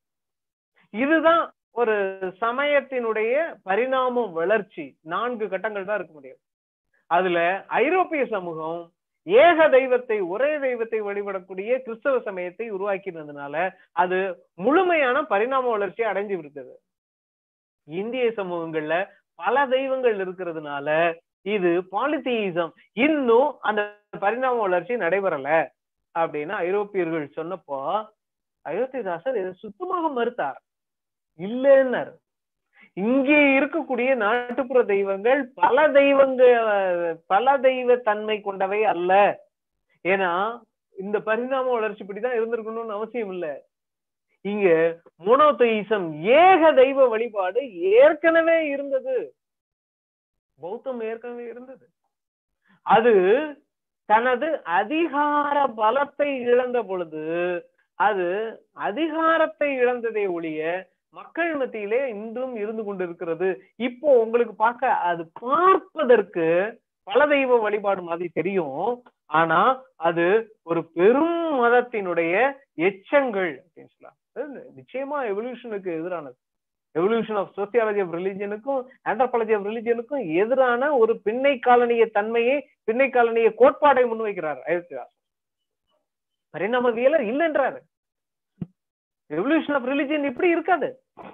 இதுதான் ஒரு சமயத்தினுடைய பரிணாம வளர்ச்சி நான்கு கட்டங்கள் தான் இருக்க முடியும் அதுல ஐரோப்பிய சமூகம் ஏக தெய்வத்தை ஒரே தெய்வத்தை வழிபடக்கூடிய கிறிஸ்தவ சமயத்தை உருவாக்கினதுனால அது முழுமையான பரிணாம வளர்ச்சியை அடைஞ்சு விட்டது இந்திய சமூகங்கள்ல பல தெய்வங்கள் இருக்கிறதுனால இது பாலித்தீசம் இன்னும் அந்த பரிணாம வளர்ச்சி நடைபெறல அப்படின்னு ஐரோப்பியர்கள் சொன்னப்போ அயோத்திதாசர் இதை சுத்தமாக மறுத்தார் இல்லைன்னார் இங்கே இருக்கக்கூடிய நாட்டுப்புற தெய்வங்கள் பல தெய்வங்க பல தெய்வ தன்மை கொண்டவை அல்ல ஏன்னா இந்த பரிணாம வளர்ச்சி இப்படிதான் இருந்திருக்கணும்னு அவசியம் இல்ல இங்க மோனோத்தெயிசம் ஏக தெய்வ வழிபாடு ஏற்கனவே இருந்தது பௌத்தம் ஏற்கனவே இருந்தது அது தனது அதிகார பலத்தை இழந்த பொழுது அது அதிகாரத்தை இழந்ததை ஒழிய மக்கள் மத்தியிலே இன்றும் இருந்து கொண்டிருக்கிறது இப்போ உங்களுக்கு பார்க்க அது பார்ப்பதற்கு பல தெய்வ வழிபாடு மாதிரி தெரியும் ஆனா அது ஒரு பெரும் மதத்தினுடைய எச்சங்கள் அப்படின்னு சொல்லலாம் அது நிச்சயமா எவல்யூஷனுக்கு எதிரானது எவல்யூஷன் ஆஃப் சோசியாலஜி ஆஃப் ரிலிஜியனுக்கும் ஆண்ட்ரோபாலஜி ஆஃப் ரிலிஜியனுக்கும் எதிரான ஒரு பின்னை காலனிய தன்மையை பின்னை காலனிய கோட்பாடை முன்வைக்கிறார் அயோத்திதாஸ் பரிணாமவியலர் இல்லைன்றாரு ரெவல்யூஷன் ஆஃப் ரிலிஜியன் இப்படி இருக்காது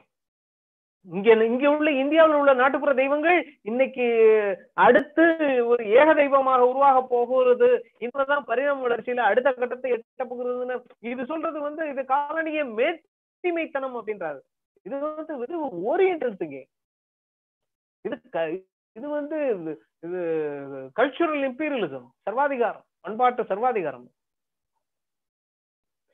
இங்க இங்க உள்ள இந்தியாவில் உள்ள நாட்டுப்புற தெய்வங்கள் இன்னைக்கு அடுத்து ஒரு ஏக தெய்வமாக உருவாக போகிறது இதுதான் பரிணாம வளர்ச்சியில அடுத்த கட்டத்தை எட்ட போகிறதுன்னு இது சொல்றது வந்து இது காலனிய மேட்டிமைத்தனம் அப்படின்றாரு இது வந்து வெறும் ஓரியன்டல் திங்கிங் இது இது வந்து இது கல்ச்சுரல் இம்பீரியலிசம் சர்வாதிகாரம் பண்பாட்டு சர்வாதிகாரம்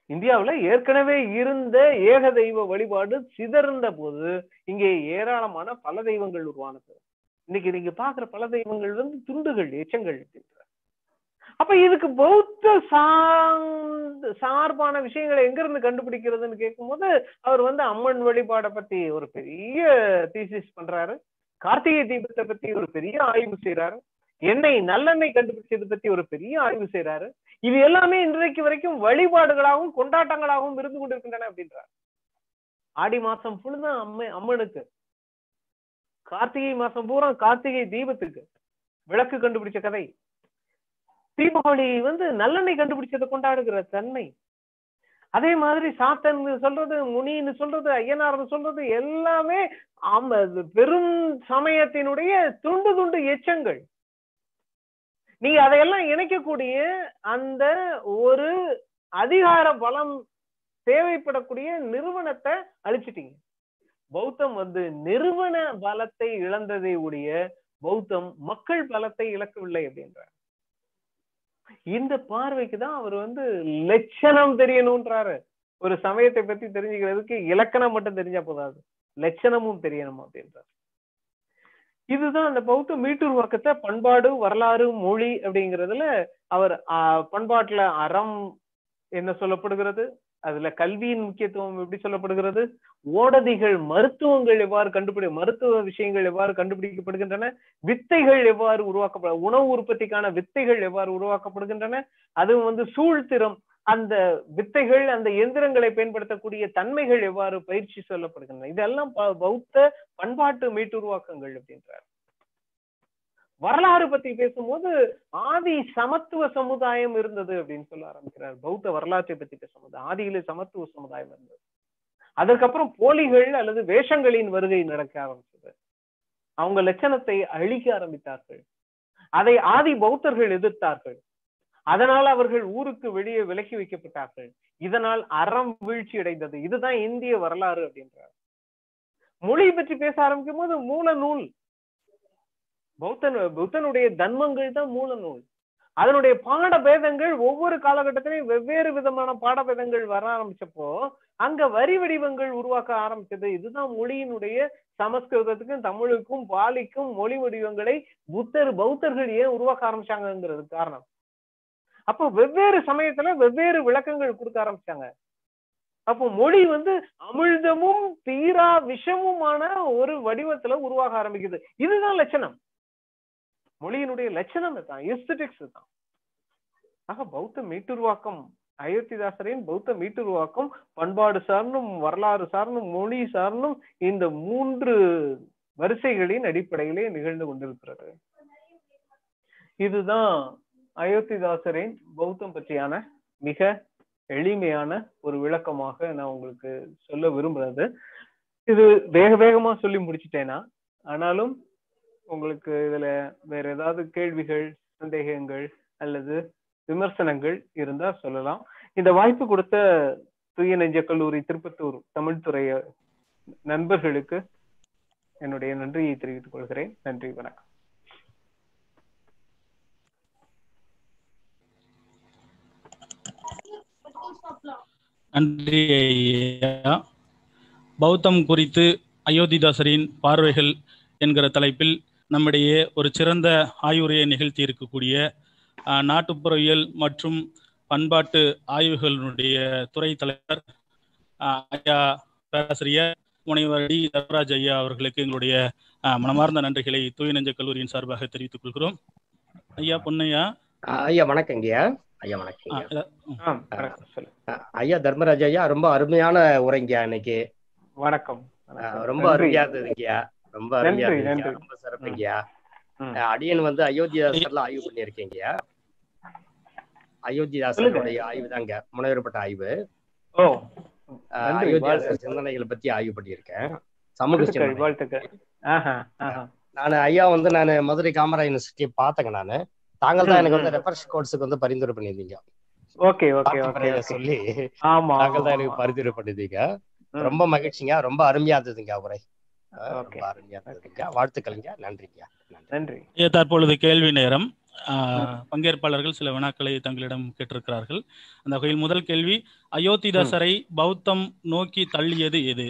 இந்தியாவுல ஏற்கனவே இருந்த ஏக தெய்வ வழிபாடு சிதறந்த போது இங்கே ஏராளமான பல தெய்வங்கள் உருவானது இன்னைக்கு நீங்க பாக்குற பல தெய்வங்கள் வந்து துண்டுகள் எச்சங்கள் அப்படின்ற அப்ப இதுக்கு பௌத்த சார்ந்த சார்பான விஷயங்களை எங்க இருந்து கண்டுபிடிக்கிறதுன்னு கேட்கும்போது அவர் வந்து அம்மன் வழிபாடை பத்தி ஒரு பெரிய தீசிஸ் பண்றாரு கார்த்திகை தீபத்தை பத்தி ஒரு பெரிய ஆய்வு செய்யறாரு எண்ணெய் நல்லெண்ணெய் கண்டுபிடிச்சது பத்தி ஒரு பெரிய ஆய்வு செய்யறாரு இது எல்லாமே இன்றைக்கு வரைக்கும் வழிபாடுகளாகவும் கொண்டாட்டங்களாகவும் இருந்து கொண்டிருக்கின்றன அப்படின்றார் ஆடி மாசம் ஃபுல்லா அம்மை அம்மனுக்கு கார்த்திகை மாசம் பூரா கார்த்திகை தீபத்துக்கு விளக்கு கண்டுபிடிச்ச கதை தீபாவளி வந்து நல்லெண்ணெய் கண்டுபிடிச்சதை கொண்டாடுகிற தன்மை அதே மாதிரி சாத்தன் சொல்றது முனின்னு சொல்றது ஐயனார்னு சொல்றது எல்லாமே ஆம பெரும் சமயத்தினுடைய துண்டு துண்டு எச்சங்கள் நீங்க அதையெல்லாம் இணைக்கக்கூடிய அந்த ஒரு அதிகார பலம் தேவைப்படக்கூடிய நிறுவனத்தை அழிச்சிட்டீங்க பௌத்தம் வந்து நிறுவன பலத்தை இழந்ததை உடைய பௌத்தம் மக்கள் பலத்தை இழக்கவில்லை அப்படின்றார் இந்த பார்வைக்கு தான் அவர் வந்து லட்சணம் தெரியணும்ன்றாரு ஒரு சமயத்தை பத்தி தெரிஞ்சுக்கிறதுக்கு இலக்கணம் மட்டும் தெரிஞ்சா போதாது லட்சணமும் தெரியணும் அப்படின்றார் இதுதான் அந்த பௌத்த மீட்டுருவாக்கத்தை பண்பாடு வரலாறு மொழி அப்படிங்கிறதுல அவர் பண்பாட்டுல அறம் என்ன சொல்லப்படுகிறது அதுல கல்வியின் முக்கியத்துவம் எப்படி சொல்லப்படுகிறது ஓடதிகள் மருத்துவங்கள் எவ்வாறு கண்டுபிடி மருத்துவ விஷயங்கள் எவ்வாறு கண்டுபிடிக்கப்படுகின்றன வித்தைகள் எவ்வாறு உருவாக்கப்பட உணவு உற்பத்திக்கான வித்தைகள் எவ்வாறு உருவாக்கப்படுகின்றன அதுவும் வந்து சூழ்த்திறம் அந்த வித்தைகள் அந்த எந்திரங்களை பயன்படுத்தக்கூடிய தன்மைகள் எவ்வாறு பயிற்சி சொல்லப்படுகின்றன இதெல்லாம் பௌத்த பண்பாட்டு மீட்டுருவாக்கங்கள் அப்படின்றார் வரலாறு பத்தி பேசும்போது ஆதி சமத்துவ சமுதாயம் இருந்தது அப்படின்னு சொல்ல ஆரம்பிக்கிறார் பௌத்த வரலாற்றை பத்தி பேசும்போது ஆதியில சமத்துவ சமுதாயம் இருந்தது அதுக்கப்புறம் போலிகள் அல்லது வேஷங்களின் வருகை நடக்க ஆரம்பிச்சது அவங்க லட்சணத்தை அழிக்க ஆரம்பித்தார்கள் அதை ஆதி பௌத்தர்கள் எதிர்த்தார்கள் அதனால் அவர்கள் ஊருக்கு வெளியே விலக்கி வைக்கப்பட்டார்கள் இதனால் அறம் வீழ்ச்சி அடைந்தது இதுதான் இந்திய வரலாறு அப்படின்றார் மொழி பற்றி பேச ஆரம்பிக்கும் போது மூல நூல் பௌத்தன் புத்தனுடைய தன்மங்கள் தான் மூல நூல் அதனுடைய பாட பேதங்கள் ஒவ்வொரு காலகட்டத்திலையும் வெவ்வேறு விதமான பாடபேதங்கள் வர ஆரம்பிச்சப்போ அங்க வரி வடிவங்கள் உருவாக்க ஆரம்பிச்சது இதுதான் மொழியினுடைய சமஸ்கிருதத்துக்கும் தமிழுக்கும் பாலிக்கும் மொழி வடிவங்களை புத்தர் பௌத்தர்கள் ஏன் உருவாக்க ஆரம்பிச்சாங்கிறது காரணம் அப்போ வெவ்வேறு சமயத்துல வெவ்வேறு விளக்கங்கள் கொடுக்க ஆரம்பிச்சாங்க அப்போ மொழி வந்து அமிழ்தமும் தீரா விஷமுமான ஒரு வடிவத்துல உருவாக ஆரம்பிக்குது இதுதான் லட்சணம் மொழியினுடைய லட்சணம் தான் எஸ்தட்டிக்ஸ் தான் ஆக பௌத்த மீட்டுருவாக்கம் அயோத்திதாசரின் பௌத்த மீட்டுருவாக்கம் பண்பாடு சார்ந்தும் வரலாறு சார்ந்தும் மொழி சார்ந்தும் இந்த மூன்று வரிசைகளின் அடிப்படையிலே நிகழ்ந்து கொண்டிருக்கிறது இதுதான் அயோத்திதாசரின் பௌத்தம் பற்றியான மிக எளிமையான ஒரு விளக்கமாக நான் உங்களுக்கு சொல்ல விரும்புறது இது வேக வேகமா சொல்லி முடிச்சிட்டேனா ஆனாலும் உங்களுக்கு இதுல வேற ஏதாவது கேள்விகள் சந்தேகங்கள் அல்லது விமர்சனங்கள் இருந்தா சொல்லலாம் இந்த வாய்ப்பு கொடுத்த தூய நெஞ்ச கல்லூரி திருப்பத்தூர் தமிழ்துறை நண்பர்களுக்கு என்னுடைய நன்றியை தெரிவித்துக் கொள்கிறேன் நன்றி வணக்கம் நன்றி ஐயா பௌத்தம் குறித்து அயோத்திதாசரின் பார்வைகள் என்கிற தலைப்பில் நம்மிடையே ஒரு சிறந்த ஆய்வுரையை நிகழ்த்தி இருக்கக்கூடிய நாட்டுப்புறவியல் மற்றும் பண்பாட்டு ஆய்வுகளினுடைய துறை தலைவர் ஐயா பேராசிரியர் முனைவர் டி தர்மராஜ் ஐயா அவர்களுக்கு எங்களுடைய மனமார்ந்த நன்றிகளை தூய நெஞ்ச கல்லூரியின் சார்பாக தெரிவித்துக் கொள்கிறோம் ஐயா பொன்னையா ஐயா வணக்கங்கய்யா ஐயா வணக்கம் ஐயா தர்மராஜ் ஐயா ரொம்ப அருமையான உரைங்கய்யா இன்னைக்கு வணக்கம் ரொம்ப அருமையா இருந்ததுங்கய்யா ரொம்ப அருமையா இருந்ததுங்க ரொம்ப சிறப்புங்கய்யா அடியன் வந்து அயோத்தியாசர்ல ஆய்வு பண்ணியிருக்கேங்கய்யா அயோத்திதாசனுடைய ஆய்வு தாங்க முனைவரப்பட்ட ஆய்வு அயோத்தியாசர் சிந்தனைகளை பத்தி ஆய்வு பண்ணியிருக்கேன் சமூக நான் ஐயா வந்து நான் மதுரை காமரா யூனிவர்சிட்டி பார்த்தேங்க நானு தாங்கள் தான் எனக்கு வந்து ரெஃபரன்ஸ் கோர்ஸுக்கு வந்து பரிந்துரை பண்ணியிருந்தீங்க ஓகே ஓகே ஓகே சொல்லி ஆமா தாங்கள் தான் எனக்கு பரிந்துரை பண்ணிருந்தீங்க ரொம்ப மகிழ்ச்சிங்க ரொம்ப அருமையா இருந்ததுங்க உரை ரொம்ப அருமையா இருந்ததுங்க வாழ்த்துக்கள்ங்க நன்றிங்க நன்றி தற்பொழுது கேள்வி நேரம் ஆஹ், பங்கேற்பாளர்கள் சில வினாக்களை தங்களிடம் கேட்டிருக்கிறார்கள் அந்த வகையில் முதல் கேள்வி அயோத்திதாசரை பௌத்தம் நோக்கி தள்ளியது எது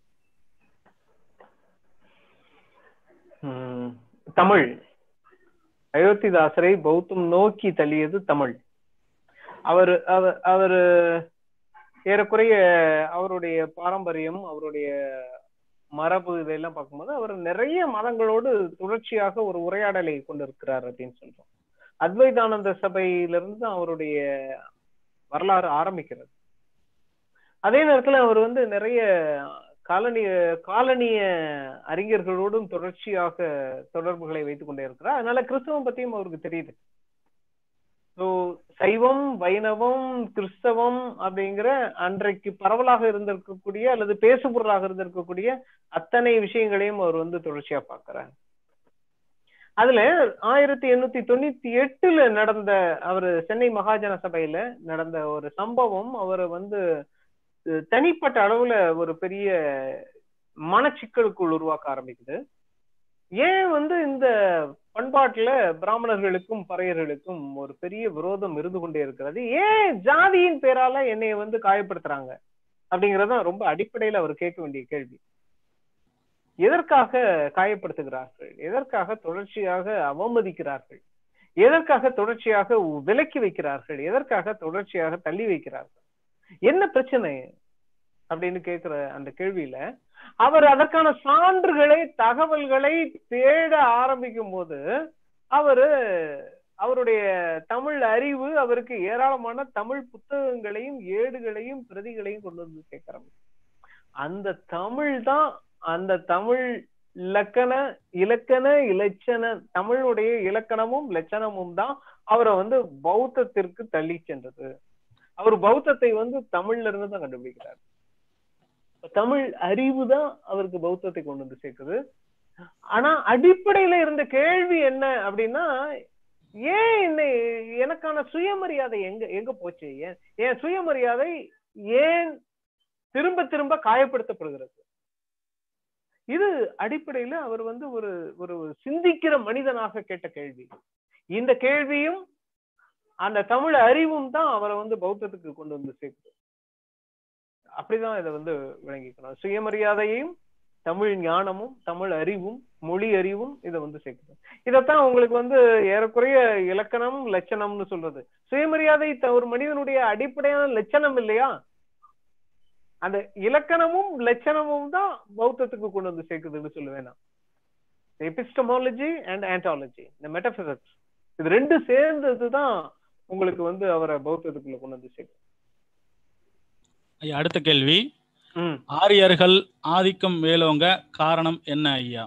ம், தமிழ் அயோத்திதாசரை பௌத்தம் நோக்கி தள்ளியது தமிழ் அவர் அவர் அவர் ஏறக்குறைய அவருடைய பாரம்பரியம் அவருடைய மரபு இதெல்லாம் பார்க்கும்போது அவர் நிறைய மதங்களோடு தொடர்ச்சியாக ஒரு உரையாடலை கொண்டிருக்கிறார் அப்படின்னு சொல்றோம் அத்வைதானந்த சபையிலிருந்து தான் அவருடைய வரலாறு ஆரம்பிக்கிறது அதே நேரத்துல அவர் வந்து நிறைய காலனிய காலனிய அறிஞர்களோடும் தொடர்ச்சியாக தொடர்புகளை வைத்துக் கொண்டே இருக்கிறார் அதனால கிறிஸ்தவம் பத்தியும் அவருக்கு தெரியுது ஸோ சைவம் வைணவம் கிறிஸ்தவம் அப்படிங்கிற அன்றைக்கு பரவலாக இருந்திருக்கக்கூடிய அல்லது பேசுபொருளாக இருந்திருக்கக்கூடிய அத்தனை விஷயங்களையும் அவர் வந்து தொடர்ச்சியா பார்க்கிறார் அதுல ஆயிரத்தி எண்ணூத்தி தொண்ணூத்தி எட்டுல நடந்த அவர் சென்னை மகாஜன சபையில நடந்த ஒரு சம்பவம் அவரை வந்து அஹ், தனிப்பட்ட அளவுல ஒரு பெரிய மனச்சிக்கலுக்குள் உருவாக்க ஆரம்பிக்குது ஏன் வந்து இந்த பண்பாட்டுல பிராமணர்களுக்கும் பறையர்களுக்கும் ஒரு பெரிய விரோதம் இருந்து கொண்டே இருக்கிறது ஏன் ஜாதியின் பேரால என்னைய வந்து காயப்படுத்துறாங்க அப்படிங்கறதுதான் ரொம்ப அடிப்படையில அவர் கேட்க வேண்டிய கேள்வி எதற்காக காயப்படுத்துகிறார்கள் எதற்காக தொடர்ச்சியாக அவமதிக்கிறார்கள் எதற்காக தொடர்ச்சியாக விலக்கி வைக்கிறார்கள் எதற்காக தொடர்ச்சியாக தள்ளி வைக்கிறார்கள் என்ன பிரச்சனை அப்படின்னு கேக்குற அந்த கேள்வியில அவர் அதற்கான சான்றுகளை தகவல்களை தேட ஆரம்பிக்கும் போது அவரு அவருடைய தமிழ் அறிவு அவருக்கு ஏராளமான தமிழ் புத்தகங்களையும் ஏடுகளையும் பிரதிகளையும் கொண்டு வந்து சேர்க்கிறாங்க அந்த தமிழ் தான் அந்த தமிழ் இலக்கண இலக்கண இலட்சண தமிழுடைய இலக்கணமும் லட்சணமும் தான் அவரை வந்து பௌத்தத்திற்கு தள்ளி சென்றது அவர் பௌத்தத்தை வந்து தமிழ்ல இருந்து தான் கண்டுபிடிக்கிறார் தமிழ் அறிவு தான் அவருக்கு பௌத்தத்தை கொண்டு வந்து சேர்க்குது ஆனா அடிப்படையில இருந்த கேள்வி என்ன அப்படின்னா ஏன் என்னை எனக்கான சுயமரியாதை எங்க எங்க போச்சு ஏன் என் சுயமரியாதை ஏன் திரும்ப திரும்ப காயப்படுத்தப்படுகிறது இது அடிப்படையில அவர் வந்து ஒரு ஒரு சிந்திக்கிற மனிதனாக கேட்ட கேள்வி இந்த கேள்வியும் அந்த தமிழ் அறிவும் தான் அவரை வந்து பௌத்தத்துக்கு கொண்டு வந்து சேர்க்குது அப்படிதான் இதை வந்து விளங்கிக்கணும் சுயமரியாதையும் தமிழ் ஞானமும் தமிழ் அறிவும் மொழி அறிவும் இதை வந்து சேர்க்குது இதைத்தான் உங்களுக்கு வந்து ஏறக்குறைய இலக்கணம் லட்சணம்னு சொல்றது சுயமரியாதை த- ஒரு மனிதனுடைய அடிப்படையான லட்சணம் இல்லையா அந்த இலக்கணமும் லட்சணமும் தான் பௌத்தத்துக்கு கொண்டு வந்து சேர்க்குதுன்னு சொல்லுவேன் நான் எபிஸ்டமாலஜி அண்ட் ஆண்டாலஜி இந்த மெட்டபிசிக்ஸ் இது ரெண்டு சேர்ந்தது தான் உங்களுக்கு வந்து அவரை பௌத்தத்துக்குள்ள கொண்டு வந்து சேர்க்குது ஐயா அடுத்த கேள்வி ம் ஆரியர்கள் ஆதிக்கம் மேலோங்க காரணம் என்ன ஐயா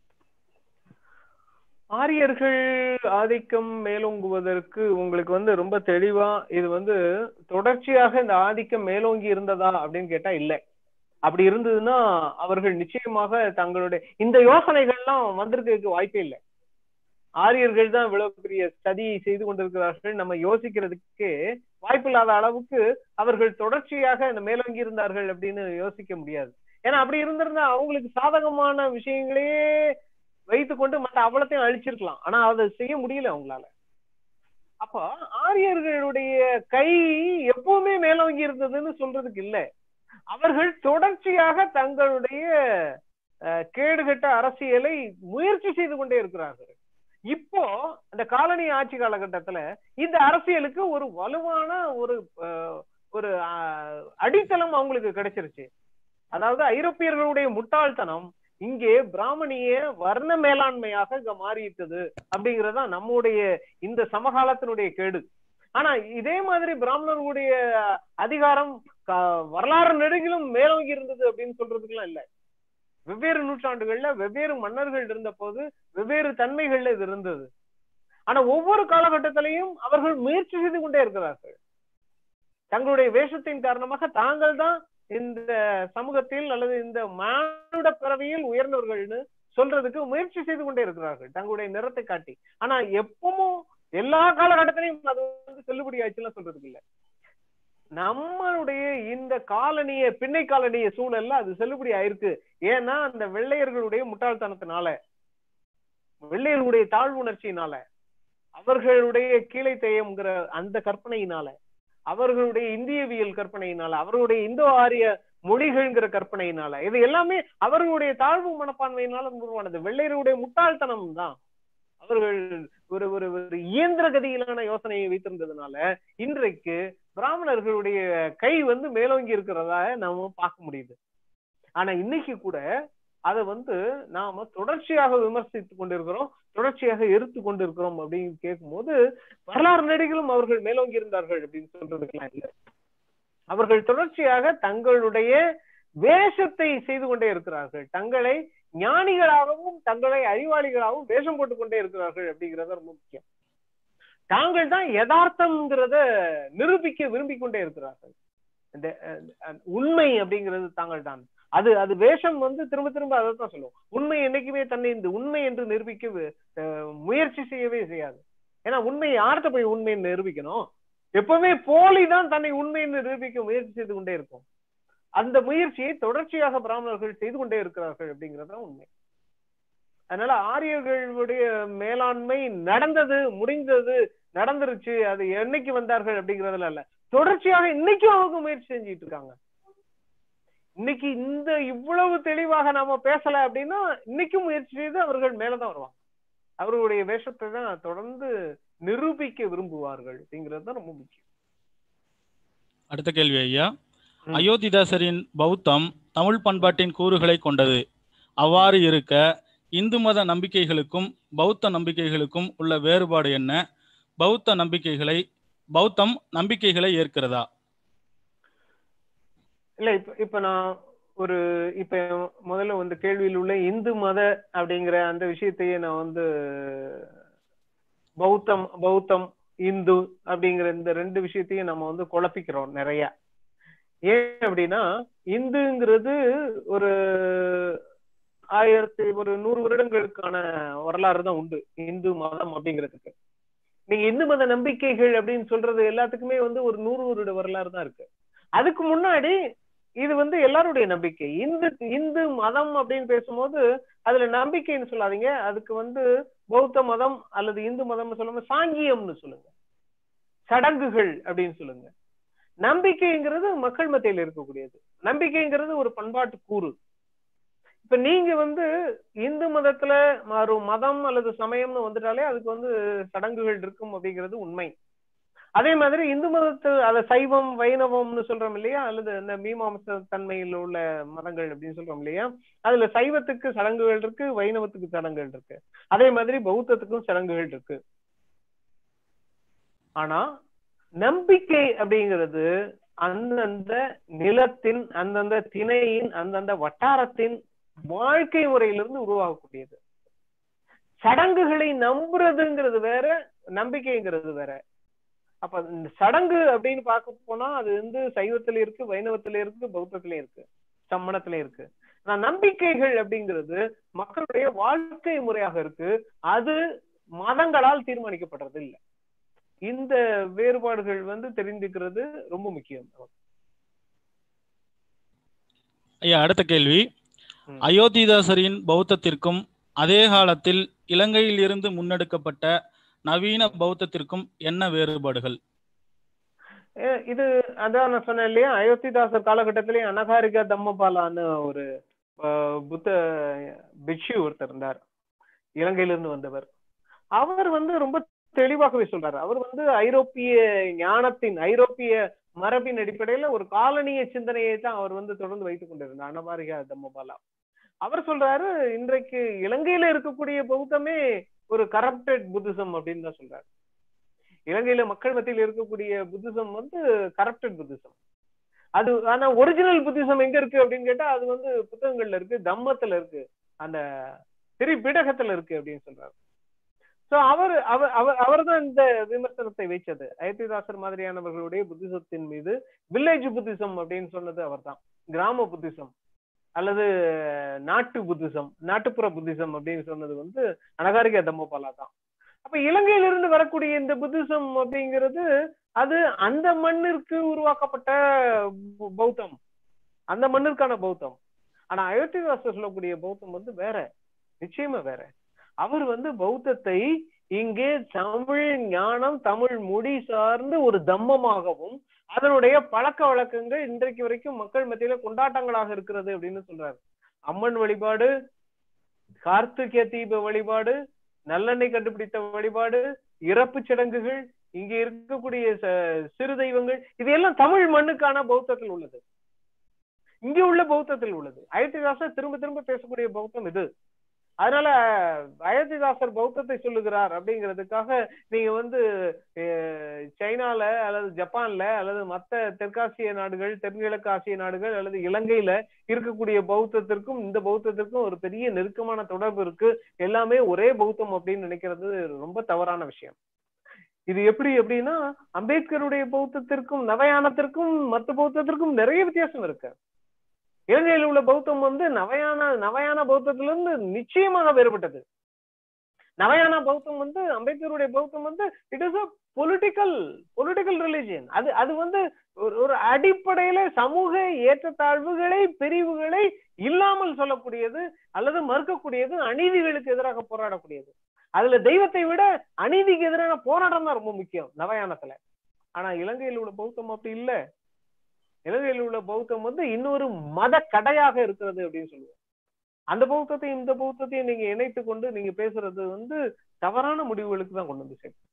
ஆரியர்கள் ஆதிக்கம் மேலோங்குவதற்கு உங்களுக்கு வந்து ரொம்ப தெளிவா இது வந்து தொடர்ச்சியாக இந்த ஆதிக்கம் மேலோங்கி இருந்ததா அப்படின்னு கேட்டா இல்ல அப்படி இருந்ததுன்னா அவர்கள் நிச்சயமாக தங்களுடைய இந்த யோசனைகள்லாம் வந்திருக்கிறதுக்கு வாய்ப்பே இல்லை ஆரியர்கள் தான் இவ்வளவு பெரிய சதியை செய்து கொண்டிருக்கிறார்கள் நம்ம யோசிக்கிறதுக்கு வாய்ப்பில்லாத அளவுக்கு அவர்கள் தொடர்ச்சியாக இந்த மேலோங்கி இருந்தார்கள் அப்படின்னு யோசிக்க முடியாது ஏன்னா அப்படி இருந்திருந்தா அவங்களுக்கு சாதகமான விஷயங்களையே வைத்துக்கொண்டு மற்ற அவ்வளத்தையும் அழிச்சிருக்கலாம் ஆனா அதை செய்ய முடியல அவங்களால அப்ப ஆரியர்களுடைய கை எப்பவுமே மேலோங்கி இருந்ததுன்னு சொல்றதுக்கு இல்ல அவர்கள் தொடர்ச்சியாக தங்களுடைய அஹ், கேடுகெட்ட அரசியலை முயற்சி செய்து கொண்டே இருக்கிறார்கள் இப்போ அந்த காலனி ஆட்சி காலகட்டத்துல இந்த அரசியலுக்கு ஒரு வலுவான ஒரு அஹ், ஒரு அஹ், அடித்தளம் அவங்களுக்கு கிடைச்சிருச்சு அதாவது ஐரோப்பியர்களுடைய முட்டாள்தனம் இங்கே பிராமணிய வர்ண மேலாண்மையாக இங்க மாறிட்டது அப்படிங்கறதா நம்முடைய இந்த சமகாலத்தினுடைய கேடு ஆனா இதே மாதிரி பிராமணர்களுடைய அதிகாரம் க- வரலாறு நெடுகிலும் மேலோங்கி இருந்தது அப்படின்னு சொல்றதுக்கெல்லாம் இல்ல வெவ்வேறு நூற்றாண்டுகள்ல வெவ்வேறு மன்னர்கள் இருந்த போது வெவ்வேறு தன்மைகள்ல இது இருந்தது ஆனா ஒவ்வொரு காலகட்டத்திலையும் அவர்கள் முயற்சி செய்து கொண்டே இருக்கிறார்கள் தங்களுடைய வேஷத்தின் காரணமாக தாங்கள் தான் இந்த சமூகத்தில் அல்லது இந்த மானுட பிறவியில் உயர்ந்தவர்கள்னு சொல்றதுக்கு முயற்சி செய்து கொண்டே இருக்கிறார்கள் தங்களுடைய நிறத்தை காட்டி ஆனா எப்பவும் எல்லா காலகட்டத்திலையும் அது வந்து செல்லுபடி ஆச்சுலாம் சொல்றதுக்கு இல்ல நம்மளுடைய இந்த காலனிய பின்னை காலனிய சூழல்ல அது செல்லுபடி ஆயிருக்கு ஏன்னா அந்த வெள்ளையர்களுடைய முட்டாள்தனத்தினால வெள்ளையர்களுடைய தாழ்வுணர்ச்சியினால அவர்களுடைய கீழே தேயம்ங்கிற அந்த கற்பனையினால அவர்களுடைய இந்தியவியல் கற்பனையினால அவர்களுடைய இந்தோ ஆரிய மொழிகள்ங்கிற கற்பனையினால இது எல்லாமே அவர்களுடைய தாழ்வு மனப்பான்மையினால உருவானது வெள்ளையருடைய முட்டாள்தனம் தான் அவர்கள் ஒரு ஒரு ஒரு இயந்திர கதியிலான யோசனையை வைத்திருந்ததுனால இன்றைக்கு பிராமணர்களுடைய கை வந்து மேலோங்கி இருக்கிறதா நாம பார்க்க முடியுது ஆனா இன்னைக்கு கூட அதை வந்து நாம தொடர்ச்சியாக விமர்சித்து கொண்டிருக்கிறோம் தொடர்ச்சியாக எரித்து கொண்டிருக்கிறோம் அப்படின்னு கேட்கும்போது வரலாறு நடிகளும் அவர்கள் மேலோங்கி இருந்தார்கள் அப்படின்னு சொல்றதுக்கெல்லாம் இல்லை அவர்கள் தொடர்ச்சியாக தங்களுடைய வேஷத்தை செய்து கொண்டே இருக்கிறார்கள் தங்களை ஞானிகளாகவும் தங்களை அறிவாளிகளாகவும் வேஷம் போட்டுக் கொண்டே இருக்கிறார்கள் அப்படிங்கறது ரொம்ப முக்கியம் தாங்கள் தான் யதார்த்தம்ங்கிறத நிரூபிக்க விரும்பிக் கொண்டே இருக்கிறார்கள் இந்த உண்மை அப்படிங்கிறது தாங்கள் தான் அது அது வேஷம் வந்து திரும்ப திரும்ப அதை தான் சொல்லுவோம் உண்மை என்னைக்குமே தன்னை இந்த உண்மை என்று நிரூபிக்க முயற்சி செய்யவே செய்யாது ஏன்னா உண்மை யார்கிட்ட போய் உண்மைன்னு நிரூபிக்கணும் எப்பவுமே போலி தான் தன்னை உண்மைன்னு நிரூபிக்க முயற்சி செய்து கொண்டே இருக்கும் அந்த முயற்சியை தொடர்ச்சியாக பிராமணர்கள் செய்து கொண்டே இருக்கிறார்கள் அப்படிங்கறது உண்மை அதனால ஆரியர்களுடைய மேலாண்மை நடந்தது முடிந்தது நடந்துருச்சு அது என்னைக்கு வந்தார்கள் அப்படிங்கறதுல இல்ல தொடர்ச்சியாக இன்னைக்கும் அவங்க முயற்சி செஞ்சுட்டு இருக்காங்க இன்னைக்கு இந்த இவ்வளவு தெளிவாக நாம பேசல அப்படின்னா இன்னைக்கும் முயற்சி செய்து அவர்கள் மேலதான் வருவாங்க அவர்களுடைய வேஷத்தை தான் தொடர்ந்து நிரூபிக்க விரும்புவார்கள் அப்படிங்கிறது தான் ரொம்ப முக்கியம் அடுத்த கேள்வி ஐயா அயோத்திதாசரின் பௌத்தம் தமிழ் பண்பாட்டின் கூறுகளை கொண்டது அவ்வாறு இருக்க இந்து மத நம்பிக்கைகளுக்கும் பௌத்த நம்பிக்கைகளுக்கும் உள்ள வேறுபாடு என்ன பௌத்த நம்பிக்கைகளை பௌத்தம் நம்பிக்கைகளை ஏற்கிறதா இல்ல இப்ப இப்ப நான் ஒரு இப்ப முதல்ல வந்து கேள்வியில் உள்ள இந்து மத அப்படிங்கிற அந்த விஷயத்தையே நான் வந்து பௌத்தம் பௌத்தம் இந்து அப்படிங்கிற இந்த ரெண்டு வரலாற்றையும் நம்ம வந்து குழப்பிக்கிறோம் நிறைய ஏன் அப்படின்னா இந்துங்கிறது ஒரு ஆயிரத்தி ஒரு நூறு வருடங்களுக்கான வரலாறு தான் உண்டு இந்து மதம் அப்படிங்கிறதுக்கு நீங்க இந்து மத நம்பிக்கைகள் அப்படின்னு சொல்றது எல்லாத்துக்குமே வந்து ஒரு நூறு வருட வரலாறு தான் இருக்கு அதுக்கு முன்னாடி இது வந்து எல்லாருடைய நம்பிக்கை இந்து இந்து மதம் அப்படின்னு பேசும்போது அதுல நம்பிக்கைன்னு சொல்லாதீங்க அதுக்கு வந்து பௌத்த மதம் அல்லது இந்து மதம்னு சொல்லாம சாங்கியம்னு சொல்லுங்க சடங்குகள் அப்படின்னு சொல்லுங்க நம்பிக்கைங்கிறது மக்கள் மத்தியில் இருக்கக்கூடியது நம்பிக்கைங்கிறது ஒரு பண்பாட்டு கூறு இப்ப நீங்க வந்து இந்து மதத்துல ஒரு மதம் அல்லது சமயம்னு வந்துட்டாலே அதுக்கு வந்து சடங்குகள் இருக்கும் அப்படிங்கிறது உண்மை அதே மாதிரி இந்து மதத்து அத சைவம் வைணவம்னு சொல்றோம் இல்லையா அல்லது இந்த மீமாம்ச தன்மையில் உள்ள மதங்கள் அப்படின்னு சொல்றோம் இல்லையா அதுல சைவத்துக்கு சடங்குகள் இருக்கு வைணவத்துக்கு சடங்குகள் இருக்கு அதே மாதிரி பௌத்தத்துக்கும் சடங்குகள் இருக்கு ஆனா நம்பிக்கை அப்படிங்கிறது அந்தந்த நிலத்தின் அந்தந்த திணையின் அந்தந்த வட்டாரத்தின் வாழ்க்கை முறையிலிருந்து உருவாகக்கூடியது சடங்குகளை நம்புறதுங்கிறது வேற நம்பிக்கைங்கிறது வேற அப்ப இந்த சடங்கு அப்படின்னு பார்க்க போனா அது வந்து சைவத்துல இருக்கு வைணவத்துல இருக்கு பௌத்தத்திலயும் இருக்கு சம்மணத்திலயும் இருக்கு ஆனா நம்பிக்கைகள் அப்படிங்கிறது மக்களுடைய வாழ்க்கை முறையாக இருக்கு அது மதங்களால் தீர்மானிக்கப்படுறது இல்லை இந்த வேறுபாடுகள் வந்து தெரிந்துக்கிறது ரொம்ப முக்கியம் ஐயா அடுத்த கேள்வி அயோத்திதாசரின் பௌத்தத்திற்கும் அதே காலத்தில் இலங்கையில் இருந்து முன்னெடுக்கப்பட்ட நவீன பௌத்தத்திற்கும் என்ன வேறுபாடுகள் இது அதான் நான் சொன்னேன் இல்லையா அயோத்திதாசர் காலகட்டத்திலேயே அனகாரிகா தம்மபாலான்னு ஒரு புத்த பிக்ஷு ஒருத்தர் இருந்தார் இலங்கையிலிருந்து வந்தவர் அவர் வந்து ரொம்ப தெளிவாகவே சொல்றாரு அவர் வந்து ஐரோப்பிய ஞானத்தின் ஐரோப்பிய மரபின் அடிப்படையில ஒரு காலனிய சிந்தனையை தான் அவர் வந்து தொடர்ந்து வைத்துக் கொண்டிருந்தார் அனபாரிகா தம்மபாலா அவர் சொல்றாரு இன்றைக்கு இலங்கையில இருக்கக்கூடிய பௌத்தமே ஒரு கரப்டட் புத்திசம் அப்படின்னு தான் சொல்றாரு இலங்கையில மக்கள் மத்தியில் இருக்கக்கூடிய புத்திசம் வந்து கரப்டட் புத்திசம் அது ஆனா ஒரிஜினல் புத்திசம் எங்க இருக்கு அப்படின்னு கேட்டா அது வந்து புத்தகங்கள்ல இருக்கு தம்மத்துல இருக்கு அந்த திரிபிடகத்துல இருக்கு அப்படின்னு சொல்றாரு சோ அவர் அவர் அவர் அவர் தான் இந்த விமர்சனத்தை வைச்சது அயோத்திதாசர் மாதிரியானவர்களுடைய புத்திசத்தின் மீது வில்லேஜ் புத்திசம் அப்படின்னு சொன்னது அவர் தான் கிராம புத்திசம் அல்லது நாட்டு புத்திசம் நாட்டுப்புற புத்திசம் அப்படின்னு சொன்னது வந்து அனகாரிக தம்மபாலா தான் அப்ப இலங்கையிலிருந்து வரக்கூடிய இந்த புத்திசம் அப்படிங்கிறது அது அந்த மண்ணிற்கு உருவாக்கப்பட்ட பௌத்தம் அந்த மண்ணிற்கான பௌத்தம் ஆனா அயோத்திதாசர் சொல்லக்கூடிய பௌத்தம் வந்து வேற நிச்சயமா வேற அவர் வந்து பௌத்தத்தை இங்கே தமிழ் ஞானம் தமிழ் மொழி சார்ந்து ஒரு தம்மமாகவும் அதனுடைய பழக்க வழக்கங்கள் இன்றைக்கு வரைக்கும் மக்கள் மத்தியில கொண்டாட்டங்களாக இருக்கிறது அப்படின்னு சொல்றாரு அம்மன் வழிபாடு கார்த்திகை தீப வழிபாடு நல்லெண்ணெய் கண்டுபிடித்த வழிபாடு இறப்பு சடங்குகள் இங்க இருக்கக்கூடிய சிறு தெய்வங்கள் இது எல்லாம் தமிழ் மண்ணுக்கான பௌத்தத்தில் உள்ளது இங்க உள்ள பௌத்தத்தில் உள்ளது அயோத்திதாசர் திரும்ப திரும்ப பேசக்கூடிய பௌத்தம் இது அதனால அயோத்திதாசர் பௌத்தத்தை சொல்லுகிறார் அப்படிங்கிறதுக்காக நீங்க வந்து சைனால அல்லது ஜப்பான்ல அல்லது மத்த தெற்காசிய நாடுகள் தென்கிழக்கு ஆசிய நாடுகள் அல்லது இலங்கையில இருக்கக்கூடிய பௌத்தத்திற்கும் இந்த பௌத்தத்திற்கும் ஒரு பெரிய நெருக்கமான தொடர்பு இருக்கு எல்லாமே ஒரே பௌத்தம் அப்படின்னு நினைக்கிறது ரொம்ப தவறான விஷயம் இது எப்படி எப்படின்னா அம்பேத்கருடைய பௌத்தத்திற்கும் நவயானத்திற்கும் மற்ற பௌத்தத்திற்கும் நிறைய வித்தியாசம் இருக்கு இலங்கையில் உள்ள பௌத்தம் வந்து நவயான நவயான பௌத்தத்திலிருந்து நிச்சயமாக வேறுபட்டது நவயான பௌத்தம் வந்து அம்பேத்கருடைய பௌத்தம் வந்து it is a political political religion அது அது வந்து ஒரு அடிப்படையில சமூக ஏற்றத்தாழ்வுகளை பிரிவுகளை இல்லாமல் சொல்லக்கூடியது அல்லது மறுக்கக்கூடியது அநீதிகளுக்கு எதிராக போராடக்கூடியது அதுல தெய்வத்தை விட அநீதிக்கு எதிரான போராட்டம் தான் ரொம்ப முக்கியம் நவயானத்துல ஆனா இலங்கையில் உள்ள பௌத்தம் அப்படி இல்ல இலங்கையில் உள்ள பௌத்தம் வந்து இன்னொரு மத கடையாக இருக்கிறது அப்படின்னு சொல்லுவோம் அந்த பௌத்தத்தையும் இந்த பௌத்தத்தையும் நீங்க இணைத்து கொண்டு நீங்க பேசுறது வந்து தவறான முடிவுகளுக்கு தான் கொண்டு வந்து சேர்க்கும்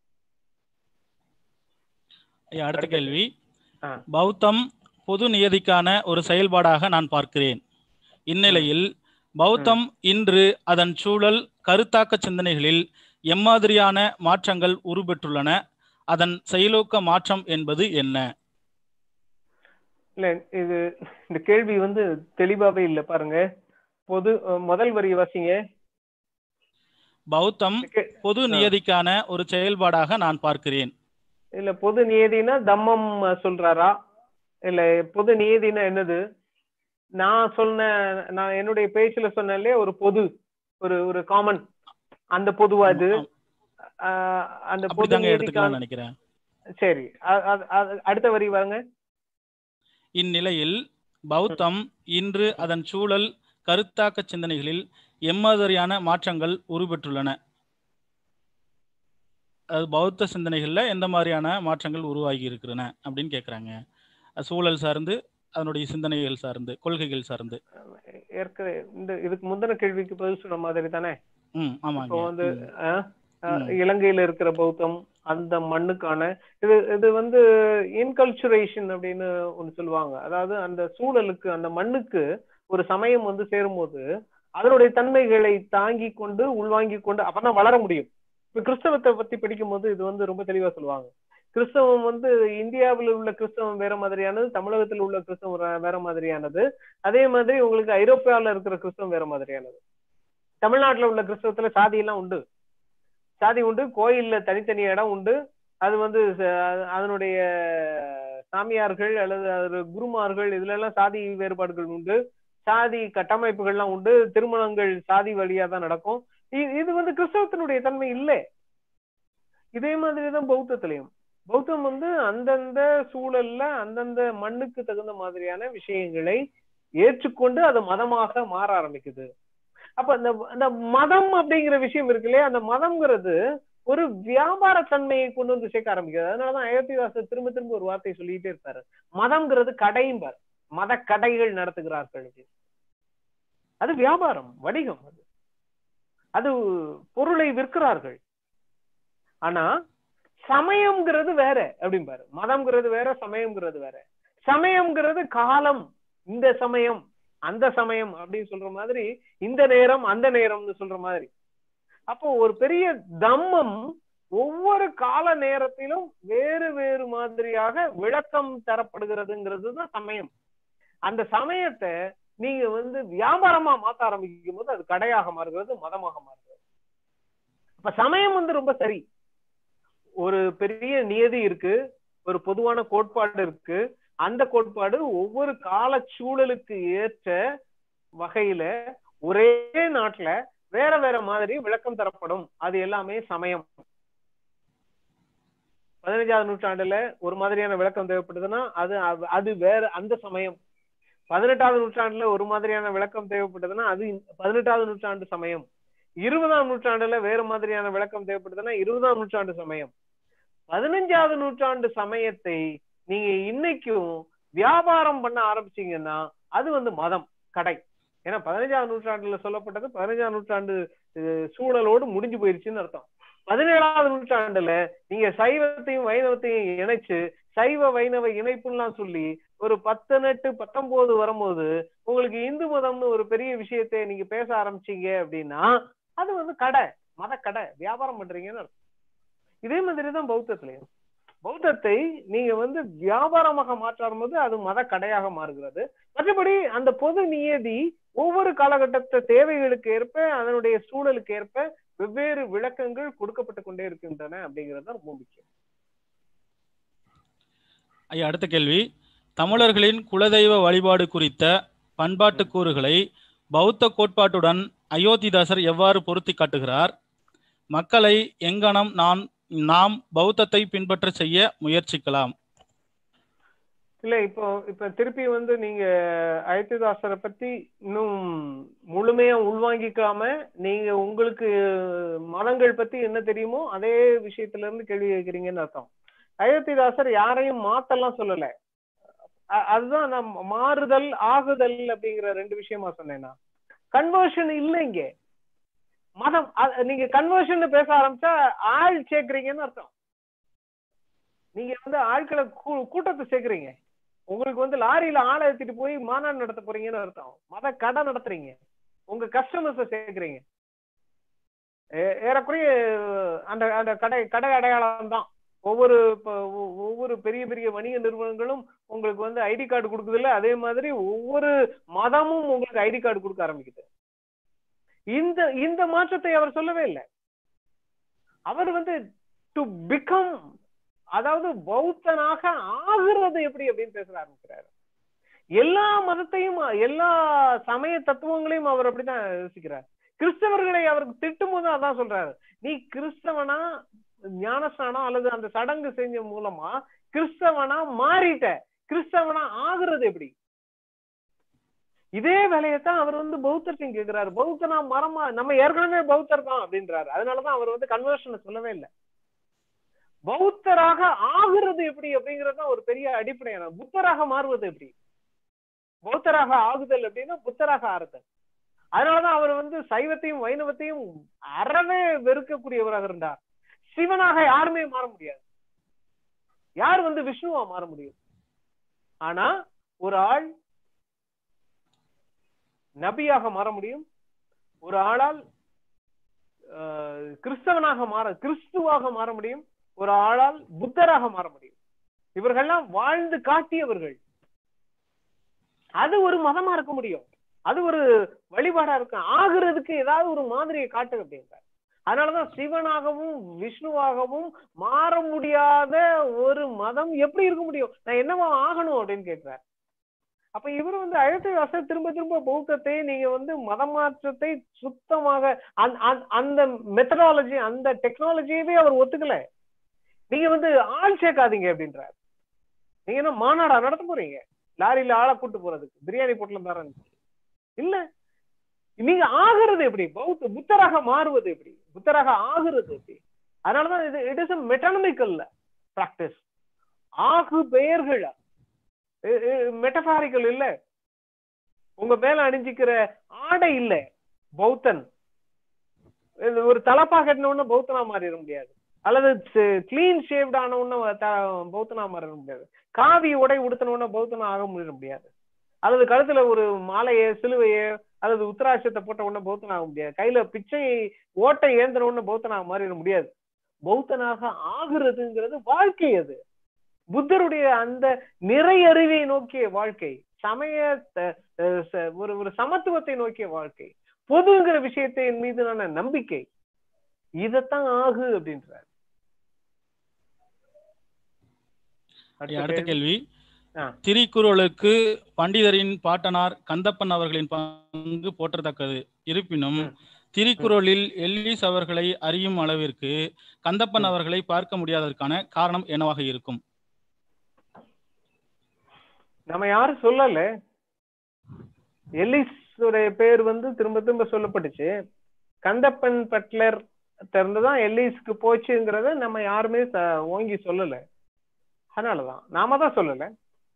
அடுத்த கேள்வி பௌத்தம் பொது நியதிக்கான ஒரு செயல்பாடாக நான் பார்க்கிறேன் இந்நிலையில் பௌத்தம் இன்று அதன் சூழல் கருத்தாக்க சிந்தனைகளில் எம்மாதிரியான மாற்றங்கள் உருபெற்றுள்ளன அதன் செயலோக்க மாற்றம் என்பது என்ன இல்ல இது இந்த கேள்வி வந்து தெளிவாவே இல்ல பாருங்க பொது முதல் வரி வாசிங்க பௌத்தம் பொது நியதிக்கான ஒரு செயல்பாடாக நான் பார்க்கிறேன் இல்ல பொது நியதினா தம்மம் சொல்றாரா இல்ல பொது நியதினா என்னது நான் சொன்ன நான் என்னுடைய பேச்சுல சொன்னாலே ஒரு பொது ஒரு ஒரு காமன் அந்த பொதுவா இது அந்த பொது எடுத்துக்கலாம் நினைக்கிறேன் சரி அடுத்த வரி வாங்க இந்நிலையில் பௌத்தம் இன்று அதன் சூழல் கருத்தாக்க சிந்தனைகளில் எம்மாதிரியான மாற்றங்கள் உருபெற்றுள்ளன அது பௌத்த சிந்தனைகள்ல எந்த மாதிரியான மாற்றங்கள் உருவாகி இருக்கிறன அப்படின்னு கேக்குறாங்க சூழல் சார்ந்து அதனுடைய சிந்தனைகள் சார்ந்து கொள்கைகள் சார்ந்து ஏற்கனவே இந்த இதுக்கு முந்தின கேள்விக்கு பதில் சொன்ன மாதிரி தானே இப்போ வந்து இலங்கையில இருக்கிற பௌத்தம் அந்த மண்ணுக்கான இது இது வந்து இன்கல்ச்சுரேஷன் அப்படின்னு ஒண்ணு சொல்லுவாங்க அதாவது அந்த சூழலுக்கு அந்த மண்ணுக்கு ஒரு சமயம் வந்து சேரும்போது அதனுடைய தன்மைகளை தாங்கி கொண்டு உள்வாங்கி கொண்டு அப்பதான் வளர முடியும் இப்ப கிறிஸ்தவத்தை பத்தி படிக்கும் போது இது வந்து ரொம்ப தெளிவா சொல்லுவாங்க கிறிஸ்தவம் வந்து இந்தியாவில் உள்ள கிறிஸ்தவம் வேற மாதிரியானது தமிழகத்தில் உள்ள கிறிஸ்தவம் வேற மாதிரியானது அதே மாதிரி உங்களுக்கு ஐரோப்பியாவில் இருக்கிற கிறிஸ்தவம் வேற மாதிரியானது தமிழ்நாட்டுல உள்ள கிறிஸ்தவத்துல சாதி எல்லாம் உண்டு சாதி உண்டு கோயில்ல தனித்தனி இடம் உண்டு அது வந்து அதனுடைய சாமியார்கள் அல்லது அது குருமார்கள் இதுல எல்லாம் சாதி வேறுபாடுகள் உண்டு சாதி கட்டமைப்புகள்லாம் உண்டு திருமணங்கள் சாதி வழியா தான் நடக்கும் இது வந்து கிறிஸ்தவத்தினுடைய தன்மை இல்லை இதே மாதிரிதான் பௌத்தத்திலையும் பௌத்தம் வந்து அந்தந்த சூழல்ல அந்தந்த மண்ணுக்கு தகுந்த மாதிரியான விஷயங்களை ஏற்றுக்கொண்டு அது மதமாக மாற ஆரம்பிக்குது அப்ப அந்த அந்த மதம் அப்படிங்கிற விஷயம் இருக்கு இல்லையா அந்த மதம்ங்கிறது ஒரு வியாபார தன்மையை கொண்டு வந்து சேர்க்க ஆரம்பிக்கிறது அதனாலதான் அயோத்திதாசர் திரும்ப திரும்ப ஒரு வார்த்தையை சொல்லிட்டே இருப்பாரு மதம்ங்கிறது கடையும்பார் மத கடைகள் நடத்துகிறார்கள் அது வியாபாரம் வணிகம் அது அது பொருளை விற்கிறார்கள் ஆனா சமயம்ங்கிறது வேற அப்படிம்பாரு மதம்ங்கிறது வேற சமயம்ங்கிறது வேற சமயம்ங்கிறது காலம் இந்த சமயம் அந்த சமயம் அப்படின்னு சொல்ற மாதிரி இந்த நேரம் அந்த நேரம்னு சொல்ற மாதிரி அப்போ ஒரு பெரிய தம்மம் ஒவ்வொரு கால நேரத்திலும் வேறு வேறு மாதிரியாக விளக்கம் தரப்படுகிறதுங்கிறது தான் சமயம் அந்த சமயத்தை நீங்க வந்து வியாபாரமா மாத்த ஆரம்பிக்கும் போது அது கடையாக மாறுகிறது மதமாக மாறுகிறது அப்ப சமயம் வந்து ரொம்ப சரி ஒரு பெரிய நியதி இருக்கு ஒரு பொதுவான கோட்பாடு இருக்கு அந்த கோட்பாடு ஒவ்வொரு கால சூழலுக்கு ஏற்ற வகையில ஒரே நாட்டுல வேற வேற மாதிரி விளக்கம் தரப்படும் அது எல்லாமே சமயம் பதினஞ்சாவது நூற்றாண்டுல ஒரு மாதிரியான விளக்கம் தேவைப்படுதுன்னா அது அது வேற அந்த சமயம் பதினெட்டாவது நூற்றாண்டுல ஒரு மாதிரியான விளக்கம் தேவைப்பட்டதுன்னா அது பதினெட்டாவது நூற்றாண்டு சமயம் இருபதாம் நூற்றாண்டுல வேறு மாதிரியான விளக்கம் தேவைப்படுதுன்னா இருபதாம் நூற்றாண்டு சமயம் பதினஞ்சாவது நூற்றாண்டு சமயத்தை நீங்க இன்னைக்கும் வியாபாரம் பண்ண ஆரம்பிச்சீங்கன்னா அது வந்து மதம் கடை ஏன்னா பதினஞ்சாவது நூற்றாண்டுல சொல்லப்பட்டது பதினஞ்சாம் நூற்றாண்டு அஹ், சூழலோடு முடிஞ்சு போயிருச்சுன்னு அர்த்தம் பதினேழாவது நூற்றாண்டுல நீங்க சைவத்தையும் வைணவத்தையும் இணைச்சு சைவ வைணவ இணைப்புலாம் சொல்லி ஒரு பத்தெட்டு பத்தொன்பது வரும்போது உங்களுக்கு இந்து மதம்னு ஒரு பெரிய விஷயத்தை நீங்க பேச ஆரம்பிச்சீங்க அப்படின்னா அது வந்து கடை மத கடை வியாபாரம் பண்றீங்கன்னு அர்த்தம் இதே மாதிரி தான் பௌத்தத்திலையும் பௌத்தத்தை நீங்க வந்து வியாபாரமாக மாற்றும் போது அது மத கடையாக மாறுகிறது மற்றபடி அந்த பொது நியதி ஒவ்வொரு காலகட்டத்த தேவைகளுக்கு ஏற்ப அதனுடைய சூழலுக்கு ஏற்ப வெவ்வேறு விளக்கங்கள் கொடுக்கப்பட்டு கொண்டே இருக்கின்றன அப்படிங்கிறது தான் ரொம்ப முக்கியம் ஐயா அடுத்த கேள்வி தமிழர்களின் குலதெய்வ வழிபாடு குறித்த பண்பாட்டு கூறுகளை பௌத்த கோட்பாட்டுடன் அயோத்திதாசர் எவ்வாறு பொருத்தி காட்டுகிறார் மக்களை எங்கனம் நான் நாம் பௌத்தத்தை பின்பற்ற செய்ய முயற்சிக்கலாம் இல்ல இப்போ இப்ப திருப்பி வந்து நீங்க அயோத்திதாசரை பத்தி இன்னும் முழுமையா உள்வாங்கிக்காம நீங்க உங்களுக்கு மதங்கள் பத்தி என்ன தெரியுமோ அதே விஷயத்துல இருந்து கேள்வி கேட்கிறீங்கன்னு அர்த்தம் அயோத்திதாசர் யாரையும் மாத்தலாம் சொல்லல அ- அதுதான் நான் மாறுதல் ஆகுதல் அப்படிங்கிற ரெண்டு விஷயமா சொன்னேன்னா கன்வர்ஷன் இல்லைங்க மதம் அ- நீங்க கன்வர்ஷன் பேச ஆரம்பிச்சா ஆள் சேர்க்கறீங்கன்னு அர்த்தம் நீங்க வந்து ஆட்களை கூ- கூட்டத்தை சேர்க்கறீங்க உங்களுக்கு வந்து லாரியில ஆளை ஏத்திட்டு போய் மாநாடு நடத்த போறீங்கன்னு அர்த்தம் மத கடை நடத்துறீங்க உங்க கஸ்டமர்ஸ சேர்க்கறீங்க ஏ- ஏறக்குறைய அந்த அந்த கடை கடை அடையாளம் தான் ஒவ்வொரு இப்ப ஒ- ஒவ்வொரு பெரிய பெரிய வணிக நிறுவனங்களும் உங்களுக்கு வந்து ஐடி கார்டு கொடுக்குதுல்ல அதே மாதிரி ஒவ்வொரு மதமும் உங்களுக்கு ஐடி கார்டு கொடுக்க ஆரம்பிக்குது இந்த இந்த மாற்றத்தை அவர் சொல்லவே இல்லை அவர் வந்து டு பிகம் அதாவது பௌத்தனாக ஆகுறது எப்படி அப்படின்னு பேச ஆரம்பிக்கிறாரு எல்லா மதத்தையும் எல்லா சமய தத்துவங்களையும் அவர் அப்படிதான் யோசிக்கிறார் கிறிஸ்தவர்களை அவருக்கு திட்டும் போது அதான் சொல்றாரு நீ கிறிஸ்தவனா ஞானஸ்நானம் அல்லது அந்த சடங்கு செஞ்ச மூலமா கிறிஸ்தவனா மாறிட்ட கிறிஸ்தவனா ஆகுறது எப்படி இதே வேலையத்தான் அவர் வந்து பௌத்தர்ட்டையும் கேட்கிறாரு பௌத்தனா மரமா நம்ம ஏற்கனவே பௌத்தர் தான் அப்படின்றாரு அதனாலதான் அவர் வந்து கன்வர்ஷனை சொல்லவே இல்லை பௌத்தராக ஆகுறது எப்படி அப்படிங்கறது தான் ஒரு பெரிய அடிப்படையான புத்தராக மாறுவது எப்படி பௌத்தராக ஆகுதல் அப்படின்னா புத்தராக ஆறுதல் அதனாலதான் அவர் வந்து சைவத்தையும் வைணவத்தையும் அறவே வெறுக்கக்கூடியவராக இருந்தார் சிவனாக யாருமே மாற முடியாது யார் வந்து விஷ்ணுவா மாற முடியும் ஆனா ஒரு ஆள் நபியாக மாற முடியும் ஒரு ஆளால் ஆஹ், கிறிஸ்தவனாக மாற கிறிஸ்துவாக மாற முடியும் ஒரு ஆளால் புத்தராக மாற முடியும் இவர்கள்லாம் வாழ்ந்து காட்டியவர்கள் அது ஒரு மதமா இருக்க முடியும் அது ஒரு வழிபாடா இருக்கும் ஆகுறதுக்கு ஏதாவது ஒரு மாதிரியை காட்டு அப்படின்றார் அதனாலதான் சிவனாகவும் விஷ்ணுவாகவும் மாற முடியாத ஒரு மதம் எப்படி இருக்க முடியும் நான் என்னவா ஆகணும் அப்படின்னு கேட்கிறார் அப்ப இவர் வந்து அழுத்தவாசர் திரும்ப திரும்ப பௌத்தத்தை நீங்க வந்து மதமாற்றத்தை சுத்தமாக அந்த- அந்த- அந்த மெத்தடாலஜி அந்த டெக்னாலஜியவே அவர் ஒத்துக்கல நீங்க வந்து ஆள் சேர்க்காதீங்க அப்படின்றார் நீங்க என்ன மாநாடா நடத்த போறீங்க லாரியில ஆளை கூட்டு போறதுக்கு பிரியாணி பொட்டலம் தரேன் இல்ல நீங்க ஆகுறது எப்படி பௌத்த புத்தராக மாறுவது எப்படி புத்தராக ஆகுறது எப்படி அதனாலதான் இது இட் இஸ் மெட்டனமிக்கல் பிராக்டிஸ் ஆகு பெயர்கள் மெட்டபாரிக்கல் இல்ல உங்க மேல அணிஞ்சிக்கிற ஆடை இல்ல பௌத்தன் இது ஒரு தலப்பா கட்டின உடனே பௌத்தனா மாறிட முடியாது அல்லது கிளீன் ஷேவ்ட் ஆன உடனே த- பௌத்தனா மாறிட முடியாது காவி உடை உடுத்தின உடனே பௌத்தனா ஆக முடிய முடியாது அல்லது கழுத்துல ஒரு மாலைய சிலுவைய அல்லது உத்தராட்சத்தை போட்ட உடனே பௌத்தன் ஆக முடியாது கையில பிச்சை ஓட்டை ஏந்தின உடனே பௌத்தனாக மாறிட முடியாது பௌத்தனாக ஆகுறதுங்கிறது வாழ்க்கை அது புத்தருடைய அந்த நிறையறிவை நோக்கிய வாழ்க்கை சமய த- அஹ் ச- ஒரு ஒரு சமத்துவத்தை நோக்கிய வாழ்க்கை பொதுங்கிற விஷயத்தின் மீதான நம்பிக்கை இதத்தான் ஆகு அப்படின்றார் ஐயா, அடுத்த கேள்வி ஆ. திரிக்குறளுக்கு பண்டிதரின் பாட்டனார் கந்தப்பன் அவர்களின் பங்கு போற்றத்தக்கது இருப்பினும் ம். திரிக்குறளில் எல்லிஸ் அவர்களை அறியும் அளவிற்கு கந்தப்பன் அவர்களை பார்க்க முடியாததற்கான காரணம் என்னவாக இருக்கும் நம்ம யாரும் சொல்லல எல்லிஸ் உடைய பேர் வந்து திரும்ப திரும்ப சொல்லப்பட்டுச்சு கந்தப்பன் பட்லர் திறந்துதான் எல்லிஸ்க்கு போச்சுங்கிறத நம்ம யாருமே ஓங்கி சொல்லல அதனாலதான் நாம தான் சொல்லல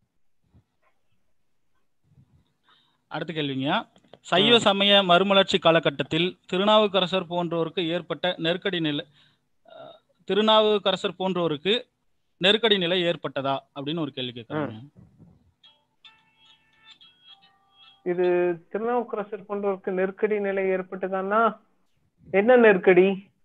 அடுத்த கேள்விங்க சைவ சமய மறுமலர்ச்சி காலகட்டத்தில் திருநாவுக்கரசர் போன்றோருக்கு ஏற்பட்ட நெருக்கடி நிலை திருநாவுக்கரசர் போன்றோருக்கு நெருக்கடி நிலை ஏற்பட்டதா அப்படின்னு ஒரு கேள்வி கேட்கறாங்க இது திருநாவுக்கரசர் போன்றவருக்கு நெருக்கடி நிலை ஏற்பட்டதான்னா என்ன நெருக்கடி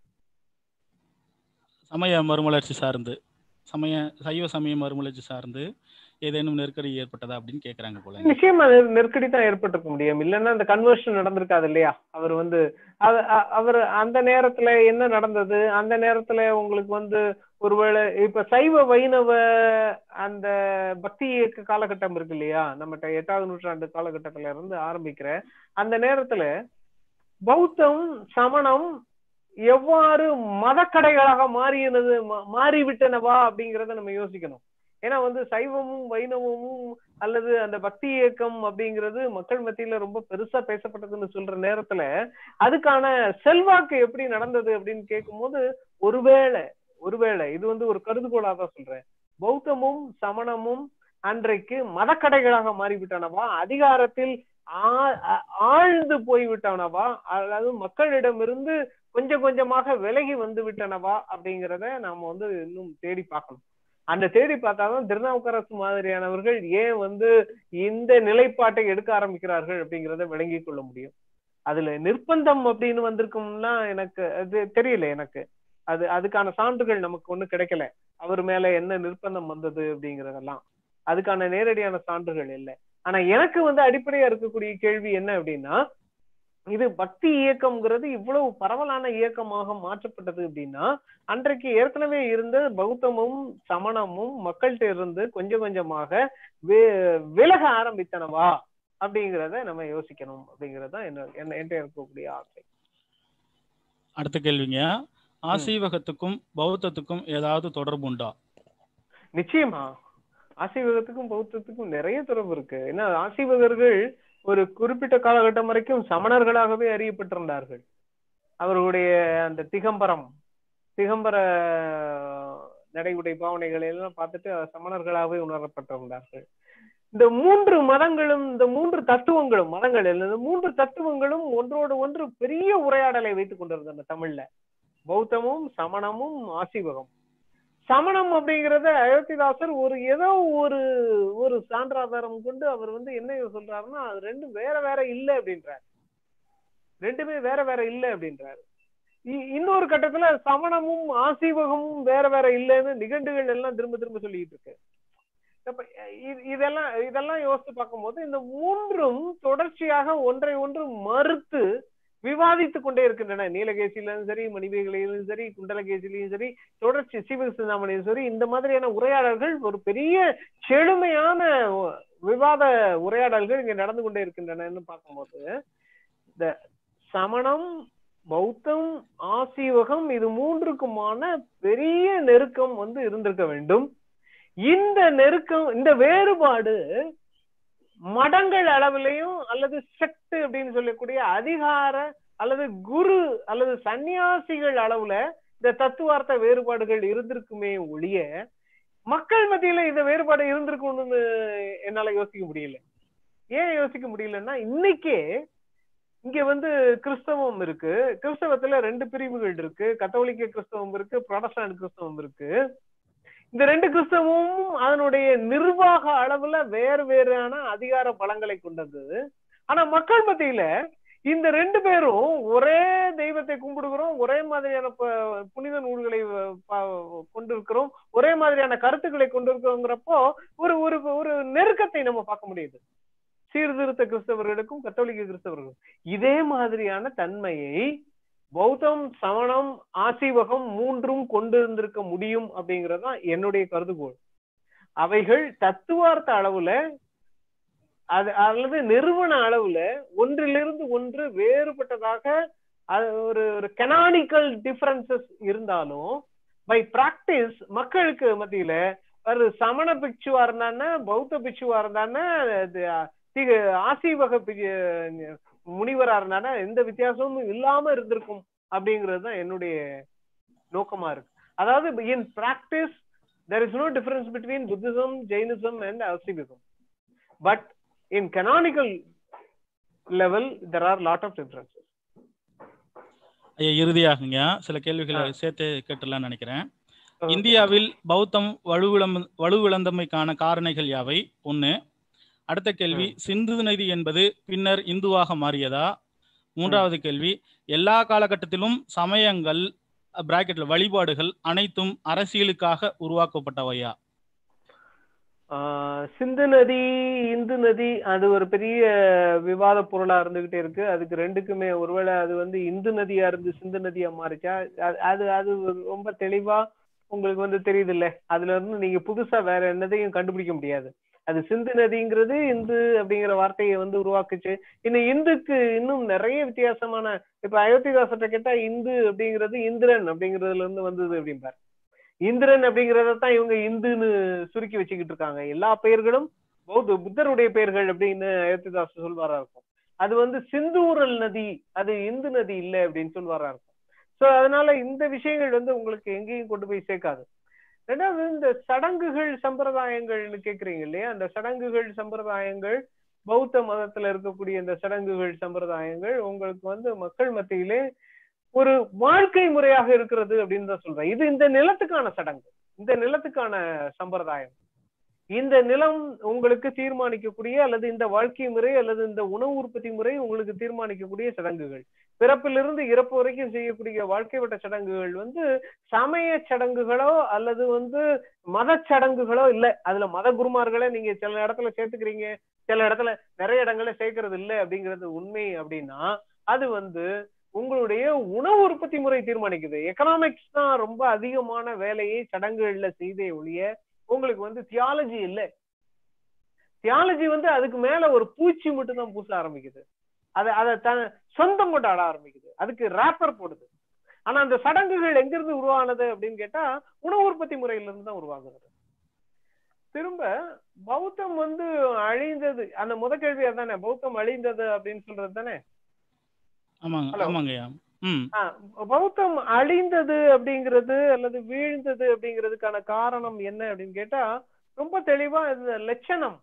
சமய மறுமலர்ச்சி சார்ந்து சமய சைவ சமய மறுமலர்ச்சி சார்ந்து ஏதேனும் நெருக்கடி ஏற்பட்டதா அப்படின்னு கேக்குறாங்க போல நிச்சயமா நெருக்கடி தான் ஏற்பட்டிருக்க முடியும் இல்லைன்னா அந்த கன்வர்ஷன் நடந்திருக்காது இல்லையா அவர் வந்து அவர் அந்த நேரத்துல என்ன நடந்தது அந்த நேரத்துல உங்களுக்கு வந்து ஒருவேளை இப்ப சைவ வைணவ அந்த பக்தி இயக்க காலகட்டம் இருக்கு இல்லையா நம்மகிட்ட எட்டாவது நூற்றாண்டு காலகட்டத்துல இருந்து ஆரம்பிக்கிற அந்த நேரத்துல பௌத்தம் சமணம் எவ்வாறு மதக்கடைகளாக மாறினது மாறிவிட்டனவா அப்படிங்கிறத நம்ம யோசிக்கணும் ஏன்னா வந்து சைவமும் வைணவமும் அல்லது அந்த பக்தி இயக்கம் அப்படிங்கிறது மக்கள் மத்தியில ரொம்ப பெருசா பேசப்பட்டதுன்னு சொல்ற நேரத்துல அதுக்கான செல்வாக்கு எப்படி நடந்தது அப்படின்னு கேட்கும்போது ஒருவேளை ஒருவேளை இது வந்து ஒரு கருதுகோளா தான் சொல்றேன் பௌத்தமும் சமணமும் அன்றைக்கு மதக்கடைகளாக மாறிவிட்டனவா அதிகாரத்தில் ஆழ்ந்து போய்விட்டனவா அல்லது மக்களிடமிருந்து கொஞ்சம் கொஞ்சமாக விலகி வந்து விட்டனவா அப்படிங்கிறத நாம வந்து இன்னும் தேடி பார்க்கணும் அந்த தேடி பார்த்தாதான் திருநாவுக்கரசு மாதிரியானவர்கள் ஏன் வந்து இந்த நிலைப்பாட்டை எடுக்க ஆரம்பிக்கிறார்கள் அப்படிங்கிறத விளங்கி கொள்ள முடியும் அதுல நிர்பந்தம் அப்படின்னு வந்திருக்கும்னா எனக்கு அது தெரியல எனக்கு அது அதுக்கான சான்றுகள் நமக்கு ஒண்ணு கிடைக்கல அவர் மேல என்ன நிர்பந்தம் வந்தது அப்படிங்கறதெல்லாம் அதுக்கான நேரடியான சான்றுகள் இல்லை ஆனா எனக்கு வந்து அடிப்படையா இருக்கக்கூடிய கேள்வி என்ன அப்படின்னா இது பக்தி இயக்கம்ங்கிறது இவ்வளவு பரவலான இயக்கமாக மாற்றப்பட்டது அப்படின்னா அன்றைக்கு ஏற்கனவே இருந்த பௌத்தமும் சமணமும் மக்கள்கிட்ட இருந்து கொஞ்சம் கொஞ்சமாக விலக ஆரம்பித்தனவா அப்படிங்கிறத நம்ம யோசிக்கணும் அப்படிங்கறத என்ன என்கிட்ட இருக்கக்கூடிய ஆசை அடுத்த கேள்விங்க ஆசீவகத்துக்கும் பௌத்தத்துக்கும் ஏதாவது தொடர்பு உண்டா நிச்சயமா ஆசீவகத்துக்கும் பௌத்தத்துக்கும் நிறைய தொடர்பு இருக்கு ஏன்னா ஆசீவகர்கள் ஒரு குறிப்பிட்ட காலகட்டம் வரைக்கும் சமணர்களாகவே அறியப்பட்டிருந்தார்கள் அவர்களுடைய அந்த திகம்பரம் திகம்பர நடை உடை பாவனைகளை எல்லாம் பார்த்துட்டு சமணர்களாகவே உணரப்பட்டிருந்தார்கள் இந்த மூன்று மதங்களும் இந்த மூன்று தத்துவங்களும் மதங்கள் இந்த மூன்று தத்துவங்களும் ஒன்றோடு ஒன்று பெரிய உரையாடலை வைத்துக் கொண்டிருந்தன தமிழ்ல பௌத்தமும் சமணமும் ஆசிவகம் சமணம் அப்படிங்கறத அயோத்திதாசர் ஒரு ஏதோ ஒரு ஒரு சான்றாதாரம் கொண்டு அவர் வந்து என்ன சொல்றாருன்னா அது ரெண்டும் வேற வேற இல்லை அப்படின்றார் ரெண்டுமே வேற வேற இல்லை அப்படின்றாரு இன்னொரு கட்டத்துல சமணமும் ஆசீவகமும் வேற வேற இல்லைன்னு நிகண்டுகள் எல்லாம் திரும்ப திரும்ப சொல்லிட்டு இருக்கு இதெல்லாம் இதெல்லாம் யோசித்து பார்க்கும்போது இந்த மூன்றும் தொடர்ச்சியாக ஒன்றை ஒன்று மறுத்து விவாதித்துக் கொண்டே இருக்கின்றன நீலகேசியிலும் சரி மணிமேகலையிலும் சரி குண்டலகேசிலையும் சரி தொடர்ச்சி சிவகிருஷ்ணாமணியும் சரி இந்த மாதிரியான உரையாடல்கள் ஒரு பெரிய செழுமையான விவாத உரையாடல்கள் இங்க நடந்து கொண்டே இருக்கின்றனன்னு பார்க்கும்போது இந்த சமணம் பௌத்தம் ஆசீவகம் இது மூன்றுக்குமான பெரிய நெருக்கம் வந்து இருந்திருக்க வேண்டும் இந்த நெருக்கம் இந்த வேறுபாடு மடங்கள் அளவிலையும் அல்லது செக்ட் அப்படின்னு சொல்லக்கூடிய அதிகார அல்லது குரு அல்லது சன்னியாசிகள் அளவுல இந்த தத்துவார்த்த வேறுபாடுகள் இருந்திருக்குமே ஒழிய மக்கள் மத்தியில இந்த வேறுபாடு இருந்திருக்கும்னு என்னால யோசிக்க முடியல ஏன் யோசிக்க முடியலன்னா இன்னைக்கே இங்க வந்து கிறிஸ்தவம் இருக்கு கிறிஸ்தவத்துல ரெண்டு பிரிவுகள் இருக்கு கத்தோலிக்க கிறிஸ்தவம் இருக்கு புரொடஸ்டாண்ட் கிறிஸ்தவம் இருக்கு இந்த ரெண்டு கிறிஸ்தவமும் அதனுடைய நிர்வாக அளவுல வேறு வேறான அதிகார பலங்களை கொண்டது ஆனா மக்கள் மத்தியில இந்த ரெண்டு பேரும் ஒரே தெய்வத்தை கும்பிடுகிறோம் ஒரே மாதிரியான புனித நூல்களை கொண்டிருக்கிறோம் ஒரே மாதிரியான கருத்துக்களை கொண்டிருக்கிறோங்கிறப்போ ஒரு ஒரு ஒரு நெருக்கத்தை நம்ம பார்க்க முடியுது சீர்திருத்த கிறிஸ்தவர்களுக்கும் கத்தோலிக்க கிறிஸ்தவர்களுக்கும் இதே மாதிரியான தன்மையை பௌத்தம் சமணம் ஆசீவகம் மூன்றும் கொண்டிருந்திருக்க முடியும் அப்படிங்கறதுதான் என்னுடைய கருதுகோள் அவைகள் தத்துவார்த்த அளவுல அது அல்லது நிறுவன அளவுல ஒன்றிலிருந்து ஒன்று வேறுபட்டதாக ஒரு ஒரு கெனானிக்கல் டிஃபரன்சஸ் இருந்தாலும் பை பிராக்டிஸ் மக்களுக்கு மத்தியில ஒரு சமண பிக்ஷுவா இருந்தானே பௌத்த பிக்ஷுவா இருந்தானே ஆசீவக முனிவரா இருந்தானா எந்த வித்தியாசமும் இல்லாம இருந்திருக்கும் அப்படிங்கிறது தான் என்னுடைய நோக்கமா இருக்கு அதாவது in practice there is no difference between Buddhism Jainism and அல்சிபிசம் but in canonical level there are lot of differences ஐயா இறுதியாகுங்க சில கேள்விகளை சேர்த்து கேட்டுலாம்னு நினைக்கிறேன் இந்தியாவில் பௌத்தம் வலுவிழம் வலுவிழந்தமைக்கான காரணிகள் யாவை ஒண்ணு அடுத்த கேள்வி சிந்து நதி என்பது பின்னர் இந்துவாக மாறியதா மூன்றாவது கேள்வி எல்லா காலகட்டத்திலும் சமயங்கள் பிராக்கெட்ல வழிபாடுகள் அனைத்தும் அரசியலுக்காக உருவாக்கப்பட்டவையா சிந்து நதி இந்து நதி அது ஒரு பெரிய விவாத பொருளா இருந்துகிட்டே இருக்கு அதுக்கு ரெண்டுக்குமே ஒருவேளை அது வந்து இந்து நதியா இருந்து சிந்து நதியா மாறிச்சா அது அது ரொம்ப தெளிவா உங்களுக்கு வந்து தெரியுது இல்ல அதுல இருந்து நீங்க புதுசா வேற என்னதையும் கண்டுபிடிக்க முடியாது அது சிந்து நதிங்கிறது இந்து அப்படிங்கிற வார்த்தையை வந்து உருவாக்குச்சு இன்னும் இந்துக்கு இன்னும் நிறைய வித்தியாசமான இப்ப அயோத்திதாசர்கிட்ட கேட்டா இந்து அப்படிங்கிறது இந்திரன் அப்படிங்கிறதுல இருந்து வந்தது அப்படிம்பார் இந்திரன் அப்படிங்கறத தான் இவங்க இந்துன்னு சுருக்கி வச்சுக்கிட்டு இருக்காங்க எல்லா பெயர்களும் பௌத்த புத்தருடைய பெயர்கள் அப்படின்னு அயோத்திதாசர் சொல்வாரா இருக்கும் அது வந்து சிந்தூரல் நதி அது இந்து நதி இல்லை அப்படின்னு சொல்வாரா இருக்கும் சோ அதனால இந்த விஷயங்கள் வந்து உங்களுக்கு எங்கேயும் கொண்டு போய் சேர்க்காது ரெண்டாவது இந்த சடங்குகள் சம்பிரதாயங்கள்னு கேக்குறீங்க இல்லையா அந்த சடங்குகள் சம்பிரதாயங்கள் பௌத்த மதத்துல இருக்கக்கூடிய இந்த சடங்குகள் சம்பிரதாயங்கள் உங்களுக்கு வந்து மக்கள் மத்தியிலே ஒரு வாழ்க்கை முறையாக இருக்கிறது அப்படின்னு தான் சொல்றேன் இது இந்த நிலத்துக்கான சடங்கு இந்த நிலத்துக்கான சம்பிரதாயம் இந்த நிலம் உங்களுக்கு தீர்மானிக்கக்கூடிய அல்லது இந்த வாழ்க்கை முறை அல்லது இந்த உணவு உற்பத்தி முறை உங்களுக்கு தீர்மானிக்கக்கூடிய சடங்குகள் பிறப்பிலிருந்து இறப்பு வரைக்கும் செய்யக்கூடிய வாழ்க்கை வட்ட சடங்குகள் வந்து சமய சடங்குகளோ அல்லது வந்து மத சடங்குகளோ இல்லை அதுல மத குருமார்களை நீங்க சில இடத்துல சேர்த்துக்கிறீங்க சில இடத்துல நிறைய இடங்களை சேர்க்கறது இல்லை அப்படிங்கிறது உண்மை அப்படின்னா அது வந்து உங்களுடைய உணவு உற்பத்தி முறை தீர்மானிக்குது எக்கனாமிக்ஸ் தான் ரொம்ப அதிகமான வேலையை சடங்குகள்ல செய்தே ஒழிய உங்களுக்கு வந்து தியாலஜி இல்ல தியாலஜி வந்து அதுக்கு மேல ஒரு பூச்சி மட்டும் தான் பூச ஆரம்பிக்குது அதை அதை த சொந்தம் கொண்டு ஆட ஆரம்பிக்குது அதுக்கு ரேப்பர் போடுது ஆனா அந்த சடங்குகள் எங்கிருந்து உருவானது அப்படின்னு கேட்டா உணவு உற்பத்தி முறையில இருந்து தான் உருவாகுது திரும்ப பௌத்தம் வந்து அழிந்தது அந்த முத கேள்வி அதானே பௌத்தம் அழிந்தது அப்படின்னு சொல்றது தானே ஆமாங்க ஆமாங்கய்யா பௌத்தம் அழிந்தது அப்படிங்கிறது அல்லது வீழ்ந்தது அப்படிங்கிறதுக்கான காரணம் என்ன அப்படின்னு கேட்டா ரொம்ப தெளிவா இந்த லட்சணம்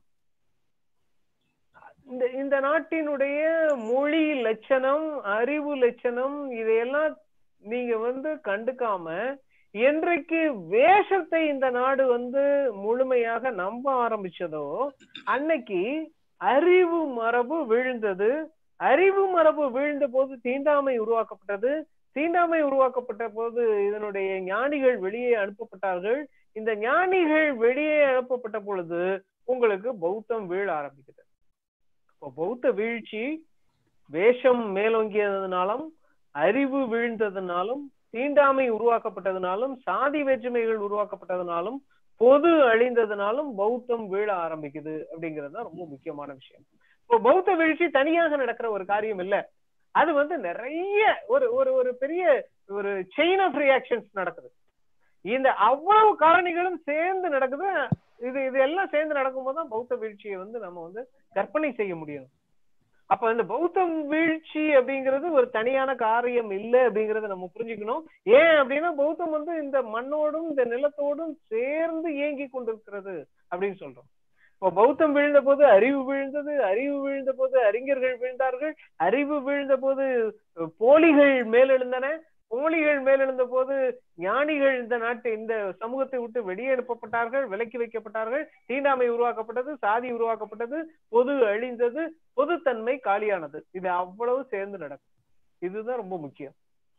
இந்த இந்த நாட்டினுடைய மொழி லட்சணம் அறிவு லட்சணம் இதையெல்லாம் நீங்க வந்து கண்டுக்காம என்றைக்கு வேஷத்தை இந்த நாடு வந்து முழுமையாக நம்ப ஆரம்பிச்சதோ அன்னைக்கு அறிவு மரபு விழுந்தது அறிவு மரபு வீழ்ந்த போது தீண்டாமை உருவாக்கப்பட்டது தீண்டாமை உருவாக்கப்பட்ட போது இதனுடைய ஞானிகள் வெளியே அனுப்பப்பட்டார்கள் இந்த ஞானிகள் வெளியே அனுப்பப்பட்ட பொழுது உங்களுக்கு பௌத்தம் வீழ ஆரம்பிக்குது இப்போ பௌத்த வீழ்ச்சி வேஷம் மேலோங்கியதுனாலும் அறிவு வீழ்ந்ததுனாலும் தீண்டாமை உருவாக்கப்பட்டதுனாலும் சாதி வேற்றுமைகள் உருவாக்கப்பட்டதுனாலும் பொது அழிந்ததுனாலும் பௌத்தம் வீழ ஆரம்பிக்குது அப்படிங்கிறது தான் ரொம்ப முக்கியமான விஷயம் இப்போ பௌத்த வீழ்ச்சி தனியாக நடக்கிற ஒரு காரியம் இல்ல அது வந்து நிறைய ஒரு ஒரு ஒரு பெரிய ஒரு செயின் ஆஃப் ரியாக்ஷன்ஸ் நடக்குது இந்த அவ்வளவு காரணிகளும் சேர்ந்து நடக்குது இது இது எல்லாம் சேர்ந்து நடக்கும்போது தான் பௌத்த வீழ்ச்சியை வந்து நம்ம வந்து கற்பனை செய்ய முடியும் அப்ப இந்த பௌத்தம் வீழ்ச்சி அப்படிங்கிறது ஒரு தனியான காரியம் இல்லை அப்படிங்கறத நம்ம புரிஞ்சுக்கணும் ஏன் அப்படின்னா பௌத்தம் வந்து இந்த மண்ணோடும் இந்த நிலத்தோடும் சேர்ந்து இயங்கி கொண்டிருக்கிறது அப்படின்னு சொல்றோம் இப்போ பௌத்தம் வீழ்ந்த போது அறிவு வீழ்ந்தது அறிவு வீழ்ந்த போது அறிஞர்கள் வீழ்ந்தார்கள் அறிவு வீழ்ந்த போது போலிகள் மேலெழுந்தன போலிகள் மேலெழுந்த போது ஞானிகள் இந்த நாட்டு இந்த சமூகத்தை விட்டு வெளியே அனுப்பப்பட்டார்கள் விலக்கி வைக்கப்பட்டார்கள் தீண்டாமை உருவாக்கப்பட்டது சாதி உருவாக்கப்பட்டது பொது அழிந்தது பொதுத்தன்மை காலியானது இது அவ்வளவு சேர்ந்து நடக்கும் இதுதான் ரொம்ப முக்கியம்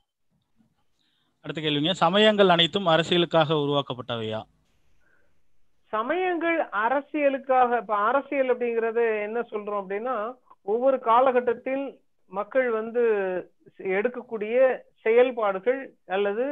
அடுத்த கேள்விங்க சமயங்கள் அனைத்தும் அரசியலுக்காக உருவாக்கப்பட்டவையா சமயங்கள் அரசியலுக்காக இப்ப அரசியல் அப்படிங்கறது என்ன சொல்றோம் அப்படின்னா ஒவ்வொரு காலகட்டத்தில் மக்கள் வந்து எடுக்கக்கூடிய செயல்பாடுகள் அல்லது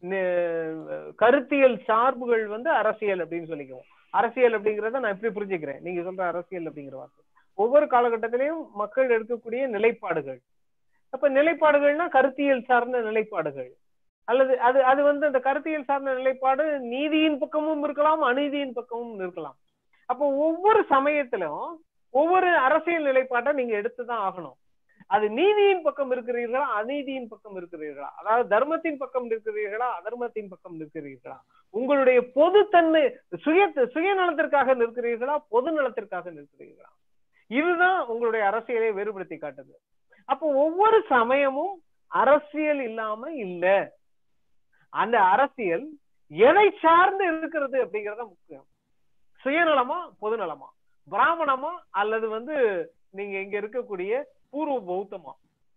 கருத்தியல் சார்புகள் வந்து அரசியல் அப்படின்னு சொல்லிக்குவோம் அரசியல் அப்படிங்கறத நான் எப்படி புரிஞ்சுக்கிறேன் நீங்க சொல்ற அரசியல் அப்படிங்கிற வார்த்தை ஒவ்வொரு காலகட்டத்திலையும் மக்கள் எடுக்கக்கூடிய நிலைப்பாடுகள் அப்ப நிலைப்பாடுகள்னா கருத்தியல் சார்ந்த நிலைப்பாடுகள் அல்லது அது அது வந்து அந்த கருத்தியல் சார்ந்த நிலைப்பாடு நீதியின் பக்கமும் இருக்கலாம் அநீதியின் பக்கமும் இருக்கலாம் அப்போ ஒவ்வொரு சமயத்திலும் ஒவ்வொரு அரசியல் நிலைப்பாட்டை நீங்க எடுத்துதான் ஆகணும் அது நீதியின் பக்கம் இருக்கிறீர்களா அநீதியின் பக்கம் இருக்கிறீர்களா அதாவது தர்மத்தின் பக்கம் இருக்கிறீர்களா அதர்மத்தின் பக்கம் இருக்கிறீர்களா உங்களுடைய பொதுத்தன்மை சுய சுயநலத்திற்காக நிற்கிறீர்களா பொது நலத்திற்காக நிற்கிறீர்களா இதுதான் உங்களுடைய அரசியலை வேறுபடுத்தி காட்டுது அப்போ ஒவ்வொரு சமயமும் அரசியல் இல்லாம இல்ல அந்த அரசியல் எதை சார்ந்து இருக்கிறது அப்படிங்கறத முக்கியம் சுயநலமா பொதுநலமா பிராமணமா அல்லது வந்து நீங்க இங்க இருக்கக்கூடிய பூர்வ பௌத்தமா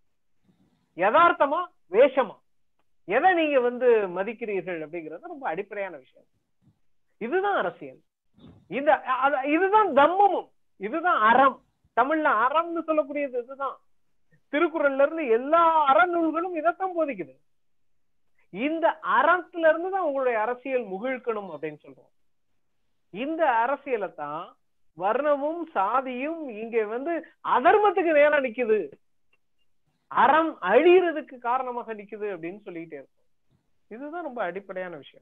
யதார்த்தமா வேஷமா எதை நீங்க வந்து மதிக்கிறீர்கள் அப்படிங்கிறது ரொம்ப அடிப்படையான விஷயம் இதுதான் அரசியல் இந்த அ- இதுதான் தம்மமும் இதுதான் அறம் தமிழ்ல அறம்னு சொல்லக்கூடியது இதுதான் திருக்குறள்ல இருந்து எல்லா அறநூல்களும் இதைத்தான் போதிக்குது இந்த அறத்துல இருந்து தான் உங்களுடைய அரசியல் முகிழ்க்கணும் அப்படின்னு சொல்றோம் இந்த அரசியலை தான் வர்ணமும் சாதியும் இங்க வந்து அதர்மத்துக்கு நேரா நிக்குது அறம் அழியறதுக்கு காரணமாக நிக்குது அப்படின்னு சொல்லிக்கிட்டே இருக்கும் இதுதான் ரொம்ப அடிப்படையான விஷயம்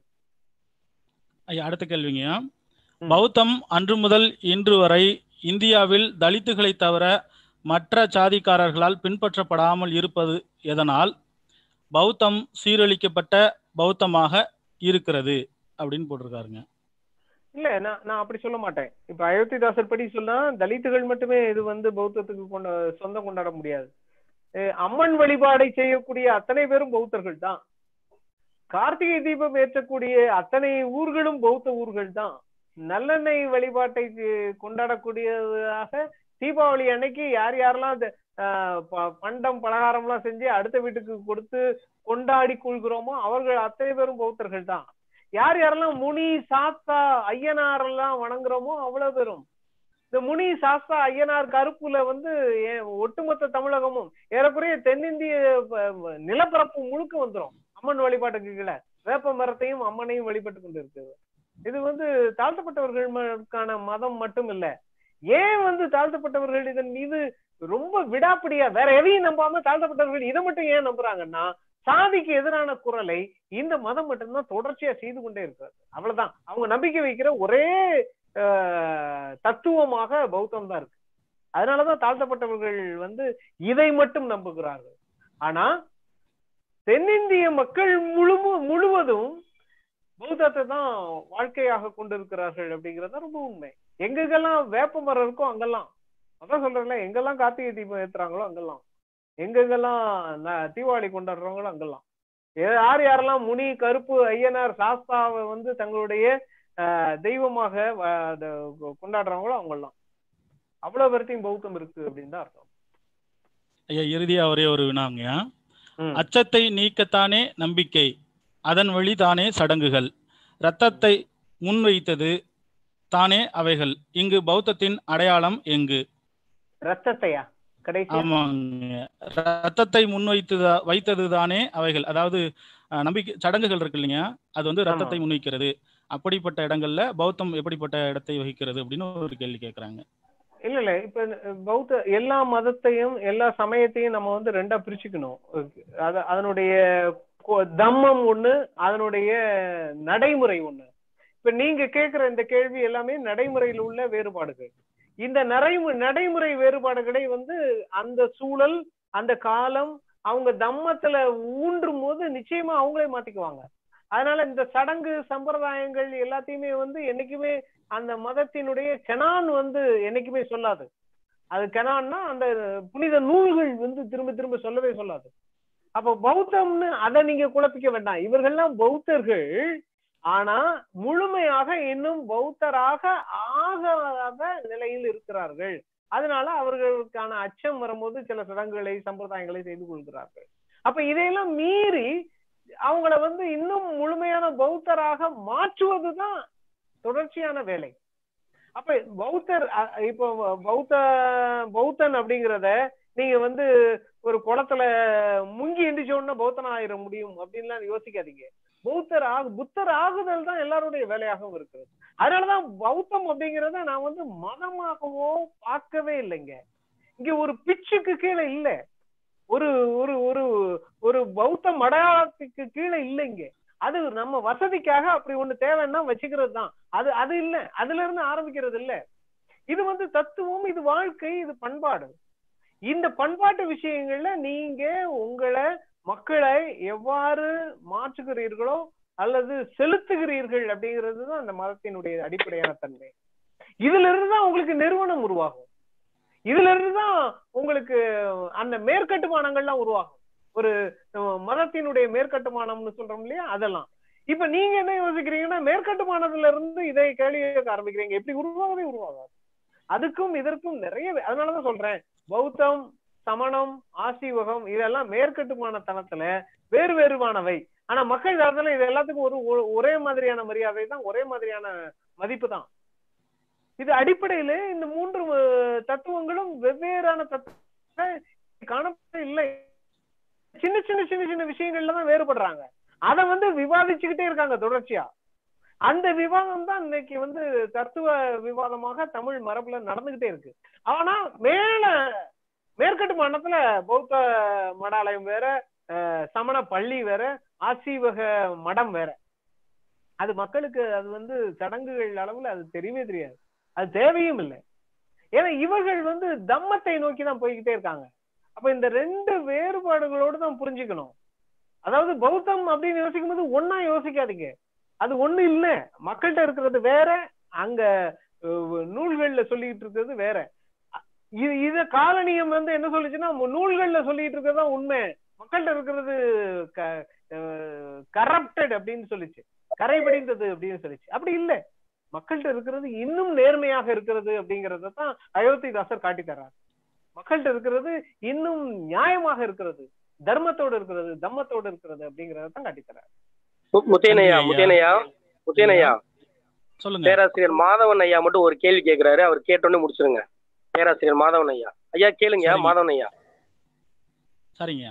ஐயா அடுத்த கேள்விங்கய்யா ம். பௌத்தம் அன்று முதல் இன்று வரை இந்தியாவில் தலித்துகளை தவிர மற்ற சாதிக்காரர்களால் பின்பற்றப்படாமல் இருப்பது எதனால் பௌத்தம் சீரழிக்கப்பட்ட பௌத்தமாக இருக்கிறது அப்படின்னு போட்டிருக்காருங்க இல்ல நான் நான் அப்படி சொல்ல மாட்டேன் இப்ப அயோத்திதாசர் படி சொன்னா தலித்துகள் மட்டுமே இது வந்து பௌத்தத்துக்கு கொண்ட சொந்தம் கொண்டாட முடியாது அஹ் அம்மன் வழிபாடை செய்யக்கூடிய அத்தனை பேரும் பௌத்தர்கள் தான் கார்த்திகை தீபம் ஏற்றக்கூடிய அத்தனை ஊர்களும் பௌத்த ஊர்கள் தான் நல்லெண்ணெய் வழிபாட்டை அஹ், கொண்டாடக்கூடியதாக தீபாவளி அன்னைக்கு யார் யாரெல்லாம் அந்த ஆஹ், ப- பண்டம் பலகாரம் எல்லாம் செஞ்சு அடுத்த வீட்டுக்கு கொடுத்து கொண்டாடி கொள்கிறோமோ அவர்கள் அத்தனை பேரும் பௌத்தர்கள் தான் யார் யாரெல்லாம் முனி சாஸ்தா ஐயனார் எல்லாம் வணங்குறோமோ அவ்வளவு பேரும் இந்த முனி சாஸ்தா ஐயனார் கருப்புல வந்து ஏ- ஒட்டுமொத்த தமிழகமும் ஏறக்குறைய தென்னிந்திய ப- ப- நிலப்பரப்பு முழுக்க வந்துரும் அம்மன் வழிபாட்டுக்கு கீழே வேப்ப மரத்தையும் அம்மனையும் வழிபட்டு கொண்டு இருக்குது இது வந்து தாழ்த்தப்பட்டவர்களுக்கான மதம் மட்டும் இல்ல ஏன் வந்து தாழ்த்தப்பட்டவர்கள் இதன் மீது ரொம்ப விடாப்பிடியா வேற எதையும் நம்பாம தாழ்த்தப்பட்டவர்கள் இதை மட்டும் ஏன் நம்புறாங்கன்னா சாதிக்கு எதிரான குரலை இந்த மதம் மட்டும்தான் தொடர்ச்சியா செய்து கொண்டே இருக்கிறது அவ்வளவுதான் அவங்க நம்பிக்கை வைக்கிற ஒரே ஆஹ், தத்துவமாக பௌத்தம் தான் இருக்கு அதனாலதான் தாழ்த்தப்பட்டவர்கள் வந்து இதை மட்டும் நம்புகிறார்கள் ஆனா தென்னிந்திய மக்கள் முழு முழுவதும் பௌத்தத்தை தான் வாழ்க்கையாக கொண்டிருக்கிறார்கள் அப்படிங்கறது ரொம்ப உண்மை எங்கெங்கெல்லாம் வேப்ப மரம் இருக்கோ அங்கெல்லாம் அதான் சொல்றேன்ல எங்கெல்லாம் கார்த்திகை தீபம் ஏத்துறாங்களோ அங்கெல்லாம் எங்கெங்கெல்லாம் ந- தீபாவளி கொண்டாடுறவங்களோ அங்கெல்லாம் ஏ- யார் யாரெல்லாம் முனி கருப்பு ஐயனார் சாஸ்தாவை வந்து தங்களுடைய ஆஹ், தெய்வமாக வ- அத கொண்டாடுறாங்களோ அவங்கெல்லாம் அவ்வளவு பேர்த்தையும் பௌத்தம் இருக்கு அப்படின்னு தான் அர்த்தம் ஐயா இறுதியா ஒரே ஒரு வினாங்கய்யா ம். அச்சத்தை நீக்கத்தானே நம்பிக்கை அதன் வழி தானே சடங்குகள் இரத்தத்தை முன்வைத்தது தானே அவைகள் இங்கு பௌத்தத்தின் அடையாளம் எங்கு ரத்தத்தையா கடைசி ஆமாங்க ரத்தத்தை முன்வைத்து வைத்தது தானே அவைகள் அதாவது அஹ், நம்பிக்கை சடங்குகள் இருக்கு இல்லைங்க அது வந்து ஆமா. ரத்தத்தை முன்வைக்கிறது அப்படிப்பட்ட இடங்கள்ல பௌத்தம் எப்படிப்பட்ட இடத்தை வகிக்கிறது அப்படின்னு ஒரு கேள்வி கேட்கறாங்க இல்ல இல்ல இப்ப பௌத்த எல்லா மதத்தையும் எல்லா சமயத்தையும் நம்ம வந்து ரெண்டா பிரிச்சுக்கணும் அத அதனுடைய கொ- தம்மம் ஒண்ணு அதனுடைய நடைமுறை ஒண்ணு இப்ப நீங்க கேக்குற இந்த கேள்வி எல்லாமே நடைமுறையில் உள்ள வேறுபாடுகள் இந்த நடைமு நடைமுறை வேறுபாடுகளை வந்து அந்த சூழல் அந்த காலம் அவங்க தம்மத்துல ஊன்றும் போது நிச்சயமா அவங்களே மாத்திக்குவாங்க அதனால இந்த சடங்கு சம்பிரதாயங்கள் எல்லாத்தையுமே வந்து என்னைக்குமே அந்த மதத்தினுடைய கெனான் வந்து என்னைக்குமே சொல்லாது அது கெனான்னா அந்த புனித நூல்கள் வந்து திரும்ப திரும்ப சொல்லவே சொல்லாது அப்ப பௌத்தம்னு அதை நீங்க குழப்பிக்க வேண்டாம் இவர்கள்லாம் பௌத்தர்கள் ஆனா முழுமையாக இன்னும் பௌத்தராக ஆகாத நிலையில் இருக்கிறார்கள் அதனால அவர்களுக்கான அச்சம் வரும்போது சில சடங்குகளை சம்பிரதாயங்களை செய்து கொள்கிறார்கள் அப்ப இதையெல்லாம் மீறி அவங்கள வந்து இன்னும் முழுமையான பௌத்தராக மாற்றுவதுதான் தொடர்ச்சியான வேலை அப்ப பௌத்தர் அ- இப்போ பௌத்த பௌத்தன் அப்படிங்கிறத நீங்க வந்து ஒரு குளத்துல முங்கி எந்திரிச்ச உடனே பௌத்தன் ஆயிட முடியும் அப்படின்லாம் யோசிக்காதீங்க பௌத்தர் ஆகு புத்தர் ஆகுதல் தான் எல்லாருடைய வேலையாகவும் இருக்கிறது அதனாலதான் பௌத்தம் அப்படிங்கிறத நான் வந்து மதமாகவோ பார்க்கவே இல்லைங்க இங்க ஒரு பிச்சுக்கு கீழே இல்ல ஒரு ஒரு ஒரு ஒரு பௌத்த மடையாளத்துக்கு கீழே இல்லைங்க அது நம்ம வசதிக்காக அப்படி ஒண்ணு தேவைன்னா வச்சுக்கிறது தான் அது அது இல்ல அதுல இருந்து ஆரம்பிக்கிறது இல்ல இது வந்து தத்துவம் இது வாழ்க்கை இது பண்பாடு இந்த பண்பாட்டு விஷயங்கள்ல நீங்க உங்களை மக்களை எவ்வாறு மாற்றுகிறீர்களோ அல்லது செலுத்துகிறீர்கள் அப்படிங்கிறது தான் அந்த மதத்தினுடைய அடிப்படையான தன்மை இதுல இருந்து தான் உங்களுக்கு நிறுவனம் உருவாகும் இதுல இருந்து தான் உங்களுக்கு அந்த மேற்கட்டுமானங்கள்லாம் உருவாகும் ஒரு அஹ், மதத்தினுடைய மேற்கட்டுமானம்னு சொல்றோம் இல்லையா அதெல்லாம் இப்ப நீங்க என்ன யோசிக்கிறீங்கன்னா மேற்கட்டுமானத்துல இருந்து இதை கேள்வி கேட்க ஆரம்பிக்கிறீங்க எப்படி உருவாகவே உருவாகாது அதுக்கும் இதற்கும் நிறைய வே- அதனாலதான் சொல்றேன் பௌத்தம் சமணம் ஆசீவகம் இதெல்லாம் மேற்கட்டுமான தளத்துல வேறு வேறுவானவை ஆனா மக்கள் தரத்துல இது எல்லாத்துக்கும் ஒரு ஒ- ஒரே மாதிரியான மரியாதை தான் ஒரே மாதிரியான மதிப்பு தான் இது அடிப்படையில இந்த மூன்று அஹ், தத்துவங்களும் வெவ்வேறான தத்துவ காணப்பட இல்லை சின்ன சின்ன சின்ன சின்ன விஷயங்கள்ல தான் வேறுபடுறாங்க அத வந்து விவாதிச்சுக்கிட்டே இருக்காங்க தொடர்ச்சியா அந்த விவாதம் தான் இன்னைக்கு வந்து தத்துவ விவாதமாக தமிழ் மரபுல நடந்துகிட்டே இருக்கு ஆனா மேல மேற்கட்டு மண்டலத்துல பௌத்த மடாலயம் வேற அஹ், சமண பள்ளி வேற ஆசீவக மடம் வேற அது மக்களுக்கு அது வந்து சடங்குகள் அளவுல அது தெரியவே தெரியாது அது தேவையும் இல்லை ஏன்னா இவர்கள் வந்து தம்மத்தை நோக்கி தான் போய்கிட்டே இருக்காங்க அப்ப இந்த ரெண்டு வேறுபாடுகளோடு தான் புரிஞ்சுக்கணும் அதாவது பௌத்தம் அப்படின்னு யோசிக்கும் போது ஒன்னா யோசிக்காதீங்க அது ஒண்ணு இல்ல மக்கள்கிட்ட இருக்கிறது வேற அங்க அஹ், நூல்கள்ல சொல்லிட்டு இருக்கிறது வேற அ- இது இத காலனியம் வந்து என்ன சொல்லுச்சுன்னா மு- நூல்கள்ல சொல்லிட்டு இருக்கிறது தான் உண்மை மக்கள்கிட்ட இருக்கிறது கரப்டட் அப்படின்னு சொல்லிச்சு கரைபடிந்தது அப்படின்னு சொல்லிச்சு அப்படி இல்ல மக்கள்கிட்ட இருக்கிறது இன்னும் நேர்மையாக இருக்கிறது அப்படிங்கறத தான் அயோத்திதாசர் காட்டி தர்றார் மக்கள்கிட்ட இருக்கிறது இன்னும் நியாயமாக இருக்கிறது தர்மத்தோடு இருக்கிறது தம்மத்தோடு இருக்கிறது அப்படிங்கறத தான் காட்டி தர்றார் மு- முத்தையனையா நன்றி ஐயா. முத்தையனையா முத்தையனையா சொல்லுங்க பேராசிரியர் மாதவன் ஐயா மட்டும் ஒரு கேள்வி கேக்குறாரு அவர் கேட்டோன்னே முடிச்சிருங்க பேராசிரியர் மாதவன் ஐயா ஐயா கேளுங்க சரிங்க. மாதவன் ஐயா சரிங்க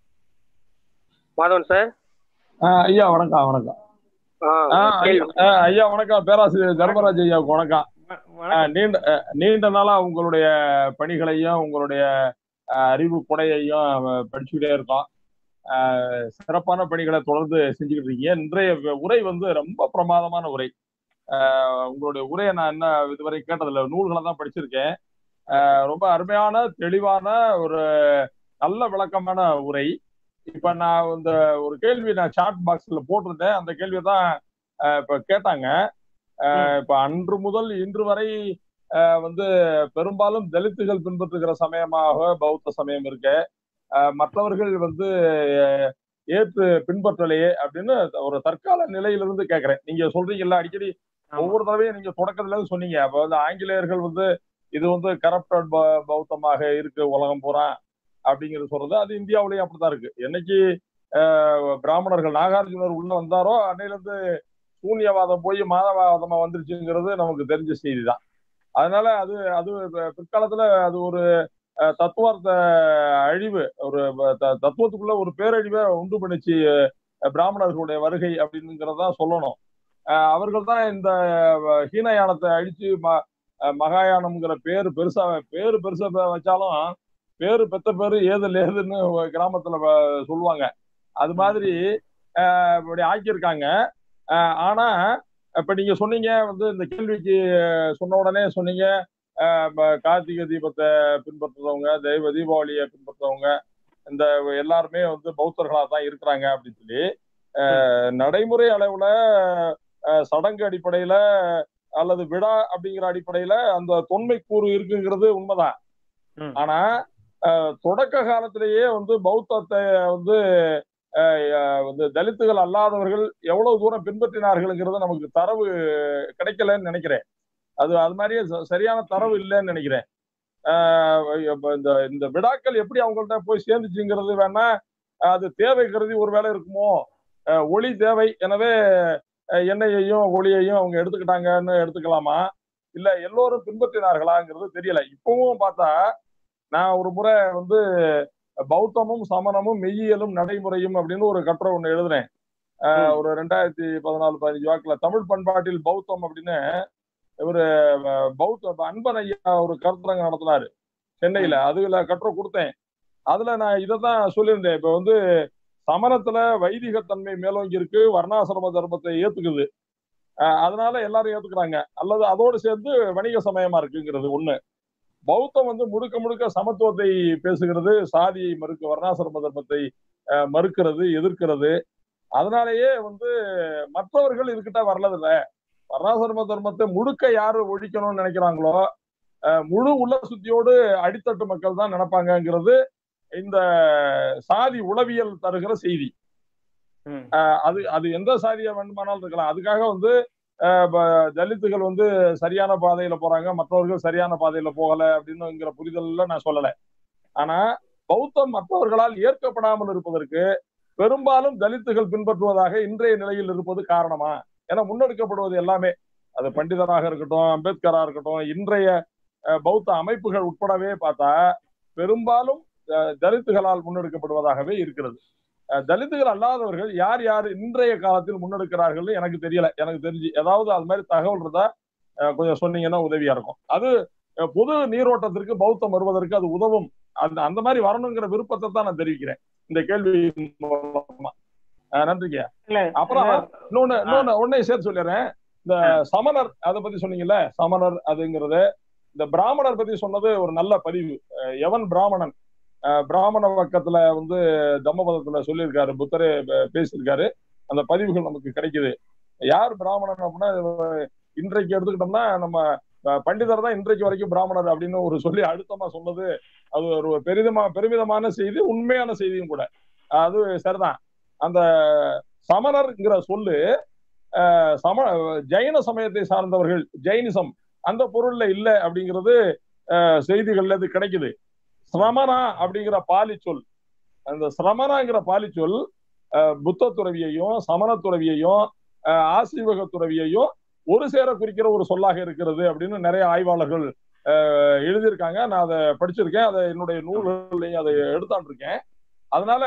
மாதவன் சார் ஆ, ஐயா வணக்கம் வணக்கம் ஆ, ஆ, கேள்வி ஐயா, ஆ, ஐயா வணக்கம் பேராசிரியர் தர்மராஜ் ஐயாவுக்கு வணக்கம் வ- ஆ, வணக்கம் நீண்ட ஆ, நீண்ட நாளா உங்களுடைய பணிகளையும் உங்களுடைய ஆ, அறிவு கொடையையும் ஆ, படிச்சுக்கிட்டே இருக்கோம் ஆ, சிறப்பான பணிகளை தொடர்ந்து செஞ்சுக்கிட்டு இருக்கீங்க இன்றைய வ- உரை வந்து ரொம்ப பிரமாதமான உரை ஆ, உங்களுடைய உரையை நான் என்ன இதுவரை கேட்டதில்லை நூல்களை தான் படிச்சிருக்கேன் ஆ, ரொம்ப அருமையான தெளிவான ஒரு நல்ல விளக்கமான உரை இப்ப நான் இந்த ஒரு கேள்வி நான் சாட் பாக்ஸ்ல போட்டிருந்தேன் அந்த கேள்வியை தான் அஹ், இப்ப கேட்டாங்க அஹ், இப்ப அன்று முதல் இன்று வரை அஹ், வந்து பெரும்பாலும் தலித்துகள் பின்பற்றுகிற சமயமாக பௌத்த சமயம் இருக்கு அஹ், மற்றவர்கள் வந்து அஹ், ஏற்று பின்பற்றலையே அப்படின்னு ஒரு தற்கால நிலையிலிருந்து கேட்கிறேன் நீங்க சொல்றீங்கல்ல அடிக்கடி ஆமா. ஒவ்வொரு தடவையும் நீங்க தொடக்கத்துல இருந்து சொன்னீங்க அப்ப வந்து ஆங்கிலேயர்கள் வந்து இது வந்து கரப்டட் பௌத்தமாக இருக்கு உலகம் பூரா அப்படிங்கிறது சொல்றது அது இந்தியாவிலேயும் அப்படித்தான் இருக்கு என்னைக்கு அஹ், பிராமணர்கள் நாகார்ஜுனர் உள்ள வந்தாரோ அன்னையில இருந்து சூன்யவாதம் போய் மாதவாதமா வந்துருச்சுங்கிறது நமக்கு தெரிஞ்ச செய்தி தான் அதனால அது அது ப- பிற்காலத்துல அது ஒரு அஹ், தத்துவார்த்த அழிவு ஒரு ப- த- தத்துவத்துக்குள்ள ஒரு பேரழிவை உண்டு பண்ணிச்சு அஹ், பிராமணர்களுடைய வருகை அப்படிங்கிறதான் சொல்லணும் அவர்கள் தான் இந்த அஹ், ஹீனயானத்தை அழிச்சு ம- அஹ், மகாயானம்ங்கிற பேரு பெருசா பேரு பெருசா ப- வச்சாலும் பேரு பெத்த பேரு ஏது லேதுன்னு கிராமத்துல வ- சொல்லுவாங்க அது மாதிரி அஹ், இப்படி ஆக்கியிருக்காங்க அஹ், ஆனா இப்ப நீங்க சொன்னீங்க வந்து இந்த கேள்விக்கு அஹ், சொன்ன உடனே சொன்னீங்க அஹ், ப- கார்த்திகை தீபத்தை பின்பற்றுறவங்க தெய்வ தீபாவளியை பின்பற்றுறவங்க இந்த எல்லாருமே வந்து பௌத்தர்களா தான் இருக்கிறாங்க அப்படின்னு சொல்லி அஹ், நடைமுறை அளவுல அஹ், சடங்கு அடிப்படையில அல்லது விழா அப்படிங்கிற அடிப்படையில அந்த தொன்மை கூறு இருக்குங்கிறது உண்மைதான் ம். ஆனா அஹ், தொடக்க காலத்திலேயே வந்து பௌத்தத்தை வந்து அஹ், அஹ், வந்து தலித்துகள் அல்லாதவர்கள் எவ்வளவு தூரம் பின்பற்றினார்கள்ங்கிறது நமக்கு தரவு கிடைக்கலன்னு நினைக்கிறேன் அது அது மாதிரியே ச- சரியான தரவு இல்லைன்னு நினைக்கிறேன் ஆஹ் இப்ப இந்த இந்த விழாக்கள் எப்படி அவங்கள்ட்ட போய் சேர்ந்துச்சுங்கிறது வேணா அது தேவை கருதி ஒரு வேலை இருக்குமோ ஆஹ் ஒளி தேவை எனவே ஆஹ் எண்ணெயையும் ஒளியையும் அவங்க எடுத்துக்கிட்டாங்கன்னு எடுத்துக்கலாமா இல்ல எல்லோரும் பின்பற்றினார்களாங்கிறது தெரியல இப்பவும் பார்த்தா நான் ஒரு முறை வந்து பௌத்தமும் சமணமும் மெய்யியலும் நடைமுறையும் அப்படின்னு ஒரு கட்டுரை ஒண்ணு எழுதுனேன் ஆஹ் ஒரு ரெண்டாயிரத்தி பதினாலு பதினஞ்சு வாக்குல தமிழ் பண்பாட்டில் பௌத்தம் அப்படின்னு இவரு அஹ், பௌத்த அன்பன் ஐயா ஒரு கருத்தரங்கம் நடத்தினாரு சென்னையில அதுல கட்டுரை கொடுத்தேன் அதுல நான் இதை தான் சொல்லியிருந்தேன் இப்ப வந்து சமணத்துல வைதிகத்தன்மை மேலோங்கி இருக்கு வர்ணாசிரம தர்மத்தை ஏத்துக்குது அஹ், அதனால எல்லாரும் ஏத்துக்கிறாங்க அல்லது அதோடு சேர்ந்து வணிக சமயமா இருக்குங்கிறது ஒண்ணு பௌத்தம் வந்து முழுக்க முழுக்க சமத்துவத்தை பேசுகிறது சாதியை மறுக்க வர்ணாசிரம தர்மத்தை அஹ், மறுக்கிறது எதிர்க்கிறது அதனாலேயே வந்து மற்றவர்கள் இதுகிட்ட வரலதில்ல வர்ணாசிரம தர்மத்தை முழுக்க யாரு ஒழிக்கணும்னு நினைக்கிறாங்களோ அஹ், முழு உள்ள சுத்தியோடு அடித்தட்டு மக்கள் தான் நினைப்பாங்கங்கிறது இந்த சாதி உளவியல் தருகிற செய்தி ம். அஹ், அது அது எந்த சாதியா வேண்டுமானாலும் இருக்கலாம் அதுக்காக வந்து அஹ், ப- தலித்துகள் வந்து சரியான பாதையில போறாங்க மற்றவர்கள் சரியான பாதையில போகல அப்படின்னுங்கிற புரிதல்ல நான் சொல்லல ஆனா பௌத்தம் மற்றவர்களால் ஏற்கப்படாமல் இருப்பதற்கு பெரும்பாலும் தலித்துகள் பின்பற்றுவதாக இன்றைய நிலையில் இருப்பது காரணமா ஏன்னா முன்னெடுக்கப்படுவது எல்லாமே அது பண்டிதராக இருக்கட்டும் அம்பேத்கரா இருக்கட்டும் இன்றைய அஹ், பௌத்த அமைப்புகள் உட்படவே பார்த்தா பெரும்பாலும் அஹ், தலித்துகளால் முன்னெடுக்கப்படுவதாகவே இருக்கிறது அஹ், தலித்துகள் அல்லாதவர்கள் யார் யார் இன்றைய காலத்தில் முன்னெடுக்கிறார்கள் எனக்கு தெரியல எனக்கு தெரிஞ்சு ஏதாவது அது மாதிரி தகவல் இருந்தா அஹ், கொஞ்சம் சொன்னீங்கன்னா உதவியா இருக்கும் அது அஹ், பொது நீரோட்டத்திற்கு பௌத்தம் வருவதற்கு அது உதவும் அந்த அந்த மாதிரி வரணுங்கிற விருப்பத்தை தான் நான் தெரிவிக்கிறேன் இந்த கேள்வி மூலமா அஹ், நன்றிங்க இல்ல அப்புறம் இல்ல, இன்னொன்னு இன்னொன்னு ஒன்னே சேர்த்து சொல்லிடுறேன் இந்த சமணர் அதை பத்தி சொன்னீங்கல்ல சமணர் அதுங்கிறது இந்த பிராமணர் பத்தி சொன்னது ஒரு நல்ல பதிவு அஹ் எவன் பிராமணன் அஹ் பிராமண பக்கத்துல வந்து தம்மபதத்துல சொல்லியிருக்காரு புத்தரே பே- பேசியிருக்காரு அந்த பதிவுகள் நமக்கு கிடைக்குது யார் பிராமணன் அப்படின்னா அஹ் இன்றைக்கு எடுத்துக்கிட்டோம்னா நம்ம அஹ் பண்டிதர் தான் இன்றைக்கு வரைக்கும் பிராமணர் அப்படின்னு ஒரு சொல்லி அழுத்தமா சொன்னது அது ஒரு பெரிதமா பெருமிதமான செய்தி உண்மையான செய்தியும் கூட அது சரிதான் அந்த சமணர்ங்கிற சொல்லு அஹ், சம ஜைன சமயத்தை சார்ந்தவர்கள் ஜைனிசம் அந்த பொருள்ல இல்ல அப்படிங்கிறது அஹ், செய்திகள்ல இது கிடைக்குது சிரமணா அப்படிங்கிற பாலி சொல் அந்த சிரமணாங்கிற பாலி சொல் அஹ், புத்த துறவியையும் சமண துறவியையும் அஹ், ஆசீவக துறவியையும் ஒரு சேர குறிக்கிற ஒரு சொல்லாக இருக்கிறது அப்படின்னு நிறைய ஆய்வாளர்கள் அஹ், எழுதியிருக்காங்க நான் அதை படிச்சிருக்கேன் அதை என்னுடைய நூல்கள்லையும் அதை எடுத்தாண்டு இருக்கேன் அதனால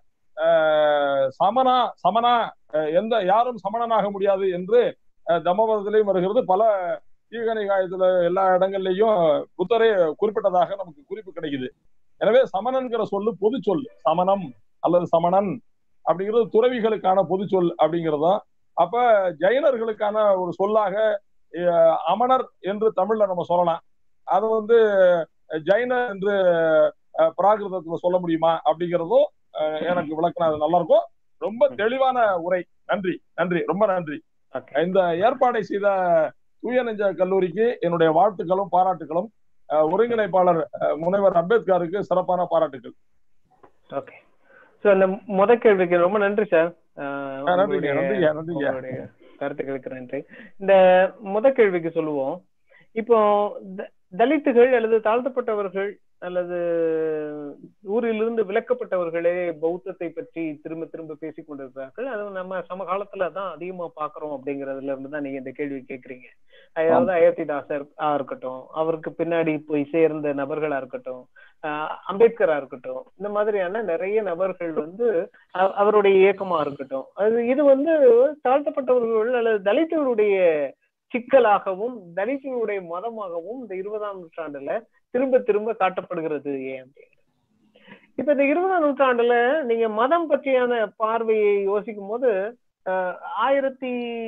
அஹ், சமணா சமணா அஹ், எந்த யாரும் சமணனாக முடியாது என்று அஹ், தம்மபதத்திலையும் வருகிறது பல தீகனிகாயத்துல எல்லா இடங்கள்லயும் புத்தரே குறிப்பிட்டதாக நமக்கு குறிப்பு கிடைக்குது எனவே சமணன்கிற சொல்லு பொது சொல் சமணம் அல்லது சமணன் அப்படிங்கிறது துறவிகளுக்கான பொது சொல் அப்படிங்கிறதும் அப்ப ஜைனர்களுக்கான ஒரு சொல்லாக அஹ், அமணர் என்று தமிழ்ல நம்ம சொல்லலாம் அதை வந்து ஜைனர் என்று அஹ், பிராகிருதத்துல சொல்ல முடியுமா அப்படிங்கிறதும் அஹ், எனக்கு விளக்கினா அது நல்லா இருக்கும் ரொம்ப தெளிவான உரை நன்றி நன்றி ரொம்ப நன்றி Okay. இந்த ஏற்பாடை செய்த தூய நெஞ்ச கல்லூரிக்கு என்னுடைய வாழ்த்துக்களும் பாராட்டுகளும் அஹ், ஒருங்கிணைப்பாளர் அஹ், முனைவர் அம்பேத்கருக்கு சிறப்பான பாராட்டுகள் ஓகே சோ அந்த முத கேள்விக்கு ரொம்ப நன்றி சார் அஹ், நன்றிங்க நன்றிங்க நன்றிங்க உங்களுடைய கருத்துக்களுக்கு நன்றி இந்த முத கேள்விக்கு சொல்லுவோம் இப்போ த- தலித்துகள் அல்லது தாழ்த்தப்பட்டவர்கள் அல்லது ஊரிலிருந்து விலக்கப்பட்டவர்களே பௌத்தத்தை பற்றி திரும்ப திரும்ப பேசிக் கொண்டிருக்கிறார்கள் அது நம்ம சமகாலத்துல தான் அதிகமா பாக்குறோம் அப்படிங்கறதுல இருந்து தான் நீங்க இந்த கேள்வி கேக்குறீங்க அதாவது அயோத்திதாசர் ஆ இருக்கட்டும் அவருக்கு பின்னாடி போய் சேர்ந்த நபர்களா இருக்கட்டும் ஆஹ் அம்பேத்கரா இருக்கட்டும் இந்த மாதிரியான நிறைய நபர்கள் வந்து அவ- அவருடைய இயக்கமா இருக்கட்டும் அது இது வந்து தாழ்த்தப்பட்டவர்கள் அல்லது தலித்துகளுடைய சிக்கலாகவும் தலித்துகளுடைய மதமாகவும் இந்த இருபதாம் நூற்றாண்டுல திரும்ப திரும்ப காட்டப்படுகிறது ஏன் அப்படின்னு இப்ப இந்த இருபதாம் நூற்றாண்டுல நீங்க மதம் பற்றியான பார்வையை யோசிக்கும் போது ஆஹ் ஆயிரத்தி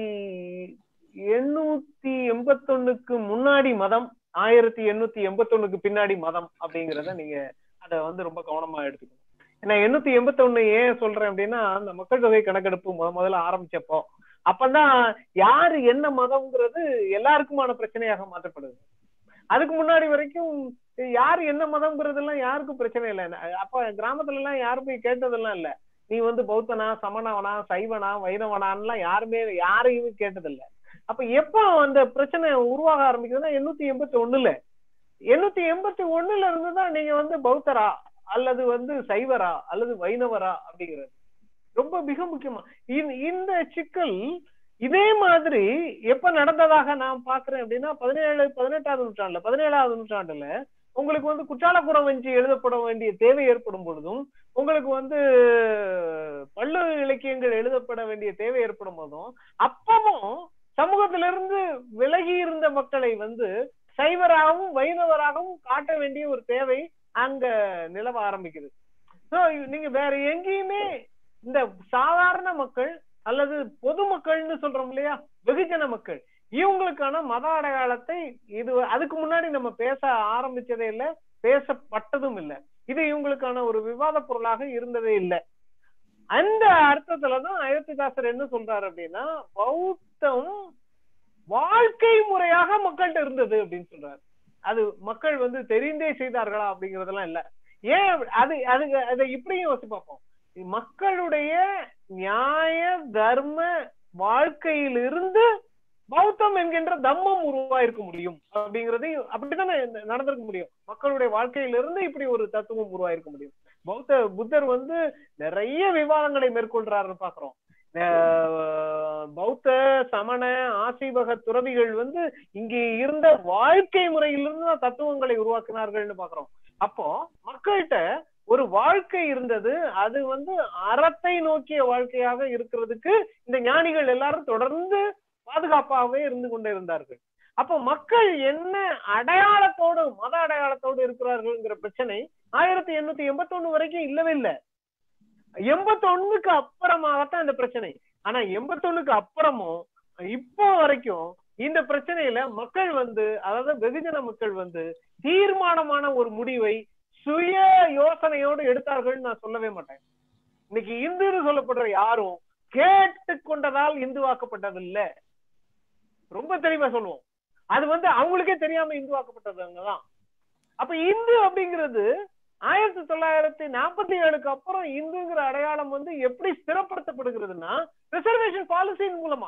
எண்ணூத்தி எண்பத்தொன்னுக்கு முன்னாடி மதம் ஆயிரத்தி எண்ணூத்தி எண்பத்தொன்னுக்கு பின்னாடி மதம் அப்படிங்கறத நீங்க அத வந்து ரொம்ப கவனமா எடுத்துக்கணும் ஏன்னா எண்ணூத்தி எண்பத்தொன்னு ஏன் சொல்றேன் அப்படின்னா அந்த மக்கள் தொகை கணக்கெடுப்பு முத முதல்ல ஆரம்பிச்சப்போ அப்பதான் யாரு என்ன மதம்ங்கிறது எல்லாருக்குமான பிரச்சனையாக மாற்றப்படுது அதுக்கு முன்னாடி வரைக்கும் யாரு என்ன மதம்ங்கிறது எல்லாம் யாருக்கும் பிரச்சனை இல்லை அப்ப கிராமத்துல எல்லாம் யாருமே கேட்டதெல்லாம் இல்ல நீ வந்து பௌத்தனா சமணவனா சைவனா வைணவனான்லாம் யாருமே யாரையுமே கேட்டதில்ல அப்ப எப்ப அந்த பிரச்சனை உருவாக ஆரம்பிக்குதுன்னா எண்ணூத்தி எண்பத்தி ஒண்ணுல எண்ணூத்தி எண்பத்தி ஒண்ணுல இருந்துதான் நீங்க வந்து பௌத்தரா அல்லது வந்து சைவரா அல்லது வைணவரா அப்படிங்கிறது ரொம்ப மிக முக்கியமா இந்த- இந்த சிக்கல் இதே மாதிரி எப்ப நடந்ததாக நான் பாக்குறேன் அப்படின்னா பதினேழு பதினெட்டாவது நூற்றாண்டுல பதினேழாவது நூற்றாண்டுல உங்களுக்கு வந்து குற்றாலபுரம் வஞ்சி எழுதப்பட வேண்டிய தேவை ஏற்படும் பொழுதும் உங்களுக்கு வந்து பள்ளு இலக்கியங்கள் எழுதப்பட வேண்டிய தேவை ஏற்படும் போதும் அப்பவும் சமூகத்திலிருந்து விலகி இருந்த மக்களை வந்து சைவராகவும் வைணவராகவும் காட்ட வேண்டிய ஒரு தேவை அங்க நிலவ ஆரம்பிக்குது சோ நீங்க வேற எங்கேயுமே இந்த சாதாரண மக்கள் அல்லது பொதுமக்கள்னு சொல்றோம் இல்லையா வெகுஜன மக்கள் இவங்களுக்கான மத அடையாளத்தை இது அதுக்கு முன்னாடி நம்ம பேச ஆரம்பிச்சதே இல்லை பேசப்பட்டதும் இல்லை இது இவங்களுக்கான ஒரு விவாத பொருளாக இருந்ததே இல்லை அந்த அர்த்தத்துலதான் அயோத்திதாசர் என்ன சொல்றாரு அப்படின்னா பௌத்தம் வாழ்க்கை முறையாக மக்கள்கிட்ட இருந்தது அப்படின்னு சொல்றாரு அது மக்கள் வந்து தெரிந்தே செய்தார்களா அப்படிங்கறதெல்லாம் இல்ல ஏன் அது அது அதை இப்படியும் யோசிச்சு பார்ப்போம் மக்களுடைய நியாய தர்ம வாழ்க்கையிலிருந்து பௌத்தம் என்கின்ற தம்மம் உருவாயிருக்க முடியும் அப்படிங்கறது அப்படித்தானே நடந்திருக்க முடியும் மக்களுடைய வாழ்க்கையிலிருந்து இப்படி ஒரு தத்துவம் உருவாயிருக்க முடியும் பௌத்த புத்தர் வந்து நிறைய விவாதங்களை மேற்கொள்றாருன்னு பாக்குறோம் பௌத்த சமண ஆசீவக துறவிகள் வந்து இங்கே இருந்த வாழ்க்கை முறையிலிருந்து தான் தத்துவங்களை உருவாக்கினார்கள்னு பாக்குறோம் அப்போ மக்கள்கிட்ட ஒரு வாழ்க்கை இருந்தது அது வந்து அறத்தை நோக்கிய வாழ்க்கையாக இருக்கிறதுக்கு இந்த ஞானிகள் எல்லாரும் தொடர்ந்து பாதுகாப்பாகவே இருந்து கொண்டே இருந்தார்கள் அப்போ மக்கள் என்ன அடையாளத்தோடு மத அடையாளத்தோடு இருக்கிறார்கள்ங்கிற பிரச்சனை ஆயிரத்தி எண்ணூத்தி எண்பத்தி ஒண்ணு வரைக்கும் இல்லவே இல்லை எண்பத்தி ஒண்ணுக்கு அப்புறமாகத்தான் இந்த பிரச்சனை ஆனா எண்பத்தி ஒண்ணுக்கு அப்புறமும் இப்போ வரைக்கும் இந்த பிரச்சனையில மக்கள் வந்து அதாவது வெகுஜன மக்கள் வந்து தீர்மானமான ஒரு முடிவை சுய யோசனையோடு எடுத்தார்கள் நான் சொல்லவே மாட்டேன் இன்னைக்கு இந்துன்னு சொல்லப்படுற யாரும் கேட்டு கொண்டதால் இந்துவாக்கப்பட்டது இல்ல ரொம்ப தெளிவா சொல்லுவோம் அது வந்து அவங்களுக்கே தெரியாம இந்துவாக்கப்பட்டதுங்கதான் அப்ப இந்து அப்படிங்கிறது ஆயிரத்தி தொள்ளாயிரத்தி நாற்பத்தி ஏழுக்கு அப்புறம் இந்துங்கிற அடையாளம் வந்து எப்படி ஸ்திரப்படுத்தப்படுகிறதுனா ரிசர்வேஷன் பாலிசியின் மூலமா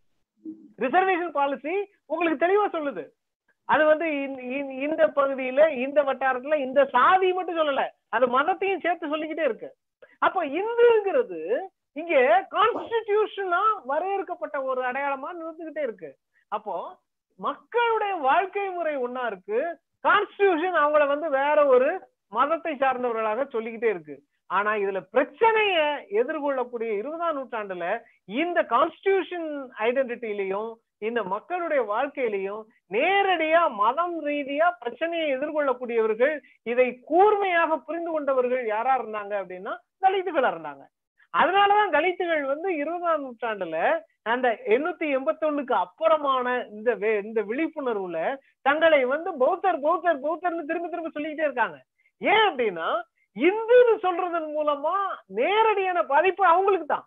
ரிசர்வேஷன் பாலிசி உங்களுக்கு தெளிவா சொல்லுது அது வந்து இந்த பகுதியில இந்த வட்டாரத்துல இந்த சாதி மட்டும் சொல்லல அது மதத்தையும் சேர்த்து சொல்லிக்கிட்டே இருக்கு அப்ப இந்துங்கிறது இங்க கான்ஸ்டிடியூஷனா வரையறுக்கப்பட்ட ஒரு அடையாளமா நிறுத்துக்கிட்டே இருக்கு அப்போ மக்களுடைய வாழ்க்கை முறை ஒன்னா இருக்கு கான்ஸ்டிடியூஷன் அவங்கள வந்து வேற ஒரு மதத்தை சார்ந்தவர்களாக சொல்லிக்கிட்டே இருக்கு ஆனா இதுல பிரச்சனைய எதிர்கொள்ளக்கூடிய இருபதாம் நூற்றாண்டுல இந்த கான்ஸ்டிடியூஷன் ஐடென்டிட்டிலையும் இந்த மக்களுடைய வாழ்க்கையிலையும் நேரடியா மதம் ரீதியா பிரச்சனையை எதிர்கொள்ளக்கூடியவர்கள் இதை கூர்மையாக புரிந்து கொண்டவர்கள் யாரா இருந்தாங்க அப்படின்னா தலித்துகளா இருந்தாங்க அதனாலதான் தலித்துகள் வந்து இருபதாம் நூற்றாண்டுல அந்த எண்ணூத்தி எண்பத்தி ஒண்ணுக்கு அப்புறமான இந்த இந்த விழிப்புணர்வுல தங்களை வந்து பௌத்தர் பௌத்தர் பௌத்தர்னு திரும்ப திரும்ப சொல்லிக்கிட்டே இருக்காங்க ஏன் அப்படின்னா இந்துன்னு சொல்றதன் மூலமா நேரடியான பாதிப்பு அவங்களுக்கு தான்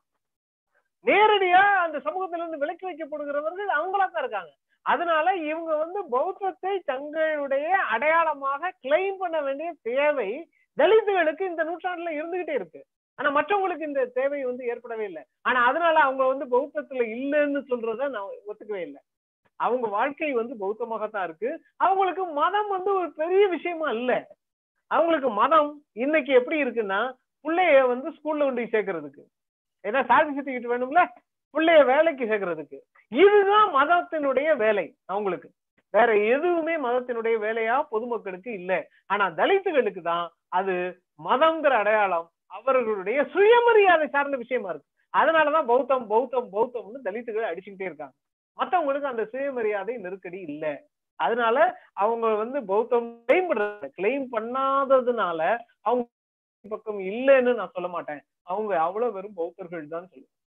நேரடியா அந்த சமூகத்துல இருந்து விலக்கி வைக்கப்படுகிறவர்கள் அவங்களா தான் இருக்காங்க அதனால இவங்க வந்து பௌத்தத்தை தங்களுடைய அடையாளமாக கிளைம் பண்ண வேண்டிய தேவை தலித்துகளுக்கு இந்த நூற்றாண்டுல இருந்துகிட்டே இருக்கு ஆனா மற்றவங்களுக்கு இந்த தேவை வந்து ஏற்படவே இல்லை ஆனா அதனால அவங்க வந்து பௌத்தத்துல இல்லைன்னு சொல்றத நான் ஒத்துக்கவே இல்லை அவங்க வாழ்க்கை வந்து பௌத்தமாகத்தான் இருக்கு அவங்களுக்கு மதம் வந்து ஒரு பெரிய விஷயமா இல்ல அவங்களுக்கு மதம் இன்னைக்கு எப்படி இருக்குன்னா பிள்ளைய வந்து ஸ்கூல்ல கொண்டு சேர்க்கறதுக்கு ஏன்னா சாதி சர்டிபிகேட் வேணும்ல பிள்ளைய வேலைக்கு சேர்க்கறதுக்கு இதுதான் மதத்தினுடைய வேலை அவங்களுக்கு வேற எதுவுமே மதத்தினுடைய வேலையா பொதுமக்களுக்கு இல்ல ஆனா தலித்துகளுக்கு தான் அது மதம்ங்கிற அடையாளம் அவர்களுடைய சுயமரியாதை சார்ந்த விஷயமா இருக்கு அதனாலதான் பௌத்தம் பௌத்தம் பௌத்தம்னு தலித்துகளை அடிச்சுக்கிட்டே இருக்காங்க மத்தவங்களுக்கு அந்த சுயமரியாதை நெருக்கடி இல்ல அதனால அவங்க வந்து பௌத்தம் கிளைம் பண்றாங்க கிளைம் பண்ணாததுனால அவங்க பக்கம் இல்லைன்னு நான் சொல்ல மாட்டேன் அவங்க அவ்வளவு வெறும் பௌத்தர்கள் தான் சொல்லுவேன்